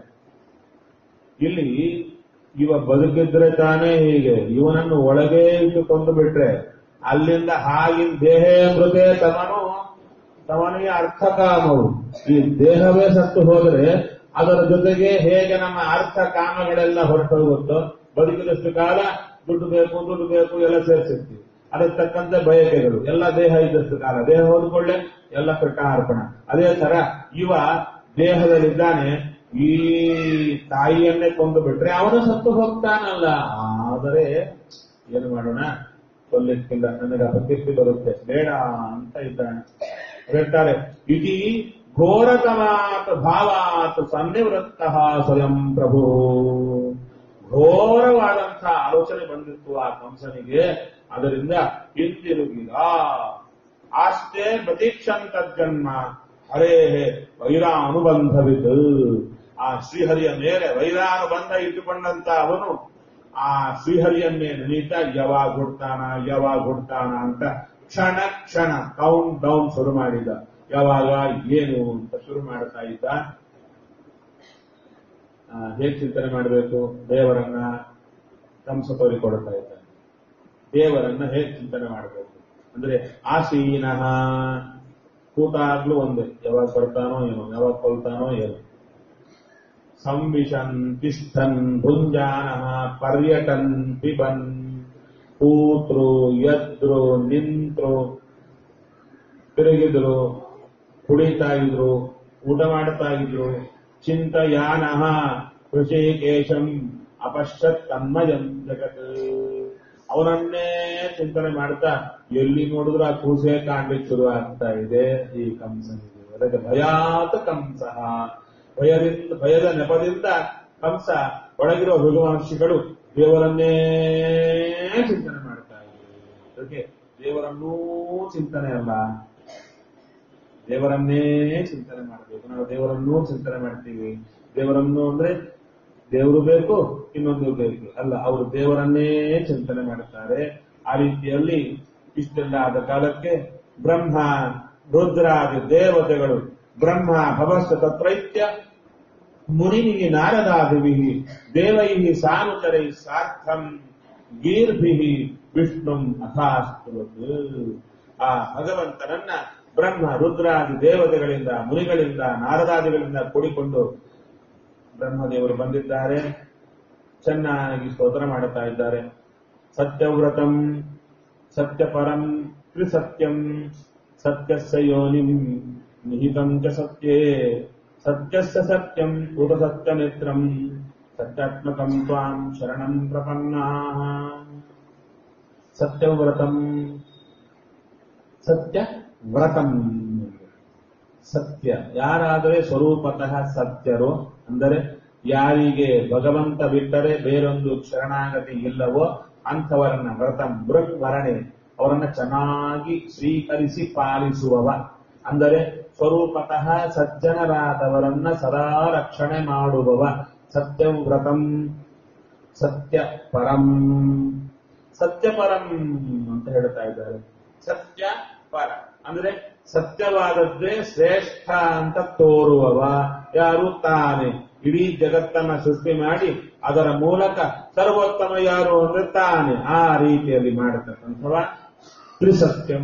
ಇಲ್ಲಿ ಇವ ಬದುಕಿದ್ರೆ ತಾನೇ ಹೀಗೆ ಇವನನ್ನು ಒಳಗೆ ಇಟ್ಟುಕೊಂಡು ಬಿಟ್ರೆ ಅಲ್ಲಿಂದ ಹಾಗಿನ ದೇಹೇ ಮೃತೆ ತಮನು ತಮನಿಗೆ ಅರ್ಥಕಾಮವು ಈ ದೇಹವೇ ಸತ್ತು ಹೋದ್ರೆ ಅದರ ಜೊತೆಗೆ ಹೇಗೆ ನಮ್ಮ ಅರ್ಥ ಕಾಮಗಳೆಲ್ಲ ಹೊರಟೋಗುತ್ತೋ ಬದುಕಿದಷ್ಟು ಕಾಲ ದುಡ್ಡು ಬೇಕು ದುಡ್ಡು ಬೇಕು ಎಲ್ಲ ಸೇರಿಸಿರ್ತೀವಿ ಅದಕ್ಕೆ ತಕ್ಕಂತೆ ಬಯಕೆಗಳು ಎಲ್ಲ ದೇಹ ಇದ್ದಷ್ಟು ಕಾಲ ದೇಹ ಹೋದ್ಕೊಳ್ಳೆ ಎಲ್ಲ ಕೃಷ್ಣಾರ್ಪಣ ಅದೇ ತರ ಇವ ದೇಹದಲ್ಲಿದ್ದಾನೆ ಈ ತಾಯಿಯನ್ನೇ ಕೊಂದು ಬಿಟ್ರೆ ಅವನು ಸತ್ತು ಹೋಗ್ತಾನಲ್ಲ ಆದರೆ ಏನು ಮಾಡೋಣ ಕೊಲ್ಲಿಕ್ಕಿಲ್ಲ ನನಗೆ ಅಪಕೀರ್ತಿ ಬರುತ್ತೆ ಬೇಡ ಅಂತ ಇದ್ದಾನೆ ಹೇಳ್ತಾರೆ ಇತಿ ಘೋರತಮಾತ್ ಭಾವಾತ್ ಸನ್ನಿವೃತ್ತ ಸ್ವಯಂ ಪ್ರಭು ಘೋರವಾದಂತಹ ಆಲೋಚನೆ ಬಂದಿತ್ತು ಆ ಕಂಸನಿಗೆ ಅದರಿಂದ ಹಿಂತಿರುಗಿದ ಆಸ್ತೆ ಪ್ರತೀಕ್ಷಂತ ಜನ್ಮ ಹರೇ ವೈರಾನುಬಂಧವಿದು ಆ ಶ್ರೀಹರಿಯ ಮೇಲೆ ವೈರಾನುಬಂಧ ಇಟ್ಟುಕೊಂಡಂತ ಅವನು ಆ ಶ್ರೀಹರಿಯನ್ನೇ ನೆನೀತಾ ಯಾವಾಗ ಹುಡ್ತಾನ ಯಾವಾಗ ಹುಡ್ತಾನ ಅಂತ ಕ್ಷಣ ಕ್ಷಣ ಕೌಂಟ್ ಡೌನ್ ಶುರು ಮಾಡಿದ ಯಾವಾಗ ಏನು ಅಂತ ಶುರು ಮಾಡ್ತಾ ಇದ್ದ ಹೇಗೆ ಚಿಂತನೆ ಮಾಡಬೇಕು ದೇವರನ್ನ ಕಂಸ ತೋರಿಕೊಡ್ತಾ ಇದ್ದಾನೆ ದೇವರನ್ನ ಹೇಗೆ ಚಿಂತನೆ ಮಾಡಬೇಕು ಅಂದ್ರೆ ಆಸೀನಃ ಕೂತಾಗ್ಲೂ ಒಂದೇ ಯಾವಾಗ ಬರ್ತಾನೋ ಏನೋ ಯಾವಾಗ ಕೊಲ್ತಾನೋ ಏನೋ ಸಂವಿಶನ್ ತಿಷ್ಠನ್ ಭುಂಜಾನಃ ಪರ್ಯಟನ್ ಪಿಬನ್ ಕೂತ್ರು ಎದ್ರು ನಿಂತ್ರು ತಿರುಗಿದ್ರು ಕುಡಿತಾ ಇದ್ರು ಊಟ ಮಾಡ್ತಾ ಇದ್ರು ಚಿಂತಯಾನಃ ಋಷಿಕೇಶಂ ಅಪಶ್ಯತ್ ತನ್ಮಯಂ ಜಗತ್ ಅವನನ್ನೇ ಚಿಂತನೆ ಮಾಡ್ತಾ ಎಲ್ಲಿ ನೋಡಿದ್ರು ಆ ಕೂಸೆ ಕಾಣ್ಲಿಕ್ಕೆ ಶುರು ಆಗ್ತಾ ಇದೆ ಈ ಕಂಸನಿಗೆ ಅದಕ್ಕೆ ಭಯಾತ ಕಂಸ ಭಯದಿಂದ ಭಯದ ನೆಪದಿಂದ ಕಂಸ ಒಳಗಿರುವ ಭಗವಾಂಶಿಗಳು ದೇವರನ್ನೇ ಚಿಂತನೆ ಮಾಡ್ತಾ ಇದ್ದಾರೆ ಅದಕ್ಕೆ ದೇವರನ್ನೂ ಚಿಂತನೆ ಅಲ್ಲ ದೇವರನ್ನೇ ಚಿಂತನೆ ಮಾಡಬೇಕು ನಾವು ದೇವರನ್ನೂ ಚಿಂತನೆ ಮಾಡ್ತೀವಿ ದೇವರನ್ನು ಅಂದ್ರೆ ದೇವರು ಬೇಕು ಇನ್ನೊಂದು ಬೇಕು ಅಲ್ಲ ಅವರು ದೇವರನ್ನೇ ಚಿಂತನೆ ಮಾಡುತ್ತಾರೆ ಆ ರೀತಿಯಲ್ಲಿ ಇಷ್ಟೆಲ್ಲ ಆದ ಕಾಲಕ್ಕೆ ಬ್ರಹ್ಮ ರುದ್ರಾದಿ ದೇವತೆಗಳು ಬ್ರಹ್ಮ ಭವಸ್ಸ ತತ್ರೈತ್ಯ ಮುನಿನಿಗೆ ನಾರದಾದಿಭಿ ದೇವೈ ಸಾನುಚರೈ ಸಾರ್ಥಂ ಗೀರ್ಭಿ ವಿಷ್ಣು ಅಥಾಸ್ತುವತ್ ಆ ಭಗವಂತನನ್ನ ಬ್ರಹ್ಮ ರುದ್ರಾದಿ ದೇವತೆಗಳಿಂದ ಮುನಿಗಳಿಂದ ನಾರದಾದಿಗಳಿಂದ ಕೂಡಿಕೊಂಡು ಬ್ರಹ್ಮದೇವರು ಬಂದಿದ್ದಾರೆ ಚೆನ್ನಾಗಿ ಸ್ತೋತ್ರ ಮಾಡುತ್ತಾ ಇದ್ದಾರೆ ಸತ್ಯವ್ರತಂ ಸತ್ಯಪರಂ ತ್ರಿಸತ್ಯಂ ಸತ್ಯಸ್ಯ ಯೋನಿಂ ನಿಹಿತಂ ಚ ಸತ್ಯೇ ಸತ್ಯಸ್ಯ ಸತ್ಯಂ ಉತ ಸತ್ಯಮಿತ್ರಂ ಸತ್ಯಾತ್ಮಕಂ ತ್ವಾಂ ಶರಣಂ ಪ್ರಪನ್ನಾಃ ಸತ್ಯವ್ರತಂ ಸತ್ಯ ವ್ರತಂ ಸತ್ಯ ಯಾರಾದರೆ ಸ್ವರೂಪತಃ ಸತ್ಯರೋ ಅಂದರೆ ಯಾರಿಗೆ ಭಗವಂತ ಬಿಟ್ಟರೆ ಬೇರೊಂದು ಶರಣಾಗತಿ ಇಲ್ಲವೋ ಅಂಥವರನ್ನ ವ್ರತಂ ಬೃಹ್ ವರಣೆ ಅವರನ್ನ ಚೆನ್ನಾಗಿ ಸ್ವೀಕರಿಸಿ ಪಾಲಿಸುವವ ಅಂದರೆ ಸ್ವರೂಪತಃ ಸಜ್ಜನರಾದವರನ್ನ ಸದಾ ರಕ್ಷಣೆ ಮಾಡುವವ ಸತ್ಯಂ ವ್ರತಂ ಸತ್ಯ ಪರಂ ಸತ್ಯಪರಂ ಅಂತ ಹೇಳ್ತಾ ಇದ್ದಾರೆ ಸತ್ಯ ಪರ ಅಂದ್ರೆ ಸತ್ಯವಾದದ್ದೇ ಶ್ರೇಷ್ಠ ಅಂತ ತೋರುವವ ಯಾರು ತಾನೆ ಇಡೀ ಜಗತ್ತನ್ನ ಸೃಷ್ಟಿ ಮಾಡಿ ಅದರ ಮೂಲಕ ಸರ್ವೋತ್ತಮ ಯಾರು ಅಂದ್ರೆ ತಾನೆ ಆ ರೀತಿಯಲ್ಲಿ ಮಾಡತಕ್ಕಂಥವ ತ್ರಿಸತ್ಯಂ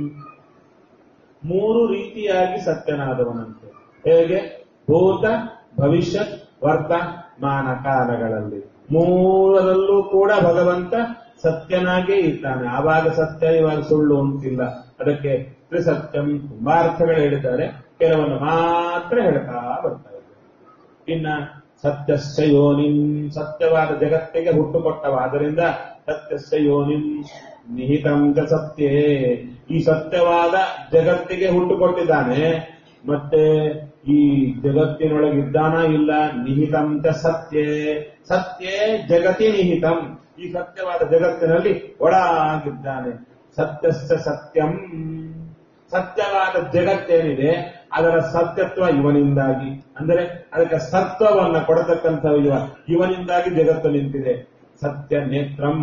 ಮೂರು ರೀತಿಯಾಗಿ ಸತ್ಯನಾದವನಂತೆ ಹೇಗೆ ಭೂತ ಭವಿಷ್ಯತ್ ವರ್ತಮಾನ ಕಾಲಗಳಲ್ಲಿ ಮೂರರಲ್ಲೂ ಕೂಡ ಭಗವಂತ ಸತ್ಯನಾಗೇ ಇದ್ದಾನೆ ಆವಾಗ ಸತ್ಯ ಇವಾಗ ಸುಳ್ಳು ಅಂತಿಲ್ಲ ಅದಕ್ಕೆ ತ್ರಿಸತ್ಯಂ ತುಂಬಾ ಅರ್ಥಗಳು ಹೇಳಿದ್ದಾರೆ ಕೆಲವನ್ನು ಮಾತ್ರ ಹೇಳ್ತಾ ಬರ್ತಾ ಇದ್ದಾರೆ ಇನ್ನ ಸತ್ಯಸ್ಯ ಯೋನಿಂ ಸತ್ಯವಾದ ಜಗತ್ತಿಗೆ ಹುಟ್ಟುಕೊಟ್ಟವಾದ್ದರಿಂದ ಸತ್ಯಸ್ಯ ಯೋನಿಂ ನಿಹಿತಂ ಚ ಸತ್ಯೇ ಈ ಸತ್ಯವಾದ ಜಗತ್ತಿಗೆ ಹುಟ್ಟುಕೊಟ್ಟಿದ್ದಾನೆ ಮತ್ತೆ ಈ ಜಗತ್ತಿನೊಳಗಿದ್ದಾನ ಇಲ್ಲ ನಿಹಿತಂ ಚ ಸತ್ಯೇ ಸತ್ಯೇ ಜಗತಿ ನಿಹಿತಂ ಈ ಸತ್ಯವಾದ ಜಗತ್ತಿನಲ್ಲಿ ಒಳಗಿದ್ದಾನೆ ಸತ್ಯಸ್ಯ ಸತ್ಯಂ ಸತ್ಯವಾದ ಜಗತ್ತೇನಿದೆ ಅದರ ಸತ್ಯತ್ವ ಇವನಿಂದಾಗಿ ಅಂದರೆ ಅದಕ್ಕೆ ಸತ್ವವನ್ನ ಕೊಡತಕ್ಕಂಥ ಇವ ಇವನಿಂದಾಗಿ ಜಗತ್ತು ನಿಂತಿದೆ ಸತ್ಯ ನೇತ್ರಂ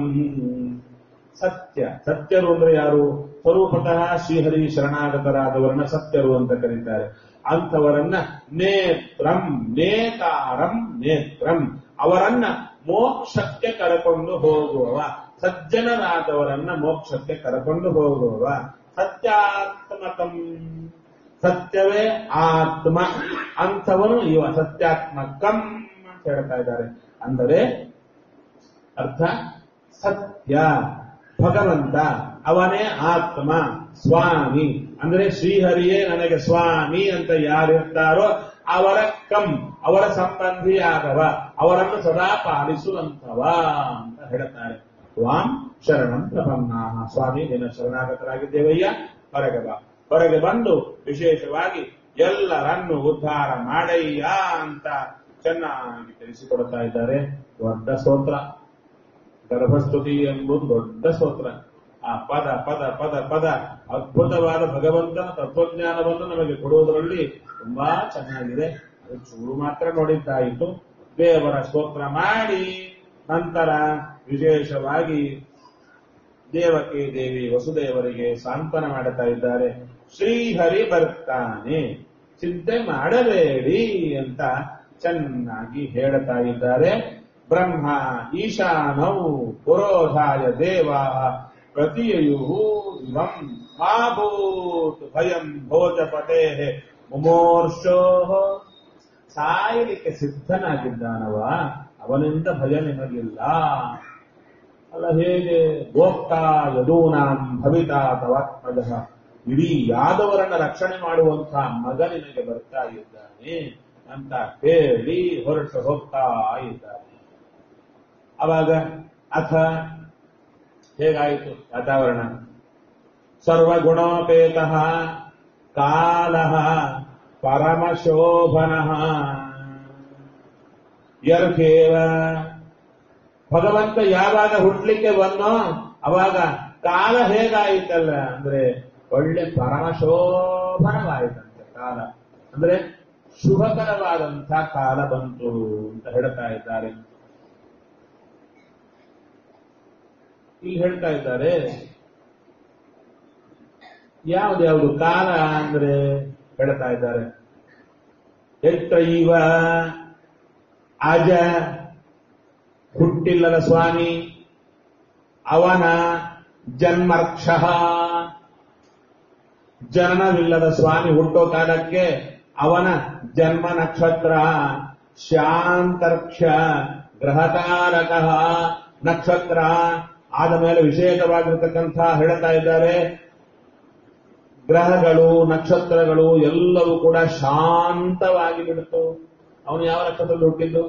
ಸತ್ಯ ಸತ್ಯರು ಅಂದ್ರೆ ಯಾರು ಸ್ವರೂಪತಃ ಶ್ರೀಹರಿ ಶರಣಾಗತರಾದವರನ್ನ ಸತ್ಯರು ಅಂತ ಕರೀತಾರೆ ಅಂಥವರನ್ನ ನೇತ್ರಂ ನೇತಾರಂ ನೇತ್ರಂ ಅವರನ್ನ ಮೋಕ್ಷಕ್ಕೆ ಕರಕೊಂಡು ಹೋಗುವವ ಸಜ್ಜನರಾದವರನ್ನ ಮೋಕ್ಷಕ್ಕೆ ಕರಕೊಂಡು ಹೋಗುವವ ಸತ್ಯಾತ್ಮಕಂ ಸತ್ಯವೇ ಆತ್ಮ ಅಂಥವನು ಇವ ಸತ್ಯಾತ್ಮಕಂ ಅಂತ ಹೇಳ್ತಾ ಇದ್ದಾರೆ ಅಂದರೆ ಅರ್ಥ ಸತ್ಯ ಭಗವಂತ ಅವನೇ ಆತ್ಮ ಸ್ವಾಮಿ ಅಂದ್ರೆ ಶ್ರೀಹರಿಯೇ ನನಗೆ ಸ್ವಾಮಿ ಅಂತ ಯಾರಿರ್ತಾರೋ ಅವರ ಕಂ ಅವರ ಸಂಬಂಧಿಯಾದವ ಅವರನ್ನು ಸದಾ ಪಾಲಿಸುವಂತವ ಅಂತ ಹೇಳ್ತಾರೆ ತ್ವಾಂ ಶರಣಂ ಪ್ರಪನ್ನಾಹ ಸ್ವಾಮಿ ನಿನ್ನ ಶರಣಾಗತರಾಗಿದ್ದೇವಯ್ಯ ಹೊರಗೆ ಬಾ ಹೊರಗೆ ಬಂದು ವಿಶೇಷವಾಗಿ ಎಲ್ಲರನ್ನು ಉದ್ಧಾರ ಮಾಡಯ್ಯ ಅಂತ ಚೆನ್ನಾಗಿ ತಿಳಿಸಿಕೊಡ್ತಾ ಇದ್ದಾರೆ ದೊಡ್ಡ ಸ್ತೋತ್ರ ಗರ್ಭಸ್ತುತಿ ಎಂಬುದು ದೊಡ್ಡ ಸ್ತೋತ್ರ ಆ ಪದ ಪದ ಪದ ಪದ ಅದ್ಭುತವಾದ ಭಗವಂತನ ತತ್ವಜ್ಞಾನವನ್ನು ನಮಗೆ ಕೊಡುವುದರಲ್ಲಿ ತುಂಬಾ ಚೆನ್ನಾಗಿದೆ ಅದು ಚೂರು ಮಾತ್ರ ನೋಡಿದ್ದಾಯಿತು ದೇವರ ಸ್ತೋತ್ರ ಮಾಡಿ ನಂತರ ವಿಶೇಷವಾಗಿ ದೇವಕಿ ದೇವಿ ವಸುದೇವರಿಗೆ ಸಾಂತ್ವನ ಮಾಡುತ್ತಾ ಇದ್ದಾರೆ ಶ್ರೀಹರಿ ಬರ್ತಾನೆ ಚಿಂತೆ ಮಾಡಬೇಡಿ ಅಂತ ಚೆನ್ನಾಗಿ ಹೇಳುತ್ತಾ ಇದ್ದಾರೆ ಬ್ರಹ್ಮ ಈಶಾನೌ ಪುರೋಧಾಯ ದೇವಾ ಪ್ರತಿಯು ಇವಂ ಮಾಭೂತ್ ಭಯಂ ಭೋಜಪಟೇ ಮುಮೋರ್ಷೋ ಸಾಯಲಿಕ್ಕೆ ಸಿದ್ಧನಾಗಿದ್ದಾನವ ಅವನಿಂದ ಭಯ ನಿಮಗಿಲ್ಲ ಅಲ್ಲ ಹೇಗೆ ಗೋಪ್ತಾ ಯದೂನಾಂ ಭವಿತಾ ತವಾತ್ಮಜ ಇಡೀ ಯಾದವರನ್ನ ರಕ್ಷಣೆ ಮಾಡುವಂತಹ ಮಗ ನಿನಗೆ ಬರ್ತಾ ಇದ್ದಾನೆ ಅಂತ ಹೇಳಿ ಹೊರಟು ಹೋಗ್ತಾ ಇದ್ದಾರೆ ಅವಾಗ ಅಥ ಹೇಗಾಯಿತು ವಾತಾವರಣ ಸರ್ವಗುಣೋಪೇತ ಕಾಲ ಪರಮಶೋಭನ ಯರ್ಕೇವ ಭಗವಂತ ಯಾವಾಗ ಹುಟ್ಲಿಕ್ಕೆ ಬಂದೋ ಅವಾಗ ಕಾಲ ಹೇಗಾಯಿತಲ್ಲ ಅಂದ್ರೆ ಒಳ್ಳೆ ಪರಮಶೋಭನವಾಯಿತಂತೆ ಕಾಲ ಅಂದ್ರೆ ಶುಭಕರವಾದಂಥ ಕಾಲ ಬಂತು ಅಂತ ಹೇಳ್ತಾ ಇದ್ದಾರೆ ಇಲ್ಲಿ ಹೇಳ್ತಾ ಇದ್ದಾರೆ ಯಾವ್ದ್ಯಾವ್ದು ಕಾಲ ಅಂದ್ರೆ ಹೇಳ್ತಾ ಇದ್ದಾರೆ ಎತ್ತೈವ ಅಜ ಹುಟ್ಟಿಲ್ಲದ ಸ್ವಾಮಿ ಅವನ ಜನ್ಮರ್ಕ್ಷ ಜನನವಿಲ್ಲದ ಸ್ವಾಮಿ ಹುಟ್ಟೋ ಕಾಲಕ್ಕೆ ಅವನ ಜನ್ಮ ನಕ್ಷತ್ರ ಶಾಂತರ್ಕ್ಷ ಗ್ರಹತಾರಕ ನಕ್ಷತ್ರ ಆದ ಮೇಲೆ ವಿಶೇಷವಾಗಿರ್ತಕ್ಕಂಥ ಹೇಳ್ತಾ ಇದ್ದಾರೆ ಗ್ರಹಗಳು ನಕ್ಷತ್ರಗಳು ಎಲ್ಲವೂ ಕೂಡ ಶಾಂತವಾಗಿ ಬಿಡುತ್ತು ಅವನು ಯಾವ ನಕ್ಷತ್ರದಲ್ಲಿ ಹುಟ್ಟಿದ್ದು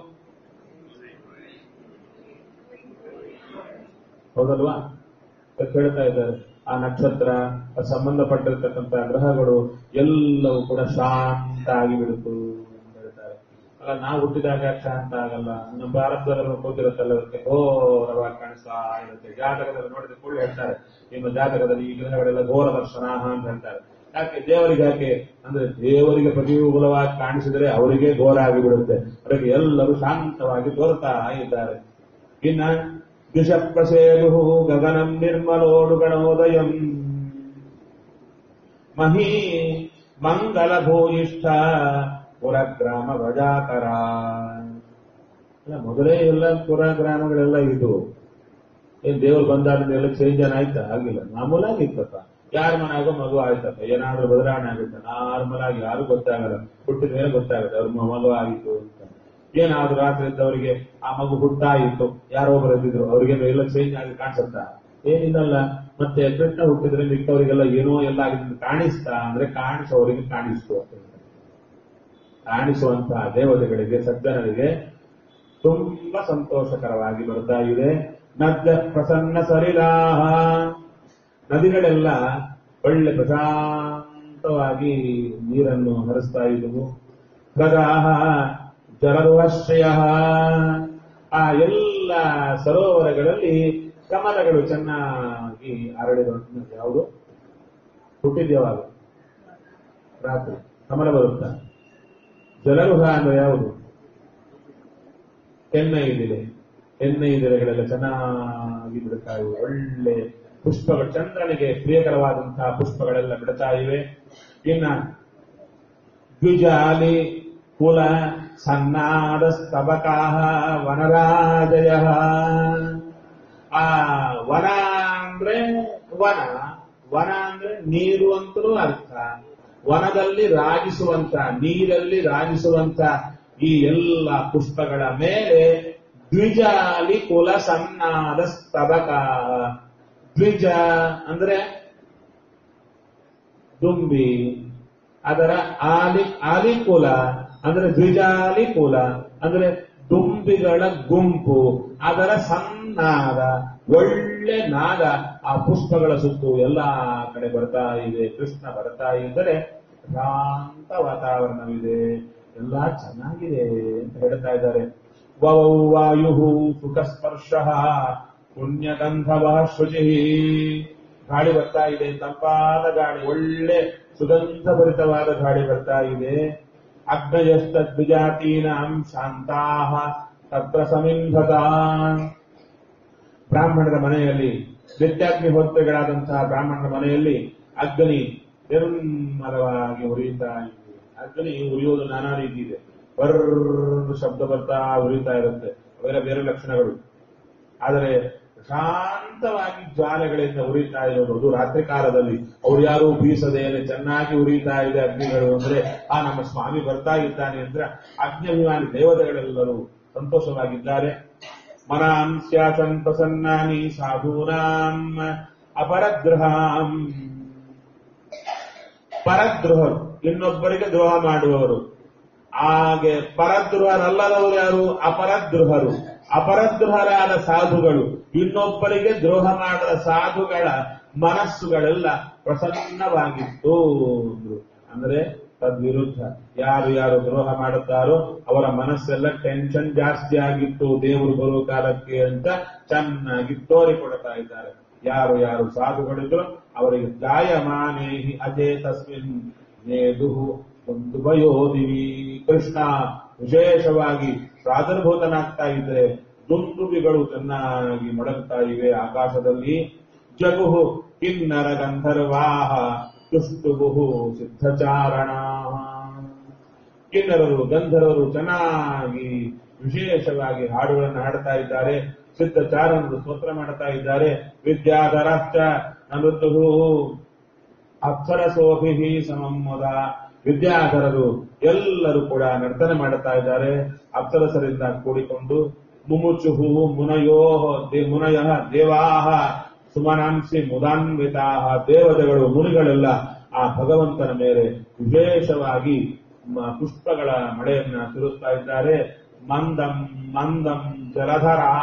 ಹೌದಲ್ವಾ ಅಂತ ಹೇಳ್ತಾ ಇದ್ದಾರೆ ಆ ನಕ್ಷತ್ರ ಆ ಸಂಬಂಧಪಟ್ಟಿರ್ತಕ್ಕಂಥ ಗ್ರಹಗಳು ಎಲ್ಲವೂ ಕೂಡ ಶಾಂತ ಆಗಿ ಬಿಡುತ್ತು ಅಂತ ಹೇಳ್ತಾರೆ ಅಲ್ಲ ನಾವು ಹುಟ್ಟಿದಾಗ ಯಾಕೆ ಶಾಂತ ಆಗಲ್ಲ ನಮ್ಮ ಭಾರತದಲ್ಲಿ ಕೂತಿರುತ್ತಲ್ಲ ಅದಕ್ಕೆ ಘೋರವಾಗಿ ಕಾಣಿಸ್ತಾ ಇರುತ್ತೆ ಜಾತಕದಲ್ಲಿ ನೋಡಿದ ಕೂಡ ಹೇಳ್ತಾರೆ ನಿಮ್ಮ ಜಾತಕದಲ್ಲಿ ಈ ಗ್ರಹಗಳೆಲ್ಲ ಘೋರ ದರ್ಶನ ಅಂತ ಹೇಳ್ತಾರೆ ಯಾಕೆ ದೇವರಿಗೆ ಯಾಕೆ ಅಂದ್ರೆ ದೇವರಿಗೆ ಪ್ರತಿಕೂಲವಾಗಿ ಕಾಣಿಸಿದರೆ ಅವರಿಗೆ ಘೋರ ಆಗಿಬಿಡುತ್ತೆ ಅದಕ್ಕೆ ಎಲ್ಲರೂ ಶಾಂತವಾಗಿ ತೋರ್ತಾ ಇದ್ದಾರೆ ಇನ್ನ ದಿಶಪ್ರಸೇದು ಗಗನಂ ನಿರ್ಮಲೋಡು ಗಣೋದಯಂ ಮಹಿ ಮಂಗಲ ಭೂಯಿಷ್ಠ ಪುರಗ್ರಾಮ ಪ್ರಜಾಕರ ಅಲ್ಲ ಮೊದಲೇ ಎಲ್ಲ ಪುರ ಗ್ರಾಮಗಳೆಲ್ಲ ಇದು ಏನ್ ದೇವ್ರು ಬಂದಾದ್ರಿಂದ ಎಲ್ಲ ಚೇಂಜ್ ಆಯ್ತಾ ಆಗಿಲ್ಲ ಮಾಮೂಲಾಗಿ ಇತ್ತಪ್ಪ ಯಾರ ಮನೆಯಾಗೋ ಮಗು ಆಯ್ತಪ್ಪ ಏನಾದ್ರೂ ಬದಲಾವಣೆ ಆಗುತ್ತೆ ನಾರ್ಮಲ್ ಆಗಿ ಯಾರು ಗೊತ್ತಾಗಲ್ಲ ಹುಟ್ಟಿದ ಮೇಲೆ ಗೊತ್ತಾಗುತ್ತೆ ಅವ್ರ ಮಗು ಆಗಿತ್ತು ಅಂತ ಏನಾದ್ರು ರಾತ್ರಿ ಇದ್ದವರಿಗೆ ಆ ಮಗು ಹುಟ್ಟಾಯಿತು ಯಾರೋ ಒಬ್ಬರು ಇದ್ದಿದ್ರು ಅವ್ರಿಗೆ ಎಲ್ಲ ಚೇಂಜ್ ಆಗಿ ಕಾಣಿಸುತ್ತಾ ಏನಿಲ್ಲಲ್ಲ ಮತ್ತೆ ಕೃಷ್ಣ ಹುಟ್ಟಿದ್ರೆ ಮಿಕ್ಕವರಿಗೆಲ್ಲ ಏನೋ ಎಲ್ಲ ಆಗಿದ್ದು ಕಾಣಿಸ್ತಾ ಅಂದ್ರೆ ಕಾಣಿಸೋರಿಗೆ ಕಾಣಿಸ್ತು ಅಂತ ಹೇಳ್ತಾರೆ. ಕಾಣಿಸುವಂತಹ ದೇವತೆಗಳಿಗೆ ಸಜ್ಜನರಿಗೆ ತುಂಬಾ ಸಂತೋಷಕರವಾಗಿ ಬರ್ತಾ ಇದೆ ನದ್ಯ ಪ್ರಸನ್ನ ಸರಿಲಾಹ ನದಿಗಳೆಲ್ಲ ಒಳ್ಳೆ ಪ್ರಶಾಂತವಾಗಿ ನೀರನ್ನು ಹರಿಸ್ತಾ ಇದ್ದವು ಗದಾಹ ಜಲರುವಶ್ರಯ ಆ ಎಲ್ಲ ಸರೋವರಗಳಲ್ಲಿ ಕಮಲಗಳು ಚೆನ್ನಾಗಿ ಅರಳಿದ ಯಾವುದು ಹುಟ್ಟಿದ್ಯಾವಾಗ ರಾತ್ರಿ ಕಮಲ ಬರುತ್ತಾ ಜಲರುಹ ಅಂದ್ರೆ ಯಾವುದು ಎಣ್ಣೆ ಇದಿದೆ ಎಣ್ಣೆ ಇದಿರೆಗಳೆಲ್ಲ ಚೆನ್ನಾಗಿ ಬಿಡುತ್ತಾ ಇವೆ ಒಳ್ಳೆ ಪುಷ್ಪಗಳು ಚಂದ್ರನಿಗೆ ಪ್ರಿಯಕರವಾದಂತಹ ಪುಷ್ಪಗಳೆಲ್ಲ ಬಿಡುತ್ತಾ ಇವೆ ಇನ್ನ ದ್ವಿಜಾಲಿ ಕುಲ ಸನ್ನಾದ ಸ್ತಬಕಾ ವನರಾಜಯ ಆ ವನ ಅಂದ್ರೆ ವನ ವನ ಅಂದ್ರೆ ನೀರು ಅಂತಲೂ ಅರ್ಥ ವನದಲ್ಲಿ ರಾಜಿಸುವಂತ ನೀರಲ್ಲಿ ರಾಜಿಸುವಂತ ಈ ಎಲ್ಲ ಪುಷ್ಪಗಳ ಮೇಲೆ ದ್ವಿಜಾಲಿ ಕುಲ ಸನ್ನಾದ ಸ್ತಬಕ ದ್ವಿಜ ಅಂದ್ರೆ ದುಂಬಿ ಅದರ ಆಲಿ ಆಲಿಕುಲ ಅಂದ್ರೆ ದ್ವಿಜಾಲಿ ಕುಲ ಅಂದ್ರೆ ದುಂಬಿಗಳ ಗುಂಪು ಅದರ ಸನ್ನಾದ ಒಳ್ಳೆ ನಾದ ಆ ಪುಷ್ಪಗಳ ಸುತ್ತು ಎಲ್ಲಾ ಕಡೆ ಬರ್ತಾ ಇದೆ ಕೃಷ್ಣ ಬರ್ತಾ ಇದ್ದರೆ ಶಾಂತ ವಾತಾವರಣವಿದೆ ಎಲ್ಲಾ ಚೆನ್ನಾಗಿದೆ ಅಂತ ಹೇಳ್ತಾ ಇದ್ದಾರೆ ವೌ ವಾಯು ಸುಖ ಸ್ಪರ್ಶ ಪುಣ್ಯಗಂಧವ ಶುಚಿ ಗಾಳಿ ಬರ್ತಾ ಇದೆ ತಂಪಾದ ಗಾಳಿ ಒಳ್ಳೆ ಸುಗಂಧ ಭರಿತವಾದ ಗಾಳಿ ಬರ್ತಾ ಇದೆ ಅಗ್ನಯಸ್ತದ್ವಿಜಾತೀನಾಂ ಶಾಂತಾಹ ತತ್ರ ಸಮಿಂಧತ ಬ್ರಾಹ್ಮಣರ ಮನೆಯಲ್ಲಿ ನಿತ್ಯಾಗ್ನಿಹೋತ್ರಗಳಾದಂತಹ ಬ್ರಾಹ್ಮಣರ ಮನೆಯಲ್ಲಿ ಅಗ್ನಿ ನಿರ್ಮಲವಾಗಿ ಉರಿಯುತ್ತಾ ಇದೆ ಅಗ್ನಿ ಉರಿಯೋದು ನಾನಾ ರೀತಿ ಇದೆ ಬರ್ರ ಶಬ್ದ ಬರ್ತಾ ಉರಿಯುತ್ತಾ ಇರುತ್ತೆ ಅವೆಲ್ಲ ಬೇರೆ ಲಕ್ಷಣಗಳು ಆದರೆ ಶಾಂತವಾಗಿ ಜ್ವಾಲೆಗಳಿಂದ ಉರಿತಾ ಇರೋದು ಅದು ರಾತ್ರಿ ಕಾಲದಲ್ಲಿ ಅವ್ರು ಯಾರು ಬೀಸದೇನೆ ಚೆನ್ನಾಗಿ ಉರಿತಾ ಇದೆ ಅಗ್ನಿಗಳು ಅಂದ್ರೆ ಆ ನಮ್ಮ ಸ್ವಾಮಿ ಬರ್ತಾ ಇದ್ದಾನೆ ಅಂದ್ರೆ ಅಗ್ನಿಭಿಮಾನಿ ದೇವತೆಗಳೆಲ್ಲರೂ ಸಂತೋಷವಾಗಿದ್ದಾರೆ ಮನಾಂ ಸ್ಯಾಸನ್ ಪ್ರಸನ್ನಾನಿ ಸಾಧೂನಾಂ ಅಪರಗ್ರಹಾಂ ಪರದ್ರೋಹರು ಇನ್ನೊಬ್ಬರಿಗೆ ದ್ರೋಹ ಮಾಡುವವರು ಹಾಗೆ ಪರದ್ರೋಹರಲ್ಲದವರು ಯಾರು ಅಪರದ್ರೋಹರು ಅಪರದ್ರೋಹರಾದ ಸಾಧುಗಳು ಇನ್ನೊಬ್ಬರಿಗೆ ದ್ರೋಹ ಮಾಡದ ಸಾಧುಗಳ ಮನಸ್ಸುಗಳೆಲ್ಲ ಪ್ರಸನ್ನವಾಗಿತ್ತು ಅಂದ್ರು. ಅಂದ್ರೆ ತದ್ವಿರುದ್ಧ ಯಾರು ಯಾರು ದ್ರೋಹ ಮಾಡುತ್ತಾರೋ ಅವರ ಮನಸ್ಸೆಲ್ಲ ಟೆನ್ಷನ್ ಜಾಸ್ತಿ ಆಗಿತ್ತು ದೇವರು ಬರುವ ಕಾಲಕ್ಕೆ ಅಂತ ಚೆನ್ನಾಗಿ ತೋರಿಕೊಡ್ತಾ ಇದ್ದಾರೆ ಯಾರು ಯಾರು ಸಾಧುಗಳಿದ್ರು ಅವರಿಗೆ ಜಾಯಮಾನೇಹಿ ಅಜೇ ತಸ್ಮಿನ್ ನೇದುಹು ಒಂದು ಭಯೋದಿವಿ ಕೃಷ್ಣ ವಿಶೇಷವಾಗಿ ಪ್ರಾದುರ್ಭೂತನಾಗ್ತಾ ಇದ್ರೆ ದುಂದುಬಿಗಳು ಚೆನ್ನಾಗಿ ಮೊಡಗ್ತಾ ಇವೆ ಆಕಾಶದಲ್ಲಿ ಜಗುಹು ಕಿನ್ನರ ಗಂಧರ್ವಾಹ ತುಷ್ಟುಬುಹು ಸಿದ್ಧಚಾರಣ ಕಿನ್ನರರು ಗಂಧರ್ವರು ಚೆನ್ನಾಗಿ ವಿಶೇಷವಾಗಿ ಹಾಡುಗಳನ್ನು ಹಾಡ್ತಾ ಇದ್ದಾರೆ ಸಿದ್ಧಚಾರಣರು ಸ್ತೋತ್ರ ಮಾಡ್ತಾ ಇದ್ದಾರೆ ವಿದ್ಯಾಧರಾಶ್ಚ ನೃತು ಅಪ್ಸರಸೋಭಿ ಸಮಮ್ಮದ ವಿದ್ಯಾಧರರು ಎಲ್ಲರೂ ಕೂಡ ನರ್ತನೆ ಮಾಡುತ್ತಾ ಇದ್ದಾರೆ ಅಪ್ಸರಸರಿಂದ ಕೂಡಿಕೊಂಡು ಮುಮುಚುಹು ಮುನಯೋ ದೇ- ಮುನಯ ದೇವಾಹ ಸುಮನಾಂಸಿ ಮುದಾನ್ವಿತಾ ದೇವತೆಗಳು ಮುನಿಗಳೆಲ್ಲ ಆ ಭಗವಂತನ ಮೇಲೆ ವಿಶೇಷವಾಗಿ ಮ- ಪುಷ್ಪಗಳ ಮಳೆಯನ್ನ ಸುರಿಸ್ತಾ ಇದ್ದಾರೆ ಮಂದಂ ಮಂದಂ ಜಲಧರಾ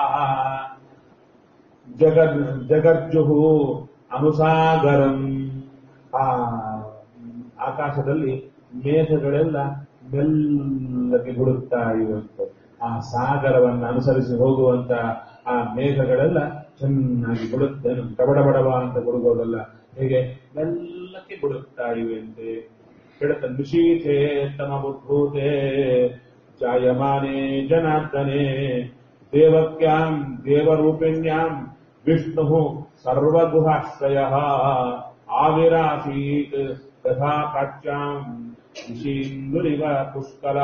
ಜಗದ್ ಜಗಜ್ಜುಹು ಅನುಸಾಗರಂ ಆ ಆಕಾಶದಲ್ಲಿ ಮೇಘಗಳೆಲ್ಲ ಮೆಲ್ಲಗೆ ಗುಡುತ್ತಾ ಇರುವಂತೆ ಆ ಸಾಗರವನ್ನು ಅನುಸರಿಸಿ ಹೋಗುವಂತ ಆ ಮೇಘಗಳೆಲ್ಲ ಚೆನ್ನಾಗಿ ಗುಡುತ್ತೆ ಕಬಡಬಡವ ಅಂತ ಗುಡುಗೋದಲ್ಲ ಹೇಗೆ ಮೆಲ್ಲಕ್ಕೆ ಗುಡುತ್ತಾ ಇವೆಂತೆ ಹೇಳುತ್ತ ನಿಶೀಥೆ ತಮ ಉದ್ಭೂತೆ ಜಾಯಮಾನೆ ಜನಾರ್ದನೆ ದೇವಕ್ಯಾಂ ದೇವರೂಪಿಣ್ಯಾಂ ವಿಷ್ಣು ಸರ್ವಗುಹಾಶ್ರಯ ಆವಿರಾಸೀತ್ ತಥಾ ಪ್ರಾಚ್ಯಾಂ ಋಷೀಂದುರಿವ ಪುಷ್ಕಲ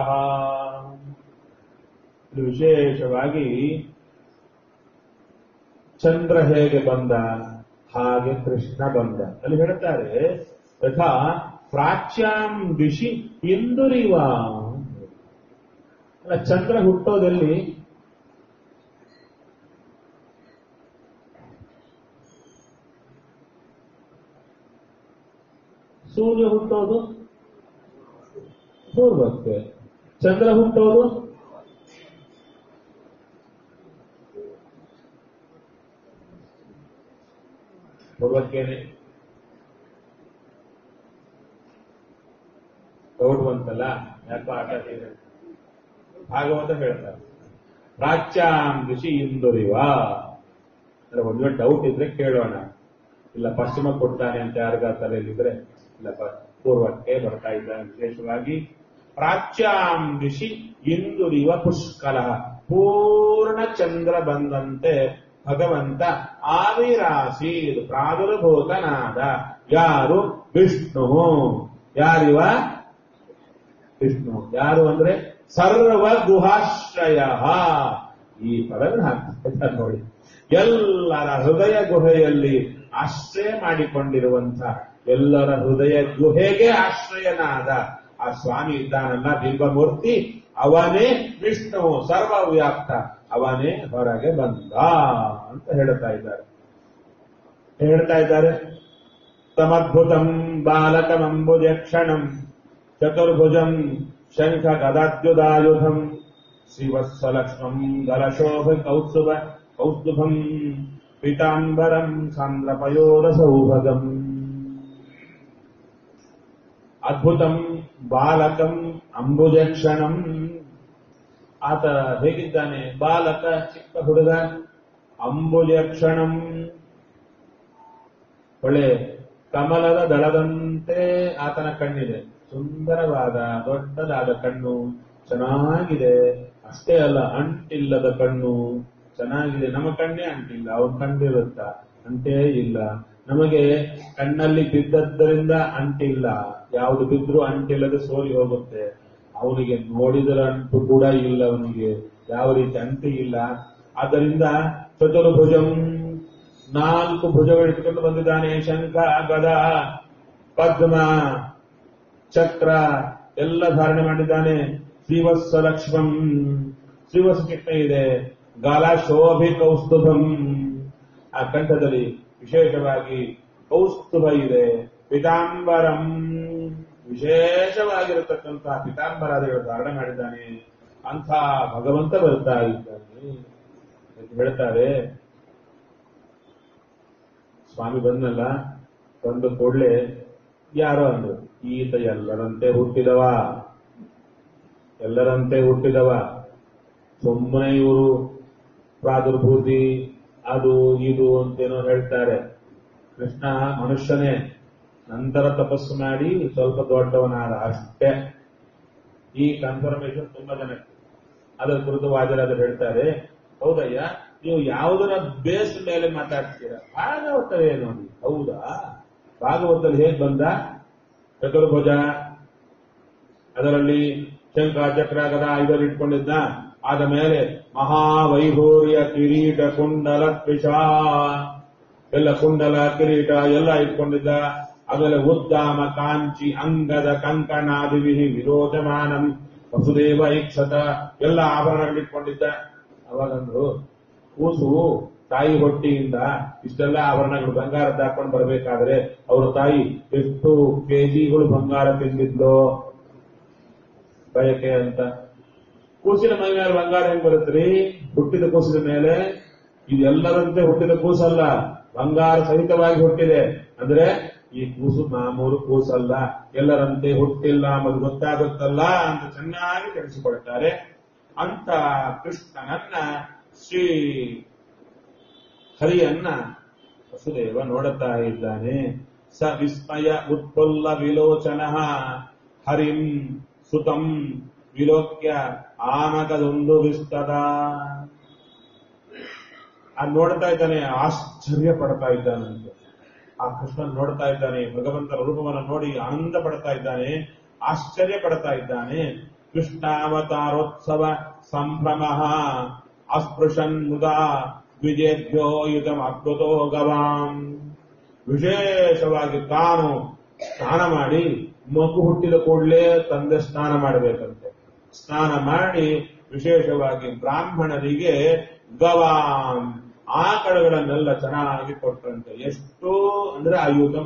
ಇದು ವಿಶೇಷವಾಗಿ ಚಂದ್ರ ಹೇಗೆ ಬಂದ ಹಾಗೆ ಕೃಷ್ಣ ಬಂದ ಅಲ್ಲಿ ಹೇಳ್ತಾರೆ ಯಥಾ ಪ್ರಾಚ್ಯಾಂ ದಿಶಿ ಇಂದುರಿವ ಅಲ್ಲ ಚಂದ್ರ ಹುಟ್ಟೋದಲ್ಲಿ ಸೂರ್ಯ ಹುಟ್ಟೋದು ಪೂರ್ವಕ್ಕೆ ಚಂದ್ರ ಹುಟ್ಟೋದು ಪೂರ್ವಕ್ಕೇನೆ ಡೌಟ್ ಬಂತಲ್ಲ ಯಾಕೋ ಆಟ ಇದೆ ಭಾಗವತ ಹೇಳ್ತಾರೆ ಪ್ರಾಚ್ಯಾಂ ಋಷಿ ಇಂದುರಿವ ಅಂದ್ರೆ ಒಂದ್ ವೇಳೆ ಡೌಟ್ ಇದ್ರೆ ಕೇಳೋಣ ಇಲ್ಲ ಪಶ್ಚಿಮ ಕೊಡ್ತಾನೆ ಅಂತ ಯಾರಿಗ ತಲೆಯಲ್ಲಿದ್ರೆ ಇಲ್ಲ ಪ- ಪೂರ್ವಕ್ಕೆ ಬರ್ತಾ ಇದ್ದಾನೆ ವಿಶೇಷವಾಗಿ ಪ್ರಾಚ್ಯಾಂ ಋಷಿ ಇಂದುರಿವ ಪುಷ್ಕಲ ಪೂರ್ಣ ಚಂದ್ರ ಬಂದಂತೆ ಭಗವಂತ ಆವಿರಾಸಿ ಇದು ಪ್ರಾದುರ್ಭೂತನಾದ ಯಾರು ವಿಷ್ಣು ಯಾರಿವ ವಿಷ್ಣು ಯಾರು ಅಂದ್ರೆ ಸರ್ವ ಗುಹಾಶ್ರಯ ಈ ಪದವನ್ನು ಹಾಕ್ತಾ ನೋಡಿ ಎಲ್ಲರ ಹೃದಯ ಗುಹೆಯಲ್ಲಿ ಆಶ್ರಯ ಮಾಡಿಕೊಂಡಿರುವಂತ ಎಲ್ಲರ ಹೃದಯ ಗುಹೆಗೆ ಆಶ್ರಯನಾದ ಆ ಸ್ವಾಮಿ ಇದ್ದಾನಲ್ಲ ಬಿಂಬಮೂರ್ತಿ ಅವನೇ ವಿಷ್ಣು ಸರ್ವವ್ಯಾಪ್ತ ಅವನೇ ಹೊರಗೆ ಬಂದ ಅಂತ ಹೇಳ್ತಾ ಇದ್ದಾರೆ ಹೇಳ್ತಾ ಇದ್ದಾರೆ ತಮದ್ಭುತಂ ಬಾಲಕಮಂಬುಜಕ್ಷಣಂ ಚತುರ್ಭುಜಂ ಶಂಖ ಗದಾದ್ಯುದಾಯುಧಂ ಶ್ರೀವತ್ಸಲಕ್ಷ್ಮಂ ಗಲಶೋಭ ಕೌಸ್ತುಭ ಕೌಸ್ತುಭಂ ಪೀತಾಂಬರಂ ಸಾಂದ್ರಪಯೋಧ ಸೌಭಗಂ ಅದ್ಭುತಂ ಬಾಲಕಂ ಅಂಬುಜಕ್ಷಣಂ ಆತ ಹೇಗಿದ್ದಾನೆ ಬಾಲಕ ಚಿಕ್ಕ ಹುಡುಗ ಅಂಬುಜಕ್ಷಣಂ ಒಳ್ಳೆ ಕಮಲದ ದಳದಂತೆ ಆತನ ಕಣ್ಣಿದೆ ಸುಂದರವಾದ ದೊಡ್ಡದಾದ ಕಣ್ಣು ಚೆನ್ನಾಗಿದೆ ಅಷ್ಟೇ ಅಲ್ಲ ಅಂಟಿಲ್ಲದ ಕಣ್ಣು ಚೆನ್ನಾಗಿದೆ ನಮ್ಮ ಕಣ್ಣೇ ಅಂಟಿಲ್ಲ ಅವನ್ ಕಂಡಿರುತ್ತ ಅಂಟೇ ಇಲ್ಲ ನಮಗೆ ಕಣ್ಣಲ್ಲಿ ಬಿದ್ದದ್ದರಿಂದ ಅಂಟಿಲ್ಲ ಯಾವುದು ಬಿದ್ರೂ ಅಂಟಿಲ್ಲದೆ ಸೋರಿ ಹೋಗುತ್ತೆ ಅವನಿಗೆ ನೋಡಿದರ ಅಂಟು ಕೂಡ ಇಲ್ಲ ಅವನಿಗೆ ಯಾವ ರೀತಿ ಅಂಟು ಇಲ್ಲ ಆದ್ದರಿಂದ ಚತುರ್ಭುಜಂ ನಾಲ್ಕು ಭುಜಗಳು ಇಟ್ಕೊಂಡು ಬಂದಿದ್ದಾನೆ ಶಂಖ ಗದ ಪದ್ಮ ಚಕ್ರ ಎಲ್ಲ ಧಾರಣೆ ಮಾಡಿದ್ದಾನೆ ಶ್ರೀವತ್ಸ ಲಕ್ಷ್ಮಂ ಶ್ರೀವತ್ಸ ಚಿಹ್ನೆ ಇದೆ ಗಾಲ ಶೋಭಿ ಕೌಸ್ತುಭಂ ಆ ಕಂಠದಲ್ಲಿ ವಿಶೇಷವಾಗಿ ಕೌಸ್ತುಭ ಇದೆ ಪಿತಾಂಬರಂ ವಿಶೇಷವಾಗಿರತಕ್ಕಂತಹ ಪಿತಾಂಬರಾದಿಗಳು ಧಾರಣೆ ಮಾಡಿದ್ದಾನೆ ಅಂಥ ಭಗವಂತ ಬರ್ತಾ ಇದ್ದಾನೆ ಅಂತ ಹೇಳ್ತಾರೆ ಸ್ವಾಮಿ ಬಂದಲ್ಲ ಬಂದ ಕೂಡಲೇ ಯಾರೋ ಅಂದ್ರು ಈತ ಎಲ್ಲರಂತೆ ಹುಟ್ಟಿದವ ಎಲ್ಲರಂತೆ ಹುಟ್ಟಿದವ ಸುಮ್ಮನೆ ಇವರು ಪ್ರಾದುರ್ಭೂತಿ ಅದು ಇದು ಅಂತೇನೋ ಹೇಳ್ತಾರೆ ಕೃಷ್ಣ ಮನುಷ್ಯನೇ ನಂತರ ತಪಸ್ಸು ಮಾಡಿ ಸ್ವಲ್ಪ ದೊಡ್ಡವನಾದ ಅಷ್ಟೇ ಈ ಕನ್ಫರ್ಮೇಶನ್ ತುಂಬಾ ಜನಕ್ಕೆ ಅದರ ಕುರಿತು ವಾದರಾದರು ಹೇಳ್ತಾರೆ ಹೌದಯ್ಯ ನೀವು ಯಾವುದರ ಬೇಸ್ ಮೇಲೆ ಮಾತಾಡ್ತೀರಾ ಭಾಗವತವೇ ನೋಡಿ ಹೌದಾ ಭಾಗವತದಲ್ಲಿ ಹೇಗ್ ಬಂದ ಚತುರ್ಭುಜ ಅದರಲ್ಲಿ ಶಂಕ ಚಕ್ರ ಗದ ಇದನ್ನು ಇಟ್ಕೊಂಡಿದ್ದ ಆದ ಮೇಲೆ ಮಹಾವೈಭೂರ್ಯ ಕಿರೀಟ ಕುಂಡಲ ತ್ರಿಷ ಎಲ್ಲ ಕುಂಡಲ ಕಿರೀಟ ಎಲ್ಲ ಇಟ್ಕೊಂಡಿದ್ದ ಆಮೇಲೆ ಉದ್ದಾಮ ಕಾಂಚಿ ಅಂಗದ ಕಂಕಣಾದಿವಿ ವಿರೋಧಮಾನಂ ವಸುದೇವ ಇಕ್ಷತ ಎಲ್ಲ ಆಭರಣಗಳು ಇಟ್ಕೊಂಡಿದ್ದ ಅವಾಗಂದ್ರು ಕೂಸು ತಾಯಿ ಹೊಟ್ಟಿಯಿಂದ ಇಷ್ಟೆಲ್ಲ ಆಭರಣಗಳು ಬಂಗಾರದ ಹಾಕೊಂಡು ಬರಬೇಕಾದ್ರೆ ಅವ್ರ ತಾಯಿ ಎಷ್ಟು ಕೆಜಿಗಳು ಬಂಗಾರ ತಿಂದಿದ್ಲೋ ಬಯಕೆ ಅಂತ ಕೂಸಿನ ಮೈ ಮೇಲೆ ಬಂಗಾರ ಹೆಂಗ್ ಬರುತ್ತ್ರಿ ಹುಟ್ಟಿದ ಕೂಸಿನ ಮೇಲೆ ಇದೆಲ್ಲರಂತೆ ಹುಟ್ಟಿದ ಕೂಸಲ್ಲ ಬಂಗಾರ ಸಹಿತವಾಗಿ ಹುಟ್ಟಿದೆ ಅಂದ್ರೆ ಈ ಕೂಸು ಮಾಮೂಲು ಕೂಸಲ್ಲ ಎಲ್ಲರಂತೆ ಹುಟ್ಟಿಲ್ಲ ಅನ್ನೋದು ಗೊತ್ತಾಗುತ್ತಲ್ಲ ಅಂತ ಚೆನ್ನಾಗಿ ತಿಳಿಸಿಕೊಳ್ತಾರೆ ಅಂತ ಕೃಷ್ಣನನ್ನ ಶ್ರೀ ಹರಿಯನ್ನ ವಸುದೇವ ನೋಡುತ್ತಾ ಇದ್ದಾನೆ ಸ ವಿಸ್ಮಯ ಉತ್ಪುಲ್ಲ ವಿಲೋಚನ ಹರಿಂ ಸುತಂ ವಿಲೋಕ್ಯ ಆನಗದೊಂದು ವಿಸ್ತದ ಆ ನೋಡ್ತಾ ಇದ್ದಾನೆ ಆಶ್ಚರ್ಯ ಪಡ್ತಾ ಇದ್ದಾನಂತೆ ಆ ಕೃಷ್ಣನ್ ನೋಡ್ತಾ ಇದ್ದಾನೆ ಭಗವಂತನ ರೂಪವನ್ನು ನೋಡಿ ಆನಂದ ಪಡ್ತಾ ಇದ್ದಾನೆ ಆಶ್ಚರ್ಯ ಪಡ್ತಾ ಇದ್ದಾನೆ ಕೃಷ್ಣಾವತಾರೋತ್ಸವ ಸಂಭ್ರಮ ಅಸ್ಪೃಶನ್ ಮುದಾ ದ್ವಿಜೇಭ್ಯೋ ಯುಗಂ ಅದ್ಭುತೋ ಗವಾಂ ವಿಶೇಷವಾಗಿ ತಾನು ಸ್ನಾನ ಮಾಡಿ ಮಗು ಹುಟ್ಟಿದ ಕೂಡಲೇ ತಂದೆ ಸ್ನಾನ ಮಾಡಬೇಕಂತೆ ಸ್ನಾನ ಮಾಡಿ ವಿಶೇಷವಾಗಿ ಬ್ರಾಹ್ಮಣರಿಗೆ ಗವಾಂ ಆಕಳಗಳನ್ನೆಲ್ಲ ಚೆನ್ನಾಗಿ ಕೊಟ್ಟರಂತೆ ಎಷ್ಟು ಅಂದ್ರೆ ಆಯುಧ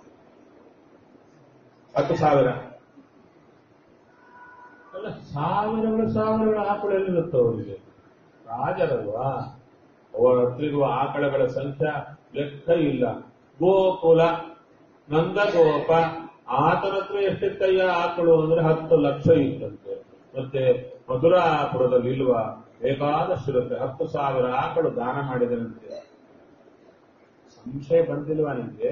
ಹತ್ತು ಸಾವಿರ ಅಲ್ಲ ಸಾವಿರಗಳು ಸಾವಿರಗಳ ಆಕಳು ಎಲ್ಲಿರುತ್ತೆ ಅವರಿಗೆ ರಾಜರಲ್ವಾ ಅವರ ಹತ್ತಿರುವ ಆಕಳಗಳ ಸಂಖ್ಯೆ ಲೆಕ್ಕ ಇಲ್ಲ ಗೋಕುಲ ನಂದಗೋಪ ಆತನ ಹತ್ರ ಎಷ್ಟಿತ್ತಯ್ಯ ಆಕಳು ಅಂದ್ರೆ ಹತ್ತು ಲಕ್ಷ ಇತ್ತಂತೆ ಮತ್ತೆ ಮಧುರಾಪುರದಲ್ಲಿ ಇಲ್ವಾ ಬೇಕಾದಷ್ಟಿರುತ್ತೆ ಹತ್ತು ಸಾವಿರ ಆಕಳು ದಾನ ಮಾಡಿದರಂತೆ ಸಂಶಯ ಬಂದಿಲ್ವಾ ನಿಮ್ಗೆ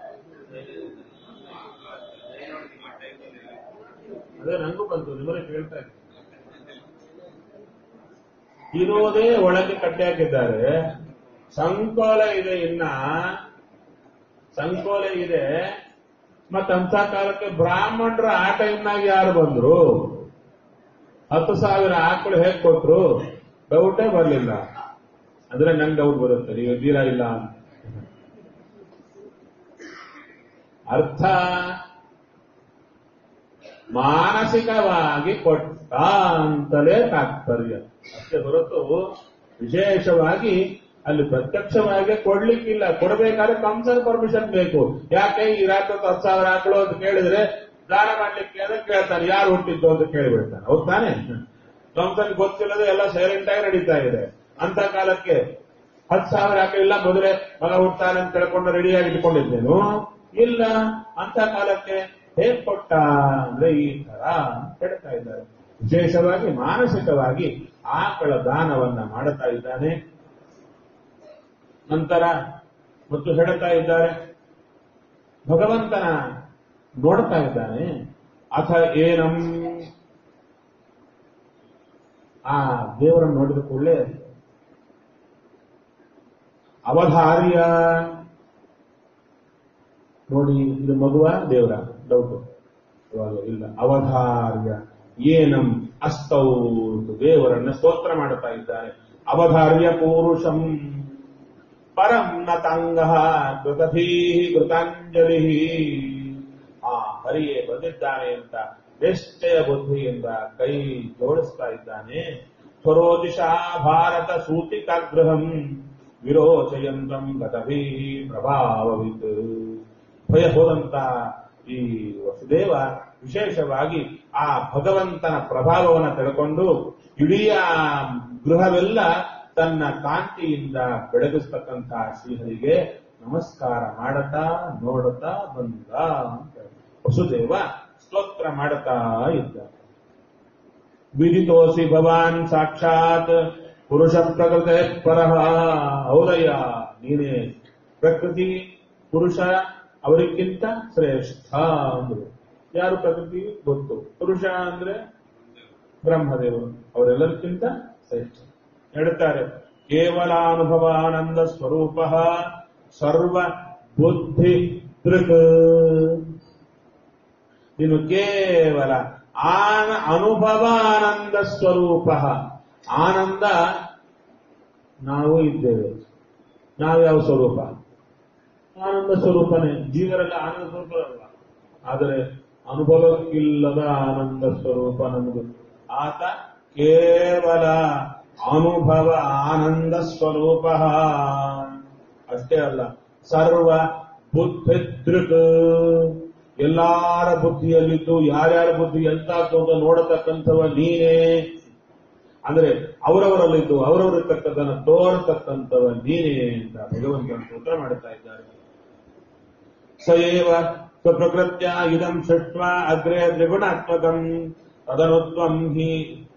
ಅದೇ ನಂಗೂ ಬಂತು ನಿಮ್ಮನೆ ಕೇಳ್ತಾ ಇದ್ದೀನಿ ಇರೋದೇ ಒಳಗೆ ಕಟ್ಟಿ ಹಾಕಿದ್ದಾರೆ ಸಂಕೋಲ ಇದೆ ಇನ್ನ ಸಂಕೋಲ ಇದೆ ಮತ್ತಂಥ ಕಾಲಕ್ಕೆ ಬ್ರಾಹ್ಮಣರ ಆಟ ಇನ್ನಾಗಿ ಯಾರು ಬಂದ್ರು ಹತ್ತು ಸಾವಿರ ಆಕಳು ಹೇಗ್ ಕೊಟ್ರು ಡೌಟೇ ಬರಲಿಲ್ಲ ಅಂದ್ರೆ ನಂಗೆ ಡೌಟ್ ಬರುತ್ತೆ ನೀವು ಇದ್ದೀರಾ ಇಲ್ಲ ಅಂತ ಅರ್ಥ ಮಾನಸಿಕವಾಗಿ ಕೊಟ್ಟ ಅಂತಲೇ ತಾತ್ಪರ್ಯ ಅಷ್ಟೇ ಹೊರತು ವಿಶೇಷವಾಗಿ ಅಲ್ಲಿ ಪ್ರತ್ಯಕ್ಷವಾಗಿ ಕೊಡ್ಲಿಕ್ಕಿಲ್ಲ ಕೊಡಬೇಕಾದ್ರೆ ಕಂಸನ್ ಪರ್ಮಿಷನ್ ಬೇಕು ಯಾಕೆ ಈ ರಾತ್ರಿ ಹತ್ತು ಸಾವಿರ ಹಾಕಳು ಅಂತ ಕೇಳಿದ್ರೆ ದಾನ ಮಾಡ್ಲಿಕ್ಕೆ ಅಂತ ಕೇಳ್ತಾನೆ ಯಾರು ಹುಟ್ಟಿದ್ದು ಅಂತ ಕೇಳಿಬಿಡ್ತಾನೆ ಹೌದ್ ತಾನೆ ಕಂಸನ್ ಗೊತ್ತಿಲ್ಲದೆ ಎಲ್ಲ ಸೈಲೆಂಟ್ ಆಗಿ ನಡೀತಾ ಇದೆ ಅಂತ ಕಾಲಕ್ಕೆ ಹತ್ತು ಸಾವಿರ ಹಾಕಲಿಲ್ಲ ಮೊದಲೇ ಮಗ ಹುಟ್ಟಾನೆ ಅಂತ ತಿಳ್ಕೊಂಡು ರೆಡಿಯಾಗಿ ಇಟ್ಕೊಂಡಿದ್ದೇನು ಇಲ್ಲ ಅಂತ ಕಾಲಕ್ಕೆ ಹೇಗ್ ಕೊಟ್ಟ ಅಂದ್ರೆ ಈ ತರ ಅಂತ ಹೇಳ್ತಾ ಇದ್ದಾರೆ ವಿಶೇಷವಾಗಿ ಮಾನಸಿಕವಾಗಿ ಆಕಳ ದಾನವನ್ನ ಮಾಡುತ್ತಾ ಇದ್ದಾನೆ ನಂತರ ಮತ್ತು ಹೇಳ್ತಾ ಇದ್ದಾರೆ ಭಗವಂತನ ನೋಡ್ತಾ ಇದ್ದಾನೆ ಅಥ ಏನಂ ಆ ದೇವರನ್ನು ನೋಡಿದ ಕೂಡಲೇ ಅವಧಾರ್ಯ ನೋಡಿ ಇದು ಮಗುವ ದೇವರ ಡೌಟ್ ಇವಾಗ ಇಲ್ಲ ಅವಧಾರ್ಯ ಏನಂ ಅಸ್ತೌ ದೇವರನ್ನ ಸ್ತೋತ್ರ ಮಾಡುತ್ತಾ ಇದ್ದಾರೆ ಅವಧಾರ್ಯ ಪೂರುಷಂ ಪರಂ ನತಾಂಗ ಕೃತಭೀ ಕೃತಾಂಜಲಿ ಆ ಹರಿಯೇ ಬಂದಿದ್ದಾನೆ ಅಂತ ನಿಶ್ಚಯ ಬುದ್ಧಿಯಿಂದ ಕೈ ಜೋಡಿಸ್ತಾ ಇದ್ದಾನೆ ಸ್ವರೋದಿಶಾ ಭಾರತ ಸೂತಿಕಾಗ್ರಹಂ ವಿರೋಚಯಂತಂ ಗತಭೀ ಪ್ರಭಾವವಿತ್ ಭಯ ಹೋದಂತ ಈ ವಸುದೇವ ವಿಶೇಷವಾಗಿ ಆ ಭಗವಂತನ ಪ್ರಭಾವವನ್ನು ತಿಳ್ಕೊಂಡು ಇಡೀ ಆ ಗೃಹವೆಲ್ಲ ತನ್ನ ಕಾಂತಿಯಿಂದ ಬೆಳಗಿಸ್ತಕ್ಕಂಥ ಶ್ರೀಹರಿಗೆ ನಮಸ್ಕಾರ ಮಾಡತಾ ನೋಡುತ್ತಾ ಬಂದ ಅಂತ ವಸುದೇವ ಸ್ತೋತ್ರ ಮಾಡುತ್ತಾ ಇದ್ದ ವಿದಿತೋಸಿ ಭವಾನ್ ಸಾಕ್ಷಾತ್ ಪುರುಷ ಪ್ರಕೃತಿ ಪರಹ ಹೌದಯ್ಯ ನೀನೇ ಪ್ರಕೃತಿ ಪುರುಷ ಅವರಿಗಿಂತ ಶ್ರೇಷ್ಠ ಅಂದ್ರು ಯಾರು ಪ್ರಕೃತಿ ಗೊತ್ತು ಪುರುಷ ಅಂದ್ರೆ ಬ್ರಹ್ಮದೇವರು ಅವರೆಲ್ಲರಿಗಿಂತ ಶ್ರೇಷ್ಠ ಹೇಳ್ತಾರೆ ಕೇವಲ ಅನುಭವಾನಂದ ಸ್ವರೂಪ ಸರ್ವ ಬುದ್ಧಿ ದೃಕ್ ನೀನು ಕೇವಲ ಆನ ಅನುಭವಾನಂದ ಸ್ವರೂಪ ಆನಂದ ನಾವು ಇದ್ದೇವೆ ನಾವ್ಯಾವ ಸ್ವರೂಪ ಆನಂದ ಸ್ವರೂಪನೇ ಜೀವರೆಲ್ಲ ಆನಂದ ಸ್ವರೂಪರಲ್ಲ ಆದರೆ ಅನುಭವಕ್ಕಿಲ್ಲದ ಆನಂದ ಸ್ವರೂಪ ನಮಗೆ ಆತ ಕೇವಲ ಅನುಭವ ಆನಂದ ಸ್ವರೂಪ ಅಷ್ಟೇ ಅಲ್ಲ ಸರ್ವ ಬುದ್ಧಿ ದೃಕ್ ಎಲ್ಲಾರ ಬುದ್ಧಿಯಲ್ಲಿದ್ದು ಯಾರ್ಯಾರ ಬುದ್ಧಿ ಎಂತಾತು ಅಂತ ನೋಡತಕ್ಕಂಥವ ನೀನೇ ಅಂದ್ರೆ ಅವರವರಲ್ಲಿದ್ದು ಅವರವರಿರ್ತಕ್ಕಂಥದನ್ನ ತೋರತಕ್ಕಂಥವ ನೀನೇ ಅಂತ ಭಗವಂತನ ಸ್ತೋತ್ರ ಮಾಡುತ್ತಾ ಇದ್ದಾರೆ ಸಯೇವ ಸ್ವಪ್ರಕೃತ್ಯ ಇದಂ ಸೃಷ್ಟ ಅಗ್ರೆ ತ್ರಿಗುಣಾತ್ಮಕಂ ತದನುತ್ವಂ ಹಿ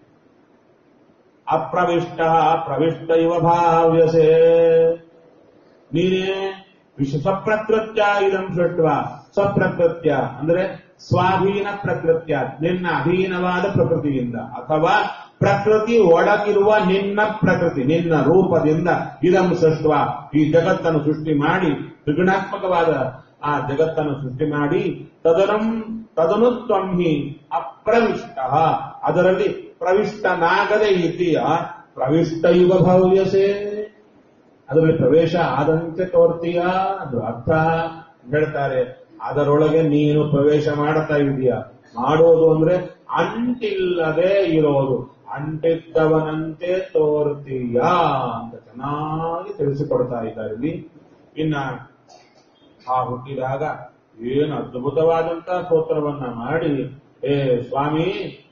ಅಪ್ರವಿಷ್ಟ ಪ್ರವಿಷ್ಟ ಇವ ಭಾವ್ಯಸೆ ನೀನೇ ವಿಶ್ವ ಸ್ವಪ್ರಕೃತ್ಯ ಇದಂ ಸೃಷ್ಟ ಸ್ವಪ್ರಕೃತ್ಯ ಅಂದ್ರೆ ಸ್ವಾಧೀನ ಪ್ರಕೃತ್ಯ ನಿನ್ನ ಅಧೀನವಾದ ಪ್ರಕೃತಿಯಿಂದ ಅಥವಾ ಪ್ರಕೃತಿ ಒಳಗಿರುವ ನಿನ್ನ ಪ್ರಕೃತಿ ನಿನ್ನ ರೂಪದಿಂದ ಇದಂ ಸೃಷ್ಟ ಈ ಜಗತ್ತನ್ನು ಸೃಷ್ಟಿ ಮಾಡಿ ತ್ರಿಗುಣಾತ್ಮಕವಾದ ಆ ಜಗತ್ತನ್ನು ಸೃಷ್ಟಿ ಮಾಡಿ ತದನಂ ತದನು ತ್ವಂಹಿ ಅಪ್ರವಿಷ್ಟ ಅದರಲ್ಲಿ ಪ್ರವಿಷ್ಟನಾಗದೇ ಇದೆಯ ಪ್ರವಿಷ್ಟ ಯುಗ ಭವ್ಯಸೆ ಅದರಲ್ಲಿ ಪ್ರವೇಶ ಆದಂತೆ ತೋರ್ತೀಯ ಅದು ಅರ್ಥ ಹೇಳ್ತಾರೆ ಅದರೊಳಗೆ ನೀನು ಪ್ರವೇಶ ಮಾಡ್ತಾ ಇದೀಯ ಮಾಡೋದು ಅಂದ್ರೆ ಅಂಟಿಲ್ಲದೆ ಇರೋದು ಅಂಟಿದ್ದವನಂತೆ ತೋರ್ತೀಯ ಅಂತ ಚೆನ್ನಾಗಿ ತಿಳಿಸಿಕೊಡ್ತಾ ಇದ್ದಾರೆ ಇಲ್ಲಿ ಇನ್ನ ಆ ಹುಟ್ಟಿದಾಗ ಏನು ಅದ್ಭುತವಾದಂತಹ ಸ್ತೋತ್ರವನ್ನ ಮಾಡಿ ಏ ಸ್ವಾಮಿ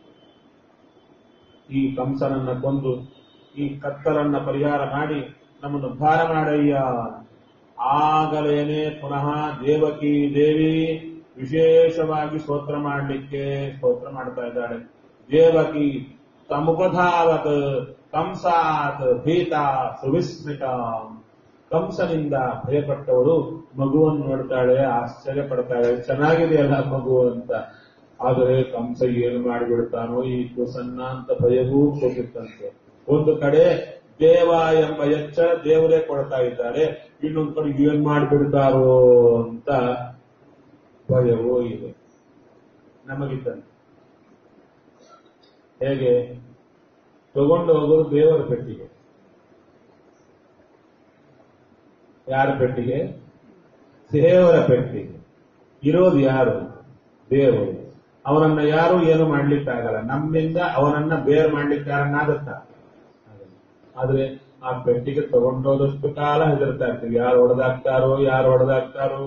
ಈ ಕಂಸನನ್ನ ಕೊಂದು ಈ ಕತ್ತಲನ್ನ ಪರಿಹಾರ ಮಾಡಿ ನಮ್ಮನ್ನು ಭಾರ ಮಾಡಯ್ಯ ಆಗಲೇನೆ ಪುನಃ ದೇವಕಿ ದೇವಿ ವಿಶೇಷವಾಗಿ ಸ್ತೋತ್ರ ಮಾಡಲಿಕ್ಕೆ ಸ್ತೋತ್ರ ಮಾಡ್ತಾ ಇದ್ದಾಳೆ ದೇವಕಿ ತಮುಪಧಾವತ್ ಕಂಸಾತ್ ಭೀತ ಸುವಿಸ್ಮಿತ ಕಂಸನಿಂದ ಭಯಪಟ್ಟವಳು ಮಗುವನ್ನು ನೋಡ್ತಾಳೆ ಆಶ್ಚರ್ಯ ಪಡ್ತಾಳೆ ಚೆನ್ನಾಗಿದೆಯಲ್ಲ ಮಗು ಅಂತ ಆದರೆ ಕಂಸ ಏನು ಮಾಡಿಬಿಡ್ತಾನೋ ಈ ಕುಸನ್ನ ಅಂತ ಭಯವೂ ಕೊಟ್ಟಿತ್ತಂತೆ ಒಂದು ಕಡೆ ದೇವ ಎಂಬ ಎಚ್ಚರ ದೇವರೇ ಕೊಡ್ತಾ ಇದ್ದಾರೆ ಇನ್ನೊಂದು ಕಡೆ ಏನ್ ಮಾಡಿಬಿಡ್ತಾರೋ ಅಂತ ಭಯವೂ ಇದೆ ನಮಗಿದ್ದಂತೆ ಹೇಗೆ ತಗೊಂಡು ಹೋಗೋದು ದೇವರ ಪೆಟ್ಟಿಗೆ ಯಾರ ಪೆಟ್ಟಿಗೆ ದೇವರ ಪೆಟ್ಟಿಗೆ ಇರೋದು ಯಾರು ದೇವರು ಅವನನ್ನ ಯಾರು ಏನು ಮಾಡ್ಲಿಕ್ಕಾಗಲ್ಲ ನಮ್ಮಿಂದ ಅವನನ್ನ ಬೇರ್ ಮಾಡ್ಲಿಕ್ಕೆ ಯಾರನ್ನಾಗತ್ತ ಆದ್ರೆ ಆ ಪೆಟ್ಟಿಗೆ ತಗೊಂಡೋದಷ್ಟು ಕಾಲ ಹೆದರ್ತಾ ಇರ್ತೀವಿ ಯಾರು ಹೊಡೆದಾಕ್ತಾರೋ ಯಾರು ಹೊಡೆದಾಕ್ತಾರೋ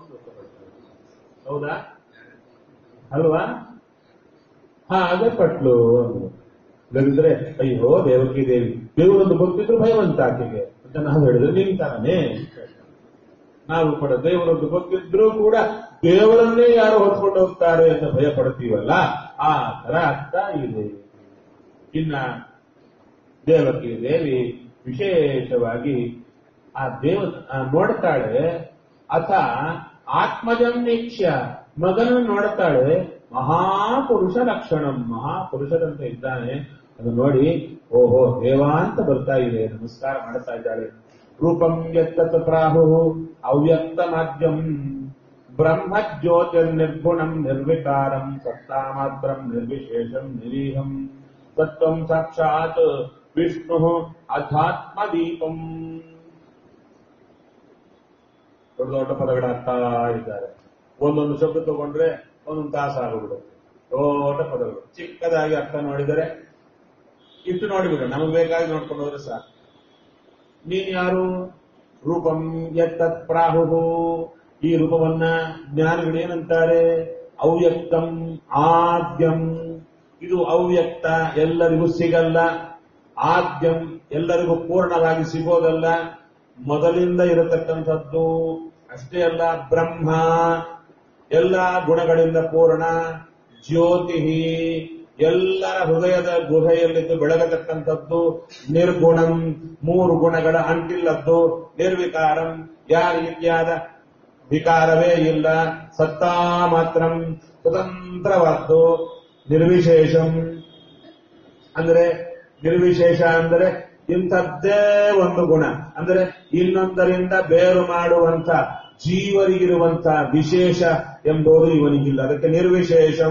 ಹೌದಾ ಅಲ್ವಾ ಹಾ ಅದೇ ಪಟ್ಲು ಇಲ್ಲದಿದ್ರೆ ಅಯ್ಯೋ ದೇವಕಿ ದೇವಿ ದೇವರೊಂದು ಗೊತ್ತಿದ್ರು ಭಯವಂತ ಆಕೆಗೆ ಅಂತ ನಾವು ಹೇಳಿದ್ರೆ ನಿಂತಾನೆ ನಾವು ಕೂಡ ದೇವರೊಂದು ಗೊತ್ತಿದ್ರೂ ಕೂಡ ದೇವರನ್ನೇ ಯಾರು ಹೊತ್ಕೊಂಡು ಹೋಗ್ತಾರೆ ಅಂತ ಭಯ ಪಡ್ತೀವಲ್ಲ ಆ ತರ ಆಗ್ತಾ ಇದೆ ಇನ್ನ ದೇವಕಿ ದೇವಿ ವಿಶೇಷವಾಗಿ ಆ ದೇವ ಆ ನೋಡ್ತಾಳೆ ಅಥ ಆತ್ಮಜಂ ನಿಕ್ಷ್ಯ ಮಗನ ನೋಡ್ತಾಳೆ ಮಹಾಪುರುಷ ಲಕ್ಷಣಂ ಮಹಾಪುರುಷರಂತೆ ಇದ್ದಾನೆ ಅದು ನೋಡಿ ಓಹೋ ದೇವ ಅಂತ ಬರ್ತಾ ಇದೆ ನಮಸ್ಕಾರ ಮಾಡ್ತಾ ಇದ್ದಾಳೆ ರೂಪಂ ಯತ್ತತ್ ಪ್ರಾಹು ಅವ್ಯಕ್ತ ಮಾಧ್ಯಂ ಬ್ರಹ್ಮ ಜ್ಯೋತಿರ್ನಿರ್ಗುಣಂ ನಿರ್ವಿಕಾರಂ ಸತ್ತಾ ಮಾತ್ರಂ ನಿರ್ವಿಶೇಷಂ ನಿರೀಹಂ ತತ್ವಂ ಸಾಕ್ಷಾತ್ ವಿಷ್ಣು ಅಧ್ಯಾತ್ಮ ದೀಪಂ ದೊಡ್ಡ ದೊಡ್ಡ ಪದಗಳಾಗ್ತಾ ಇದ್ದಾರೆ ಒಂದೊಂದು ಶಬ್ದ ತಗೊಂಡ್ರೆ ಒಂದೊಂದು ತಾಸು ಆಗೋಗ್ಬಿಡುತ್ತೆ ದೊಡ್ಡ ಪದಗಳು ಚಿಕ್ಕದಾಗಿ ಅರ್ಥ ನೋಡಿದರೆ ಇಷ್ಟು ನೋಡಿಬಿಡು ನಮಗೆ ಬೇಕಾಗಿ ನೋಡ್ಕೊಂಡು ಹೋದ್ರೆ ಸಾಕು ನೀನ್ ಯಾರು ರೂಪಂ ಎತ್ತತ್ ಪ್ರಾಹು ಈ ರೂಪವನ್ನ ಜ್ಞಾನಿಗಳು ಏನಂತಾರೆ ಅವ್ಯಕ್ತಂ ಆದ್ಯಂ ಇದು ಅವ್ಯಕ್ತ ಎಲ್ಲರಿಗೂ ಸಿಗಲ್ಲ ಆದ್ಯಂ ಎಲ್ಲರಿಗೂ ಪೂರ್ಣವಾಗಿ ಸಿಗೋದಲ್ಲ ಮೊದಲಿಂದ ಇರತಕ್ಕಂಥದ್ದು ಅಷ್ಟೇ ಅಲ್ಲ ಬ್ರಹ್ಮ ಎಲ್ಲ ಗುಣಗಳಿಂದ ಪೂರ್ಣ ಜ್ಯೋತಿ ಎಲ್ಲರ ಹೃದಯದ ಗುಹೆಯಲ್ಲಿದ್ದು ಬೆಳಗತಕ್ಕಂಥದ್ದು ನಿರ್ಗುಣಂ ಮೂರು ಗುಣಗಳ ಅಂಟಿಲ್ಲದ್ದು ನಿರ್ವಿಕಾರಂ ಯಾವ ರೀತಿಯಾದ ವಿಕಾರವೇ ಇಲ್ಲ ಸತ್ತಾ ಮಾತ್ರಂ ಸ್ವತಂತ್ರವಾದ್ದು ನಿರ್ವಿಶೇಷಂ ಅಂದ್ರೆ ನಿರ್ವಿಶೇಷ ಅಂದರೆ ಇಂಥದ್ದೇ ಒಂದು ಗುಣ ಅಂದರೆ ಇನ್ನೊಂದರಿಂದ ಬೇರು ಮಾಡುವಂತ ಜೀವರಿಗಿರುವಂತ ವಿಶೇಷ ಎಂಬುದು ಇವನಿಗಿಲ್ಲ ಅದಕ್ಕೆ ನಿರ್ವಿಶೇಷಂ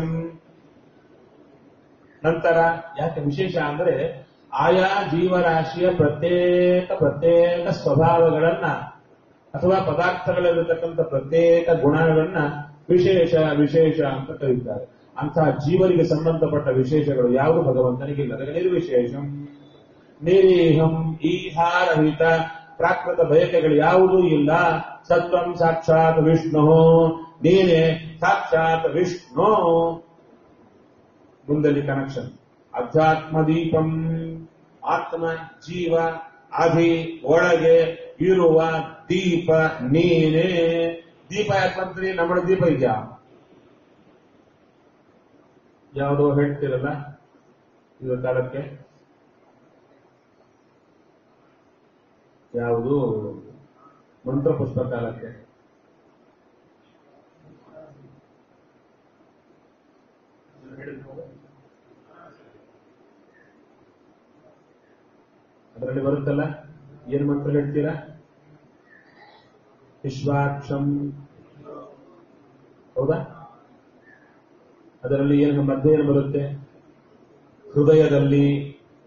ನಂತರ ಯಾಕೆ ವಿಶೇಷ ಅಂದ್ರೆ ಆಯಾ ಜೀವರಾಶಿಯ ಪ್ರತ್ಯೇಕ ಪ್ರತ್ಯೇಕ ಸ್ವಭಾವಗಳನ್ನ ಅಥವಾ ಪದಾರ್ಥಗಳಲ್ಲಿರತಕ್ಕಂಥ ಪ್ರತ್ಯೇಕ ಗುಣಗಳನ್ನ ವಿಶೇಷ ವಿಶೇಷ ಅಂತ ಕರೀತಾರೆ ಅಂತಹ ಜೀವರಿಗೆ ಸಂಬಂಧಪಟ್ಟ ವಿಶೇಷಗಳು ಯಾವುದು ಭಗವಂತನಿಗಿಲ್ಲ ಅದಕ್ಕೆ ನಿರ್ವಿಶೇಷಂ ನಿರೀಹಂ ಈಹಾರಹಿತ ಪ್ರಾಕೃತ ಬಯಕೆಗಳು ಯಾವುದೂ ಇಲ್ಲ ಸತ್ವಂ ಸಾಕ್ಷಾತ್ ವಿಷ್ಣು ನೀನೇ ಸಾಕ್ಷಾತ್ ವಿಷ್ಣು ಮುಂದಲ್ಲಿ ಕನೆಕ್ಷನ್ ಅಧ್ಯಾತ್ಮ ದೀಪಂ ಆತ್ಮ ಜೀವ ಅಧಿ ಒಳಗೆ ಇರುವ ದೀಪ ನೀನೇ ದೀಪ ಯಾಕಂತ್ರಿ ನಮ್ಮ ದೀಪ ಇದೆಯಾ ಯಾವುದೋ ಹೇಳ್ತಿರಲ್ಲ ಇದು ಕಾಲಕ್ಕೆ ಯಾವುದು ಮಂತ್ರ ಪುಷ್ಪ ಕಾಲಕ್ಕೆ ಅದರಲ್ಲಿ ಬರುತ್ತಲ್ಲ ಏನ್ ಮಂತ್ರ ಹೇಳ್ತೀರಾ ವಿಶ್ವಾಕ್ಷಂ ಹೌದಾ ಅದರಲ್ಲಿ ಏನು ಮಧ್ಯೆ ಏನು ಬರುತ್ತೆ ಹೃದಯದಲ್ಲಿ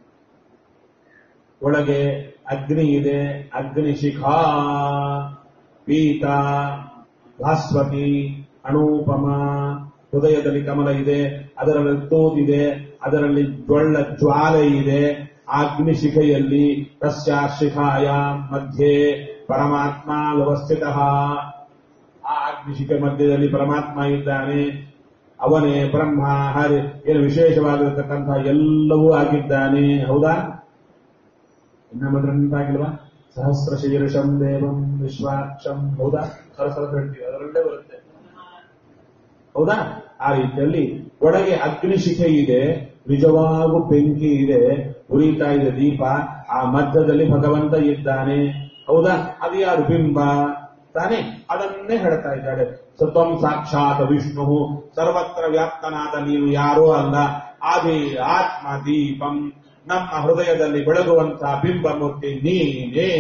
ಒಳಗೆ ಅಗ್ನಿ ಇದೆ ಅಗ್ನಿ ಶಿಖಾ ಪೀತ ಭಾಸ್ವತಿ ಅಣೂಪಮ ಹೃದಯದಲ್ಲಿ ಕಮಲ ಇದೆ ಅದರಲ್ಲಿ ತೋದಿದೆ ಅದರಲ್ಲಿ ಡೊಳ್ಳ ಜ್ವಾಲೆ ಇದೆ ಅಗ್ನಿ ಶಿಖೆಯಲ್ಲಿ ತಸ್ಯ ಶಿಖಾಯ ಮಧ್ಯೆ ಪರಮಾತ್ಮ ವ್ಯವಸ್ಥಿತ ಆ ಅಗ್ನಿ ಶಿಖೆ ಮಧ್ಯದಲ್ಲಿ ಪರಮಾತ್ಮ ಇದ್ದಾನೆ ಅವನೇ ಬ್ರಹ್ಮ ಹರಿ ಏನು ವಿಶೇಷವಾಗಿರತಕ್ಕಂತಹ ಎಲ್ಲವೂ ಆಗಿದ್ದಾನೆ ಹೌದಾ ಇನ್ನ ಮಾತ್ರ ನೆನಪಾಗಿಲ್ವಾ ಸಹಸ್ರ ಶೀರ್ಷಂ ದೇವಂ ವಿಶ್ವಾಕ್ಷಂ ಹೌದಾ ಸರಸರ ಹೇಳ್ತೀವಿ ಅದರಲ್ಲೇ ಬರುತ್ತೆ ಹೌದಾ ಆ ರೀತಿಯಲ್ಲಿ ಒಳಗೆ ಅಗ್ನಿಶಿಖೆ ಇದೆ ನಿಜವಾಗೂ ಬೆಂಕಿ ಇದೆ ಉರಿತಾ ಇದೆ ದೀಪ ಆ ಮಧ್ಯದಲ್ಲಿ ಭಗವಂತ ಇದ್ದಾನೆ ಹೌದಾ ಅದು ಯಾರು ಬಿಂಬ ತಾನೆ ಅದನ್ನೇ ಹೇಳ್ತಾ ಇದ್ದಾಳೆ ಸತ್ವಂ ಸಾಕ್ಷಾತ್ ವಿಷ್ಣು ಸರ್ವತ್ರ ವ್ಯಾಪ್ತನಾದ ನೀನು ಯಾರೋ ಅಲ್ಲ ಆದಿ ಆತ್ಮ ದೀಪಂ ನಮ್ಮ ಹೃದಯದಲ್ಲಿ ಬೆಳಗುವಂತಹ ಬಿಂಬಮೂರ್ತಿ ನೀನೇ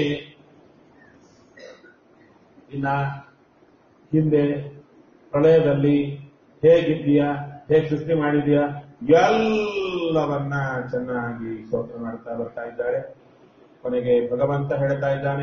ಇನ್ನ ಹಿಂದೆ ಪ್ರಳಯದಲ್ಲಿ ಹೇಗಿದ್ದೀಯಾ ಹೇಗೆ ಸೃಷ್ಟಿ ಮಾಡಿದ್ಯಾ ಎಲ್ಲವನ್ನ ಚೆನ್ನಾಗಿ ಸ್ತೋತ್ರ ಮಾಡ್ತಾ ಬರ್ತಾ ಇದ್ದಾಳೆ ಕೊನೆಗೆ ಭಗವಂತ ಹೇಳ್ತಾ ಇದ್ದಾನೆ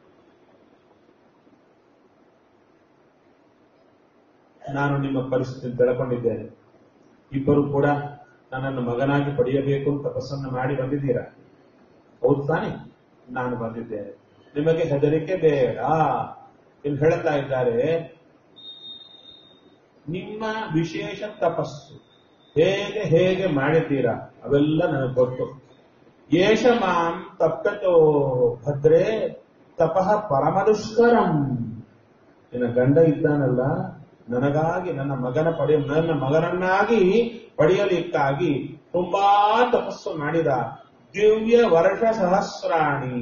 ನಾನು ನಿಮ್ಮ ಪರಿಸ್ಥಿತಿ ತಿಳ್ಕೊಂಡಿದ್ದೇನೆ ಇಬ್ಬರು ಕೂಡ ನನ್ನನ್ನು ಮಗನಾಗಿ ಪಡೆಯಬೇಕು ಅಂತ ತಪಸ್ಸನ್ನು ಮಾಡಿ ಬಂದಿದ್ದೀರಾ ಹೌದು ತಾನೆ ನಾನು ಬಂದಿದ್ದೇನೆ ನಿಮಗೆ ಹೆದರಿಕೆ ಬೇಡ ಇಲ್ಲಿ ಹೇಳ್ತಾ ಇದ್ದಾರೆ ನಿಮ್ಮ ವಿಶೇಷ ತಪಸ್ಸು ಹೇಗೆ ಹೇಗೆ ಮಾಡಿದ್ದೀರಾ ಅವೆಲ್ಲ ನನಗೆ ಗೊತ್ತು ಏಷ ಮಾಂ ತಪ್ಪತೋ ಭದ್ರೇ ತಪಃ ಪರಮದುಷ್ಕರಂ ನಿನ್ನ ಗಂಡ ಇದ್ದಾನಲ್ಲ ನನಗಾಗಿ ನನ್ನ ಮಗನ ಪಡೆಯ ನನ್ನ ಮಗನನ್ನಾಗಿ ಪಡೆಯಲಿಕ್ಕಾಗಿ ತುಂಬಾ ತಪಸ್ಸು ಮಾಡಿದ ದಿವ್ಯ ವರ್ಷ ಸಹಸ್ರಾಣಿ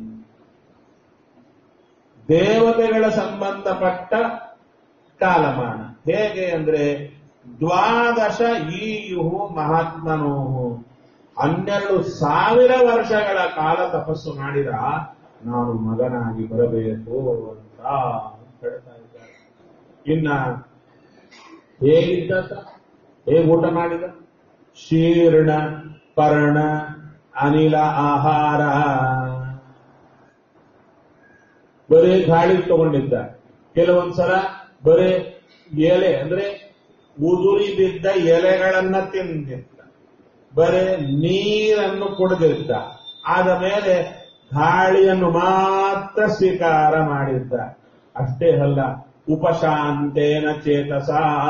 ದೇವತೆಗಳ ಸಂಬಂಧಪಟ್ಟ ಕಾಲಮಾನ ಹೇಗೆ ಅಂದ್ರೆ ದ್ವಾದಶ ಈಯುಹು ಮಹಾತ್ಮನು ಹನ್ನೆರಡು ಸಾವಿರ ವರ್ಷಗಳ ಕಾಲ ತಪಸ್ಸು ಮಾಡಿದ ನಾನು ಮಗನಾಗಿ ಬರಬೇಕು ಅಂತ ಹೇಳ್ತಾ ಇದ್ದಾರೆ ಇನ್ನ ಹೇಗಿದ್ದ ಹೇಗೆ ಊಟ ಮಾಡಿದ ಶೀರ್ಣ ಪರ್ಣ ಅನಿಲ ಆಹಾರ ಬರೀ ಗಾಳಿ ತಗೊಂಡಿದ್ದ ಕೆಲವೊಂದ್ಸಲ ಬರೀ ಎಲೆ ಅಂದ್ರೆ ಉದುರಿ ಬಿದ್ದ ಎಲೆಗಳನ್ನ ತಿಂದಿದ್ದ ಬರೇ ನೀರನ್ನು ಕುಡಿದಿದ್ದ ಆದ ಮೇಲೆ ಗಾಳಿಯನ್ನು ಮಾತ್ರ ಸ್ವೀಕಾರ ಮಾಡಿದ್ದ ಅಷ್ಟೇ ಅಲ್ಲ ಉಪಶಾಂತೇನ ಚೇತಸ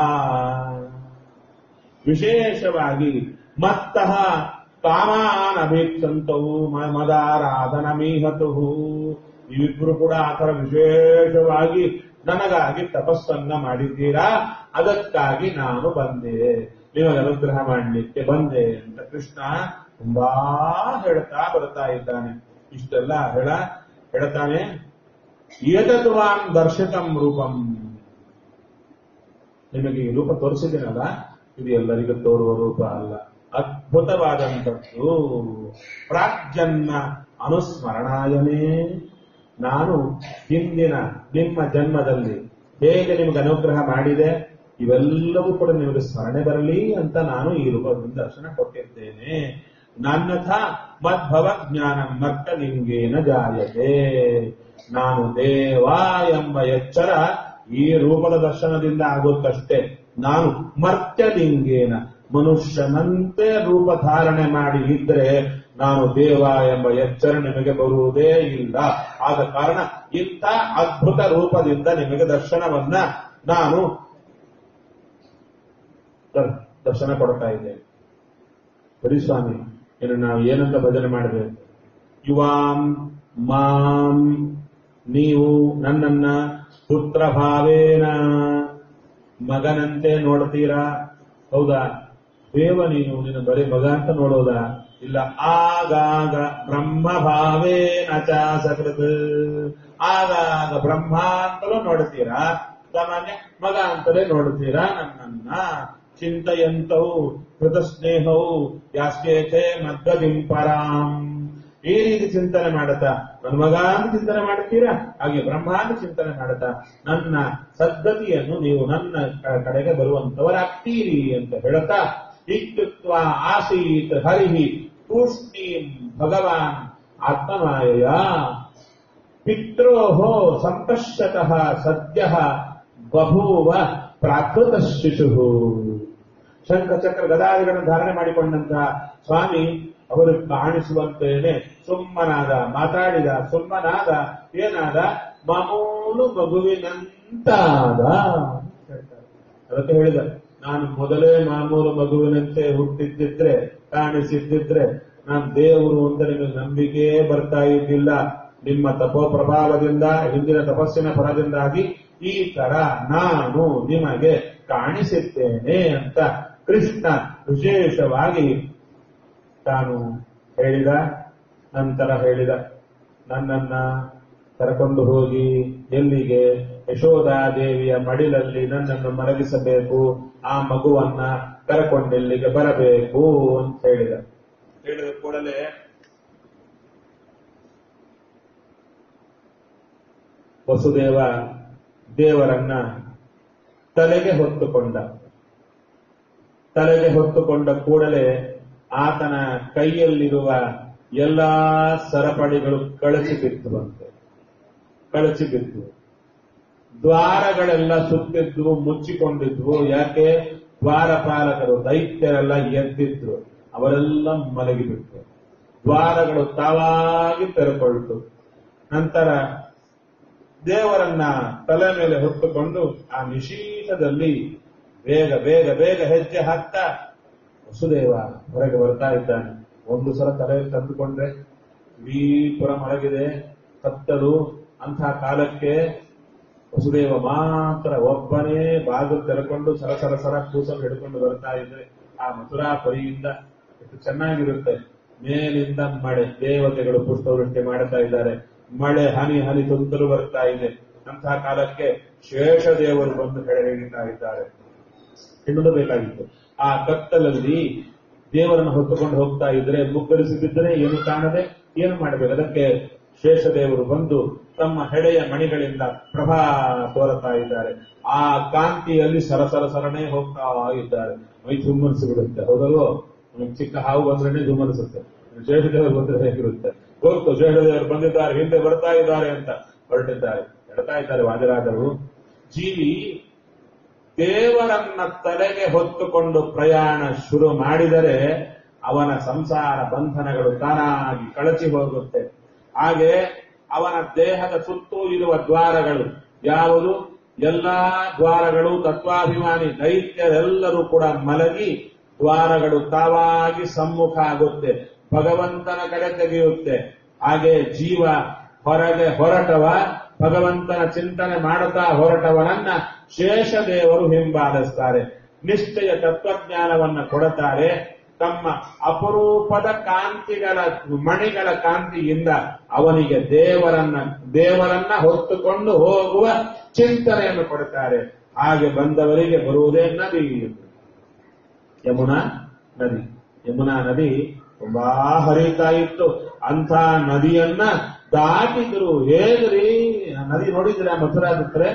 ವಿಶೇಷವಾಗಿ ಮತ್ತಃ ಕಾಮಾನ್ ಅಭೀಕ್ಷಂತವು ಮದಾರಾಧನ ಮೀಹತು ಇವಿಬ್ರು ಕೂಡ ಆ ಥರ ವಿಶೇಷವಾಗಿ ನನಗಾಗಿ ತಪಸ್ಸನ್ನ ಮಾಡಿದ್ದೀರಾ ಅದಕ್ಕಾಗಿ ನಾನು ಬಂದೆ ನಿಮಗೆ ಅನುಗ್ರಹ ಮಾಡಲಿಕ್ಕೆ ಬಂದೆ ಅಂತ ಕೃಷ್ಣ ತುಂಬಾ ಹೇಳ್ತಾ ಬರ್ತಾ ಇದ್ದಾನೆ ಇಷ್ಟೆಲ್ಲ ಹೇಳ ಹೇಳ್ತಾನೆ ಏತತ್ವಾನ್ ದರ್ಶಕಂ ರೂಪಂ ನಿಮಗೆ ಈ ರೂಪ ತೋರಿಸಿದ್ದೀನಲ್ಲ ಇದು ಎಲ್ಲರಿಗೂ ತೋರುವ ರೂಪ ಅಲ್ಲ ಅದ್ಭುತವಾದಂಥದ್ದು ಪ್ರಾಗ್ಜನ್ಮ ಅನುಸ್ಮರಣಾಯನೇ ನಾನು ಹಿಂದಿನ ನಿಮ್ಮ ಜನ್ಮದಲ್ಲಿ ಹೇಗೆ ನಿಮಗೆ ಅನುಗ್ರಹ ಮಾಡಿದೆ ಇವೆಲ್ಲವೂ ಕೂಡ ನಿಮಗೆ ಸ್ಮರಣೆ ಬರಲಿ ಅಂತ ನಾನು ಈ ರೂಪದಿಂದ ದರ್ಶನ ಕೊಟ್ಟಿದ್ದೇನೆ ನನ್ನಥ ಮದ್ಭವ ಜ್ಞಾನ ಮರ್ತಲಿಂಗೇನ ಜಾಯತೆ ನಾನು ದೇವ ಎಂಬ ಎಚ್ಚರ ಈ ರೂಪದ ದರ್ಶನದಿಂದ ಆಗುತ್ತಷ್ಟೇ ನಾನು ಮರ್ತ್ಯಲಿಂಗೇನ ಮನುಷ್ಯನಂತೆ ರೂಪ ಧಾರಣೆ ಮಾಡಿ ಇದ್ರೆ ನಾನು ದೇವ ಎಂಬ ಎಚ್ಚರ ನಿಮಗೆ ಬರುವುದೇ ಇಲ್ಲ ಆದ ಕಾರಣ ಇಂಥ ಅದ್ಭುತ ರೂಪದಿಂದ ನಿಮಗೆ ದರ್ಶನವನ್ನ ನಾನು ದ- ದರ್ಶನ ಕೊಡ್ತಾ ಇದ್ದೇನೆ ಬರೀ ಸ್ವಾಮಿ ಇನ್ನು ನಾವು ಏನಂತ ಭಜನೆ ಮಾಡಬೇಕು ಯುವಾಂ ಮಾಂ ನೀವು ನನ್ನನ್ನ ಪುತ್ರ ಭಾವೇನ ಮಗನಂತೆ ನೋಡ್ತೀರಾ ಹೌದಾ ದೇವ ನೀನು ನಿನ್ನ ಬರೀ ಮಗ ಅಂತ ನೋಡೋದಾ ಇಲ್ಲ ಆಗಾಗ ಬ್ರಹ್ಮ ಭಾವೇನ ಚ ಸಕೃತ್ ಆಗಾಗ ಬ್ರಹ್ಮ ಅಂತಲೂ ನೋಡ್ತೀರಾ ಸಾಮಾನ್ಯ ಮಗ ಅಂತಲೇ ನೋಡ್ತೀರಾ ನನ್ನನ್ನ ಚಿಂತೆಯಂತವು ಕೃತ ಸ್ನೇಹವು ಯಾಸ್ಯೇಥೆ ಮದ್ಗದಿಂ ಪರಾಂ ಈ ರೀತಿ ಚಿಂತನೆ ಮಾಡುತ್ತಾ ನನ್ನ ಮಗ ಅಂತ ಚಿಂತನೆ ಮಾಡುತ್ತೀರಾ ಹಾಗೆ ಬ್ರಹ್ಮ ಅಂತ ಚಿಂತನೆ ಮಾಡುತ್ತಾ ನನ್ನ ಸದ್ಗತಿಯನ್ನು ನೀವು ನನ್ನ ಕ- ಕಡೆಗೆ ಬರುವಂತವರಾಗ್ತೀರಿ ಅಂತ ಹೇಳುತ್ತಾ ಇತ್ಯುಕ್ತ ಆಸೀತ್ ಹರಿಹಿ ತೂಷ್ಣೀಂ ಭಗವಾನ್ ಆತ್ಮಮಾಯಯ ಪಿತ್ರೋಹೋ ಸಂಪಶ್ಯತಃ ಸದ್ಯ ಬಭೂವ ಪ್ರಾಕೃತ ಶಿಶು ಶಂಖ ಚಕ್ರ ಗದಾದಿಗಳನ್ನು ಧಾರಣೆ ಮಾಡಿಕೊಂಡಂತಹ ಸ್ವಾಮಿ ಅವರು ಕಾಣಿಸುವಂತೇನೆ ಸುಮ್ಮನಾದ ಮಾತಾಡಿದ ಸುಮ್ಮನಾದ ಏನಾದ ಮಾಮೂಲು ಮಗುವಿನಂತಾದ ಅಂತ ಹೇಳ್ತಾರೆ. ಅದಕ್ಕೆ ಹೇಳಿದ ನಾನು ಮೊದಲೇ ಮಾಮೂಲು ಮಗುವಿನಂತೆ ಹುಟ್ಟಿದ್ದಿದ್ರೆ ಕಾಣಿಸಿದ್ದಿದ್ರೆ ನಾನು ದೇವರು ಅಂತ ನಿಮಗೆ ನಂಬಿಕೆ ಬರ್ತಾ ಇದ್ದಿಲ್ಲ ನಿಮ್ಮ ತಪೋ ಪ್ರಭಾವದಿಂದ ಹಿಂದಿನ ತಪಸ್ಸಿನ ಫಲದಿಂದಾಗಿ ಈ ತರ ನಾನು ನಿಮಗೆ ಕಾಣಿಸುತ್ತೇನೆ ಅಂತ ಕೃಷ್ಣ ವಿಶೇಷವಾಗಿ ತಾನು ಹೇಳಿದ ನಂತರ ಹೇಳಿದ ನನ್ನನ್ನ ಕರ್ಕೊಂಡು ಹೋಗಿ ಎಲ್ಲಿಗೆ ಯಶೋಧಾದೇವಿಯ ಮಡಿಲಲ್ಲಿ ನನ್ನನ್ನು ಮಲಗಿಸಬೇಕು ಆ ಮಗುವನ್ನ ಕರ್ಕೊಂಡೆಲ್ಲಿಗೆ ಬರಬೇಕು ಅಂತ ಹೇಳಿದ ಹೇಳಿದ ಕೂಡಲೇ ವಸುದೇವ ದೇವರನ್ನ ತಲೆಗೆ ಹೊತ್ತುಕೊಂಡ ತಲೆಗೆ ಹೊತ್ತುಕೊಂಡ ಕೂಡಲೇ ಆತನ ಕೈಯಲ್ಲಿರುವ ಎಲ್ಲಾ ಸರಪಳಿಗಳು ಕಳಚಿ ಬಿತ್ತುವಂತೆ ಕಳಚಿ ಬಿತ್ತು ದ್ವಾರಗಳೆಲ್ಲ ಸುತ್ತಿದ್ವು ಮುಚ್ಚಿಕೊಂಡಿದ್ವು ಯಾಕೆ ದ್ವಾರಪಾಲಕರು ದೈತ್ಯರೆಲ್ಲ ಎದ್ದಿದ್ರು ಅವರೆಲ್ಲ ಮಲಗಿಬಿಟ್ರು ದ್ವಾರಗಳು ತಾವಾಗಿ ತೆರೆಕೊಳ್ತು ನಂತರ ದೇವರನ್ನ ತಲೆ ಮೇಲೆ ಹೊತ್ತುಕೊಂಡು ಆ ನಿಶೀಥದಲ್ಲಿ ಬೇಗ ಬೇಗ ಬೇಗ ಹೆಜ್ಜೆ ಹಾಕ್ತಾ ವಸುದೇವ ಹೊರಗೆ ಬರ್ತಾ ಇದ್ದಾನೆ ಒಂದು ಸಲ ತಲೆ ತಂದುಕೊಂಡ್ರೆ ಇಡೀ ಪುರ ಮಲಗಿದೆ ಕತ್ತಲು ಅಂಥ ಕಾಲಕ್ಕೆ ವಸುದೇವ ಮಾತ್ರ ಒಬ್ಬನೇ ಬಾಗಿಲು ತೆರೆಕೊಂಡು ಸರ ಸರ ಸರ ಕೂಸಲು ಹಿಡ್ಕೊಂಡು ಬರ್ತಾ ಇದ್ರೆ ಆ ಮಥುರಾ ಪುರಿಯಿಂದ ಎಷ್ಟು ಚೆನ್ನಾಗಿರುತ್ತೆ ಮೇಲಿಂದ ಮಳೆ ದೇವತೆಗಳು ಪುಷ್ಪವೃಷ್ಟಿ ಮಾಡ್ತಾ ಇದ್ದಾರೆ ಮಳೆ ಹನಿ ಹನಿ ತುಂತರು ಬರ್ತಾ ಇದೆ ಅಂತಹ ಕಾಲಕ್ಕೆ ಶೇಷ ದೇವರು ಬಂದು ಕೆಳ ಹಿಡಿತಾ ಇದ್ದಾರೆ ಹೆಣ್ಣು ಬೇಕಾಗಿತ್ತು ಆ ಕತ್ತಲಲ್ಲಿ ದೇವರನ್ನು ಹೊತ್ತುಕೊಂಡು ಹೋಗ್ತಾ ಇದ್ರೆ ಮುಗ್ಗರಿಸಿ ಬಿದ್ದರೆ ಏನು ಕಾಣದೆ ಏನು ಮಾಡಬೇಕು ಅದಕ್ಕೆ ಶೇಷದೇವರು ಬಂದು ತಮ್ಮ ಹೆಡೆಯ ಮಣಿಗಳಿಂದ ಪ್ರಭಾ ತೋರುತ್ತಾ ಇದ್ದಾರೆ ಆ ಕಾಂತಿಯಲ್ಲಿ ಸರಸರ ಸರಣೆ ಹೋಗ್ತಾ ಇದ್ದಾರೆ ಮೈ ಝುಮ್ಮನಿಸಿ ಬಿಡುತ್ತೆ ಹೌದಲ್ವೋ ನಮ್ಗೆ ಚಿಕ್ಕ ಹಾವು ಬಂದ್ರೆ ಝುಮ್ಮನಿಸುತ್ತೆ ಶೇಷದೇವರು ಬಂದ್ರೆ ಹೇಗಿರುತ್ತೆ ಗೊತ್ತು ಶೇಷದೇವರು ಬಂದಿದ್ದಾರೆ ಹಿಂದೆ ಬರ್ತಾ ಇದ್ದಾರೆ ಅಂತ ಹೊರಟಿದ್ದಾರೆ ಹೇಳ್ತಾ ಇದ್ದಾರೆ ವಾದಿರಾದರು ಜೀವಿ ದೇವರನ್ನ ತಲೆಗೆ ಹೊತ್ತುಕೊಂಡು ಪ್ರಯಾಣ ಶುರು ಮಾಡಿದರೆ ಅವನ ಸಂಸಾರ ಬಂಧನಗಳು ತಾನಾಗಿ ಕಳಚಿ ಹೋಗುತ್ತೆ ಹಾಗೆ ಅವನ ದೇಹದ ಸುತ್ತೂ ಇರುವ ದ್ವಾರಗಳು ಯಾವುದು ಎಲ್ಲಾ ದ್ವಾರಗಳು ತತ್ವಾಭಿಮಾನಿ ದೈತ್ಯರೆಲ್ಲರೂ ಕೂಡ ಮಲಗಿ ದ್ವಾರಗಳು ತಾವಾಗಿ ಸಮ್ಮುಖ ಆಗುತ್ತೆ ಭಗವಂತನ ಕಡೆ ತೆಗೆಯುತ್ತೆ ಹಾಗೆ ಜೀವ ಹೊರಗೆ ಹೊರಟವ ಭಗವಂತನ ಚಿಂತನೆ ಮಾಡುತ್ತಾ ಹೊರಟವನನ್ನ ಶೇಷದೇವರು ಹಿಂಬಾಲಿಸ್ತಾರೆ ನಿಶ್ಚಯ ತತ್ವಜ್ಞಾನವನ್ನ ಕೊಡುತ್ತಾರೆ ತಮ್ಮ ಅಪರೂಪದ ಕಾಂತಿಗಳ ಮಣಿಗಳ ಕಾಂತಿಯಿಂದ ಅವನಿಗೆ ದೇವರನ್ನ ದೇವರನ್ನ ಹೊತ್ತುಕೊಂಡು ಹೋಗುವ ಚಿಂತನೆಯನ್ನು ಕೊಡುತ್ತಾರೆ ಹಾಗೆ ಬಂದವರಿಗೆ ಬರುವುದೇ ನದಿ ಯಮುನಾ ನದಿ ಯಮುನಾ ನದಿ ತುಂಬಾ ಹರಿತಾ ಇತ್ತು ಅಂಥ ನದಿಯನ್ನ ದಾಟಿದ್ರು ಹೇಗ್ರಿ ಆ ನದಿ ನೋಡಿದ್ರೆ ಮಥುರಾ ಬಿಟ್ರೆ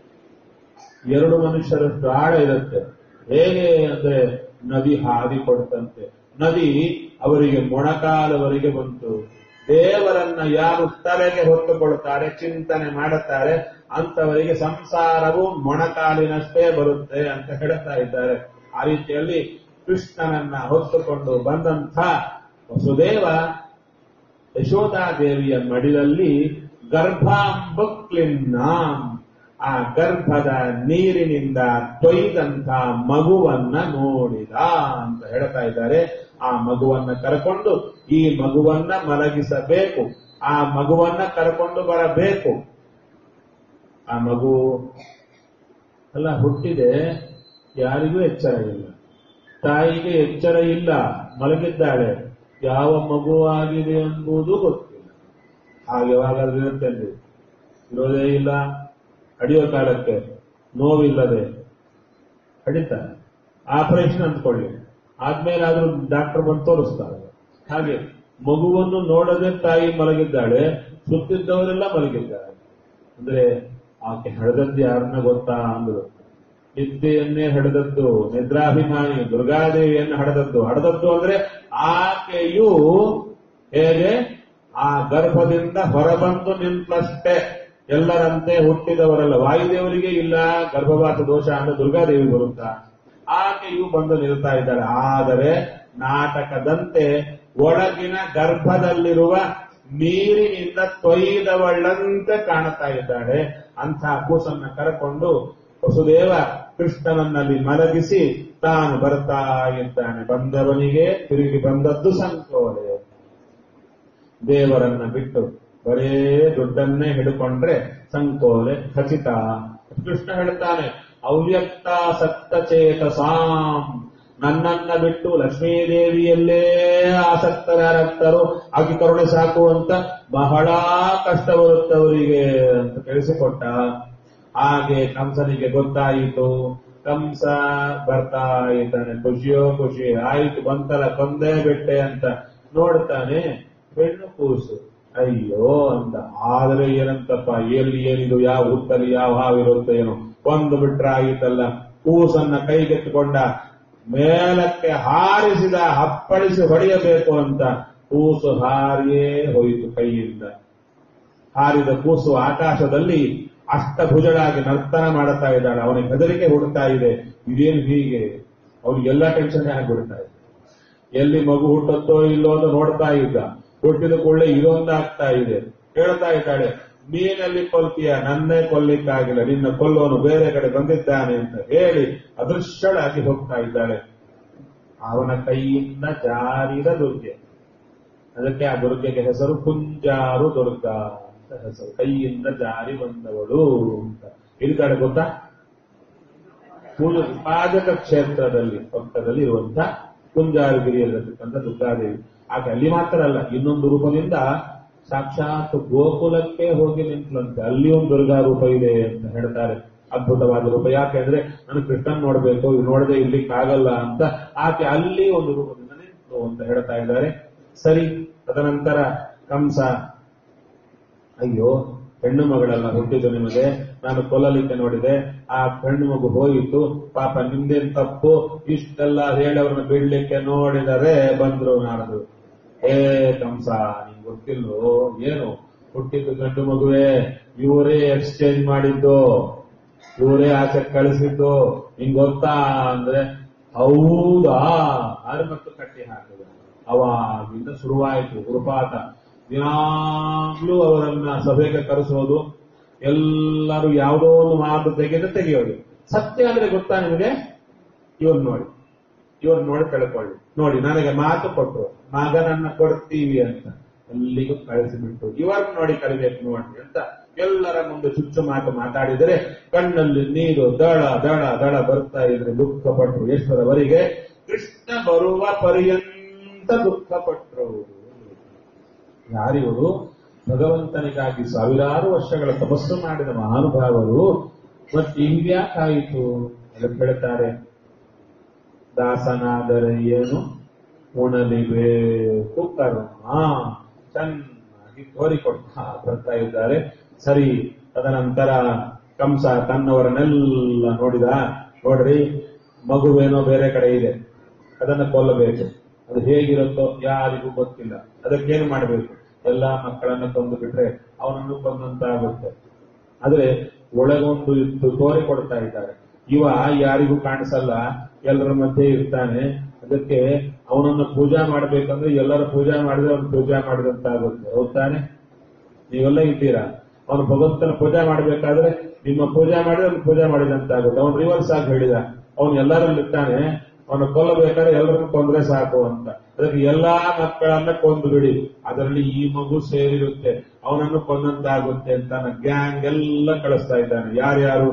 ಎರಡು ಮನುಷ್ಯರಷ್ಟು ಆಳ ಇರುತ್ತೆ ಹೇಗೆ ಅಂದ್ರೆ ನದಿ ಹಾದಿ ಕೊಡ್ತಂತೆ ನದಿ ಅವರಿಗೆ ಮೊಣಕಾಲವರೆಗೆ ಬಂತು ದೇವರನ್ನ ಯಾರು ತಲೆಗೆ ಹೊತ್ತುಕೊಳ್ತಾರೆ ಚಿಂತನೆ ಮಾಡುತ್ತಾರೆ ಅಂತವರಿಗೆ ಸಂಸಾರವು ಮೊಣಕಾಲಿನಷ್ಟೇ ಬರುತ್ತೆ ಅಂತ ಹೇಳ್ತಾ ಇದ್ದಾರೆ ಆ ರೀತಿಯಲ್ಲಿ ಕೃಷ್ಣನನ್ನ ಹೊತ್ತುಕೊಂಡು ಬಂದಂಥ ವಸುದೇವ ಯಶೋಧಾದೇವಿಯ ಮಡಿಲಲ್ಲಿ ಗರ್ಭಾಂಬಕ್ಲಿನ್ನ ಆ ಗರ್ಭದ ನೀರಿನಿಂದ ತೊಯ್ದಂತ ಮಗುವನ್ನ ನೋಡಿದ ಅಂತ ಹೇಳ್ತಾ ಇದ್ದಾರೆ ಆ ಮಗುವನ್ನ ಕರ್ಕೊಂಡು ಈ ಮಗುವನ್ನ ಮಲಗಿಸಬೇಕು ಆ ಮಗುವನ್ನ ಕರ್ಕೊಂಡು ಬರಬೇಕು ಆ ಮಗು ಅಲ್ಲ ಹುಟ್ಟಿದೆ ಯಾರಿಗೂ ಎಚ್ಚರ ಇಲ್ಲ ತಾಯಿಗೆ ಎಚ್ಚರ ಇಲ್ಲ ಮಲಗಿದ್ದಾಳೆ ಯಾವ ಮಗು ಆಗಿದೆ ಎಂಬುದು ಗೊತ್ತಿಲ್ಲ ಹಾಗೆ ಯಾವಾಗಾದ್ರೂ ಇರುತ್ತೆ ಅಲ್ಲಿ ಇರೋದೇ ಇಲ್ಲ ಹಡಿಯೋ ಕಾಲಕ್ಕೆ ನೋವಿಲ್ಲದೆ ಹಡಿತಾರೆ ಆಪರೇಷನ್ ಅಂದ್ಕೊಳ್ಳಿ ಆದ್ಮೇಲೆ ಆದ್ರೂ ಡಾಕ್ಟರ್ ಬಂದು ತೋರಿಸ್ತಾರೆ ಹಾಗೆ ಮಗುವನ್ನು ನೋಡದೆ ತಾಯಿ ಮಲಗಿದ್ದಾಳೆ ಸುತ್ತಿದ್ದವರೆಲ್ಲ ಮಲಗಿದ್ದಾರೆ ಅಂದ್ರೆ ಆಕೆ ಹಡೆದದ್ದು ಯಾರನ್ನ ಗೊತ್ತಾ ಅಂದ್ರು ನಿದ್ದೆಯನ್ನೇ ಹಡೆದದ್ದು ನಿದ್ರಾಭಿಮಾನಿ ದುರ್ಗಾದೇವಿಯನ್ನು ಹಡೆದದ್ದು ಹಡೆದದ್ದು ಅಂದ್ರೆ ಆಕೆಯು ಹೇಗೆ ಆ ಗರ್ಭದಿಂದ ಹೊರಬಂದು ನಿಂತಷ್ಟೇ ಎಲ್ಲರಂತೆ ಹುಟ್ಟಿದವರಲ್ಲ ವಾಯುದೇವರಿಗೆ ಇಲ್ಲ ಗರ್ಭವಾಸ ದೋಷ ಅಂದ್ರೆ ದುರ್ಗಾದೇವಿ ಬರುತ್ತಾ ಆಕೆಯು ಬಂದು ನಿಲ್ತಾ ಇದ್ದಾಳೆ ಆದರೆ ನಾಟಕದಂತೆ ಒಳಗಿನ ಗರ್ಭದಲ್ಲಿರುವ ನೀರಿನಿಂದ ತೊಯ್ದವಳ್ಳಂತೆ ಕಾಣುತ್ತಾ ಇದ್ದಾಳೆ ಅಂಥ ಕೂಸನ್ನ ಕರಕೊಂಡು ವಸುದೇವ ಕೃಷ್ಣನನ್ನಲ್ಲಿ ಮಲಗಿಸಿ ತಾನು ಬರ್ತಾ ಇದ್ದಾನೆ ಬಂದವನಿಗೆ ತಿರುಗಿ ಬಂದದ್ದು ಸಂಕೋಲೆ ದೇವರನ್ನ ಬಿಟ್ಟು ಬರೇ ದುಡ್ಡನ್ನೇ ಹಿಡ್ಕೊಂಡ್ರೆ ಸಂಕೋಲೆ ಖಚಿತ ಕೃಷ್ಣ ಹೇಳ್ತಾನೆ ಅವ್ಯಕ್ತ ಸತ್ತ ಚೇತಸಾಂ ನನ್ನನ್ನ ಬಿಟ್ಟು ಲಕ್ಷ್ಮೀದೇವಿಯಲ್ಲೇ ಆಸಕ್ತರಾಗ್ತಾರೋ ಆಗಿ ಕರುಣೆ ಸಾಕು ಅಂತ ಬಹಳ ಕಷ್ಟ ಬರುತ್ತೆ ಅವರಿಗೆ ಅಂತ ತಿಳಿಸಿಕೊಟ್ಟ ಹಾಗೆ ಕಂಸನಿಗೆ ಗೊತ್ತಾಯಿತು ಕಂಸ ಬರ್ತಾ ಇದ್ದಾನೆ ಖುಷಿಯೋ ಖುಷಿ ಆಯ್ತು ಬಂತಲ್ಲ ಕೊಂದೇ ಬಿಟ್ಟೆ ಅಂತ ನೋಡ್ತಾನೆ ಹೆಣ್ಣು ಕೂಸು ಅಯ್ಯೋ ಅಂತ ಆದ್ರೆ ಏನಂತಪ್ಪ ಎಲ್ಲಿ ಏನಿದು ಯಾವ ಹುತ್ತಲ್ಲಿ ಯಾವ ಹಾವಿರುತ್ತೆ ಏನೋ ಒಂದು ಬಿಟ್ರೆ ಆಯಿತಲ್ಲ ಕೂಸನ್ನ ಕೈಗೆತ್ತಿಕೊಂಡ ಮೇಲಕ್ಕೆ ಹಾರಿಸಿದ ಹಪ್ಪಳಿಸಿ ಹೊಡೆಯಬೇಕು ಅಂತ ಕೂಸು ಹಾರಿಯೇ ಹೋಯಿತು ಕೈಯಿಂದ ಹಾರಿದ ಕೂಸು ಆಕಾಶದಲ್ಲಿ ಅಷ್ಟಭುಜಳಾಗಿ ನರ್ತನ ಮಾಡುತ್ತಾ ಇದ್ದಾಳೆ ಅವನಿಗೆ ಹೆದರಿಕೆ ಹುಡುಕ್ತಾ ಇದೆ ಇದೇನು ಹೀಗೆ ಅವನಿಗೆಲ್ಲ ಟೆನ್ಷನ್ ಆಗಿಬಿಡ್ತಾ ಇದೆ ಎಲ್ಲಿ ಮಗು ಹುಟ್ಟುತ್ತೋ ಇಲ್ಲೋ ಅಂತ ನೋಡ್ತಾ ಇದ್ದ ಹುಟ್ಟಿದ ಕೂಡಲೇ ಇದೊಂದಾಗ್ತಾ ಇದೆ ಹೇಳ್ತಾ ಇದ್ದಾಳೆ ನೀನಲ್ಲಿ ಕೊಲ್ತೀಯ ನನ್ನೇ ಕೊಲ್ಲಿಕ್ಕಾಗಿಲ್ಲ ನಿನ್ನ ಕೊಲ್ಲೋನು ಬೇರೆ ಕಡೆ ಬಂದಿದ್ದಾನೆ ಅಂತ ಹೇಳಿ ಅದೃಶ್ಯಳಾಗಿ ಹೋಗ್ತಾ ಇದ್ದಾಳೆ ಅವನ ಕೈಯಿಂದ ಜಾರಿದ ದುರ್ಗೆ ಅದಕ್ಕೆ ಆ ದುರ್ಗೆಗೆ ಹೆಸರು ಕುಂಜಾರು ದುರ್ಗಾ ಅಂತ ಹೆಸರು ಕೈಯಿಂದ ಜಾರಿ ಬಂದವಳು ಅಂತ ಇಲ್ಲಿದ್ದಾಳೆ ಗೊತ್ತಾ ಪೂಜ ಪಾದಕ ಕ್ಷೇತ್ರದಲ್ಲಿ ಪಕ್ಕದಲ್ಲಿ ಇರುವಂತ ಕುಂಜಾರಗಿರಿಯಲ್ಲಿರ್ತಕ್ಕಂಥ ದುರ್ಗಾದೇವಿ ಆಗ ಅಲ್ಲಿ ಮಾತ್ರ ಅಲ್ಲ ಇನ್ನೊಂದು ರೂಪದಿಂದ ಸಾಕ್ಷಾತ್ ಗೋಕುಲಕ್ಕೆ ಹೋಗಿ ನಿಂತಲಂತೆ ಅಲ್ಲಿ ಒಂದು ದುರ್ಗಾ ರೂಪ ಇದೆ ಅಂತ ಹೇಳ್ತಾರೆ ಅದ್ಭುತವಾದ ರೂಪ ಯಾಕೆಂದ್ರೆ ನಾನು ಕೃಷ್ಣನ್ ನೋಡ್ಬೇಕು ಇದು ನೋಡದೆ ಇರ್ಲಿಕ್ಕಾಗಲ್ಲ ಅಂತ ಆಕೆ ಅಲ್ಲಿ ಒಂದು ರೂಪದಿಂದ ನಿಂತು ಅಂತ ಹೇಳ್ತಾ ಇದ್ದಾರೆ ಸರಿ ತದನಂತರ ಕಂಸ ಅಯ್ಯೋ ಹೆಣ್ಣು ಮಗಳೆಲ್ಲ ಹುಟ್ಟಿದ್ದು ನಿಮಗೆ ನಾನು ಕೊಲ್ಲಲಿಕ್ಕೆ ನೋಡಿದೆ ಆ ಹೆಣ್ಣು ಮಗು ಹೋಯಿತು ಪಾಪ ನಿಮ್ದೇನ್ ತಪ್ಪು ಇಷ್ಟೆಲ್ಲ ಹೇಳಿ ಅವ್ರನ್ನ ಬಿಡ್ಲಿಕ್ಕೆ ನೋಡಿದರೆ ಬಂದ್ರು ನಾರದು ಏ ಕಂಸ ನಿಂಗೆ ಗೊತ್ತಿಲ್ಲೋ ಏನು ಹುಟ್ಟಿದ್ದು ಗಂಡು ಮಗುವೆ ಇವರೇ ಎಕ್ಸ್ಚೇಂಜ್ ಮಾಡಿದ್ದು ಇವರೇ ಆಚೆ ಕಳಿಸಿದ್ದು ನಿಂಗ್ ಗೊತ್ತಾ ಅಂದ್ರೆ ಹೌದಾ ಅದು ಮತ್ತು ಕಟ್ಟಿ ಹಾಕಿದ ಅವಾಗಿಂದ ಶುರುವಾಯಿತು ಉರುಪಾತ ದಿನಾಗ್ಲೂ ಅವರನ್ನ ಸಭೆಗೆ ಕರೆಸೋದು ಎಲ್ಲರೂ ಯಾವುದೋ ಒಂದು ಮಾತು ತೆಗೆದು ತೆಗೆಯೋದು ಸತ್ಯ ಅಂದ್ರೆ ಗೊತ್ತಾ ನಿಮಗೆ ಇವನ್ ನೋಡಿ ಇವನ್ ನೋಡಿ ತಿಳ್ಕೊಳ್ಳಿ ನೋಡಿ ನನಗೆ ಮಾತು ಕೊಟ್ಟು ಮಗನನ್ನ ಕೊಡ್ತೀವಿ ಅಂತ ಎಲ್ಲಿಗೂ ಕಳಿಸಿಬಿಟ್ಟು ಇವರನ್ನ ನೋಡಿ ಕಲಿಬೇಕು ನೋಡಿ ಅಂತ ಎಲ್ಲರ ಮುಂದೆ ಚುಚ್ಚು ಮಾತು ಮಾತಾಡಿದರೆ ಕಣ್ಣಲ್ಲಿ ನೀರು ದಳ ದಳ ದಳ ಬರ್ತಾ ಇದ್ರೆ ದುಃಖಪಟ್ರು ಎಷ್ಟರವರೆಗೆ ಕೃಷ್ಣ ಬರುವ ಪರ್ಯಂತ ದುಃಖಪಟ್ರು ಯಾರಿವರು ಭಗವಂತನಿಗಾಗಿ ಸಾವಿರಾರು ವರ್ಷಗಳ ತಪಸ್ಸು ಮಾಡಿದ ಮಹಾನುಭಾವರು ಮತ್ತೆ ಹಿಂಗ್ಯಾಕಾಯಿತು ಅದಕ್ಕೆ ಹೇಳ್ತಾರೆ ದಾಸನಾದರೆ ಏನು ಉಣಲಿಬೇಕು ಕರ್ಮ ಚೆನ್ನಾಗಿ ತೋರಿಕೊಡ್ತಾ ಬರ್ತಾ ಇದ್ದಾರೆ ಸರಿ ತದನಂತರ ಕಂಸ ತನ್ನವರನ್ನೆಲ್ಲ ನೋಡಿದ ನೋಡ್ರಿ ಮಗುವೇನೋ ಬೇರೆ ಕಡೆ ಇದೆ ಅದನ್ನ ಕೊಲ್ಲಬೇಕು ಅದು ಹೇಗಿರುತ್ತೋ ಯಾರಿಗೂ ಗೊತ್ತಿಲ್ಲ ಅದಕ್ಕೇನು ಮಾಡಬೇಕು ಎಲ್ಲಾ ಮಕ್ಕಳನ್ನ ಕೊಂದು ಬಿಟ್ರೆ ಅವನನ್ನು ಕೊಂದಂತಾಗುತ್ತೆ ಆದ್ರೆ ಒಳಗೊಂದು ಇತ್ತು ತೋರಿಕೊಡ್ತಾ ಇದ್ದಾರೆ ಇವ ಯಾರಿಗೂ ಕಾಣಿಸಲ್ಲ ಎಲ್ಲರ ಮಧ್ಯೆ ಇರ್ತಾನೆ ಅದಕ್ಕೆ ಅವನನ್ನು ಪೂಜಾ ಮಾಡಬೇಕಂದ್ರೆ ಎಲ್ಲರ ಪೂಜಾ ಮಾಡಿದ್ರೆ ಅವನು ಪೂಜಾ ಮಾಡಿದಂತಾಗುತ್ತೆ ಹೌದಾನೆ ನೀವೆಲ್ಲ ಇದ್ದೀರಾ ಅವನು ಭಗವಂತನ ಪೂಜಾ ಮಾಡಬೇಕಾದ್ರೆ ನಿಮ್ಮ ಪೂಜಾ ಮಾಡಿದ್ರೆ ಅವ್ನು ಪೂಜಾ ಮಾಡಿದಂತಾಗುತ್ತೆ ಅವನು ರಿವರ್ಸ್ ಆಗಿ ಹೇಳಿದ ಅವನು ಎಲ್ಲರಲ್ಲಿ ಇರ್ತಾನೆ ಅವನು ಕೊಲ್ಲಬೇಕಾದ್ರೆ ಎಲ್ಲರನ್ನು ಕೊಂದ್ರೆ ಸಾಕು ಅಂತ ಅದಕ್ಕೆ ಎಲ್ಲಾ ಮಕ್ಕಳನ್ನ ಕೊಂದು ಬಿಡಿ ಅದರಲ್ಲಿ ಈ ಮಗು ಸೇರಿರುತ್ತೆ ಅವನನ್ನು ಕೊಂದಂತಾಗುತ್ತೆ ಅಂತ ಗ್ಯಾಂಗ್ ಎಲ್ಲ ಕಳಿಸ್ತಾ ಇದ್ದಾನೆ ಯಾರ್ಯಾರು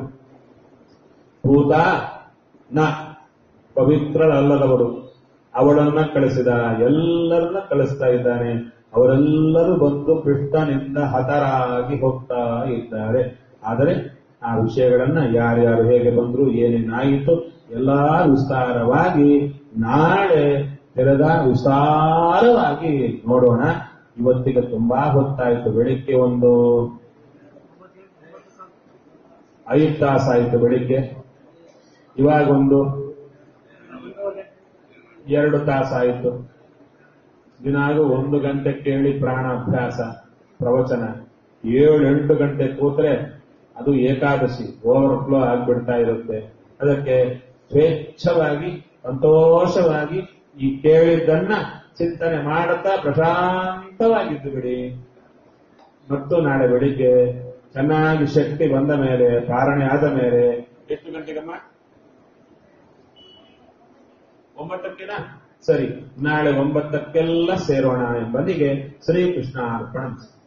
ಭೂತ ನ ಪವಿತ್ರಳಲ್ಲದವರು ಅವಳನ್ನ ಕಳಿಸಿದ ಎಲ್ಲರನ್ನ ಕಳಿಸ್ತಾ ಇದ್ದಾನೆ ಅವರೆಲ್ಲರೂ ಬಂದು ಕೃಷ್ಣನಿಂದ ಹತರಾಗಿ ಹೋಗ್ತಾ ಇದ್ದಾರೆ ಆದರೆ ಆ ವಿಷಯಗಳನ್ನ ಯಾರ್ಯಾರು ಹೇಗೆ ಬಂದ್ರು ಏನೇನಾಯಿತು ಎಲ್ಲಾ ವಿಸ್ತಾರವಾಗಿ ನಾಳೆ ತೆರೆದ ವಿಸ್ತಾರವಾಗಿ ನೋಡೋಣ ಇವತ್ತಿಗೆ ತುಂಬಾ ಹೊತ್ತಾಯಿತು ಬೆಳಿಗ್ಗೆ ಒಂದು ಐದು ತಾಸಾಯಿತು ಬೆಳಿಗ್ಗೆ ಇವಾಗ ಒಂದು ಎರಡು ತಾಸಾಯಿತು ದಿನಾಗೂ ಒಂದು ಗಂಟೆ ಕೇಳಿ ಪ್ರಾಣಾಭ್ಯಾಸ ಪ್ರವಚನ ಏಳು ಎಂಟು ಗಂಟೆ ಕೂತ್ರೆ ಅದು ಏಕಾದಶಿ ಓವರ್ಫ್ಲೋ ಆಗ್ಬಿಡ್ತಾ ಇರುತ್ತೆ ಅದಕ್ಕೆ ಸ್ವೇಚ್ಛವಾಗಿ ಸಂತೋಷವಾಗಿ ಈ ಕೇಳಿದ್ದನ್ನ ಚಿಂತನೆ ಮಾಡುತ್ತಾ ಪ್ರಶಾಂತವಾಗಿದ್ದು ಬಿಡಿ ಮತ್ತು ನಾಳೆ ಬೆಳಿಗ್ಗೆ ಚೆನ್ನಾಗಿ ಶಕ್ತಿ ಬಂದ ಮೇಲೆ ಪಾರಣೆ ಆದ ಮೇಲೆ ಎಷ್ಟು ಗಂಟೆಗಮ್ಮ ಒಂಬತ್ತಕ್ಕೆನಾ ಸರಿ ನಾಳೆ ಒಂಬತ್ತಕ್ಕೆಲ್ಲ ಸೇರೋಣ ಎಂಬಲ್ಲಿಗೆ ಶ್ರೀಕೃಷ್ಣ ಅರ್ಪಣ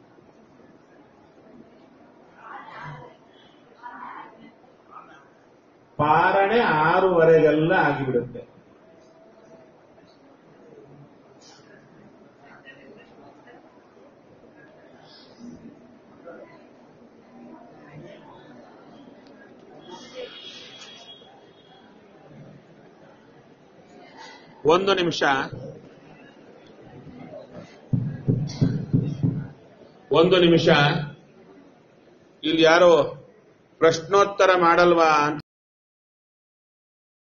ಪಾರಣೆ ಆರೂವರೆಗೆಲ್ಲ ಆಗಿಬಿಡುತ್ತೆ ಒಂದು ನಿಮಿಷ ಒಂದು ನಿಮಿಷ ಇಲ್ಲಿ ಯಾರೋ ಪ್ರಶ್ನೋತ್ತರ ಮಾಡಲ್ವಾ ಅಂತ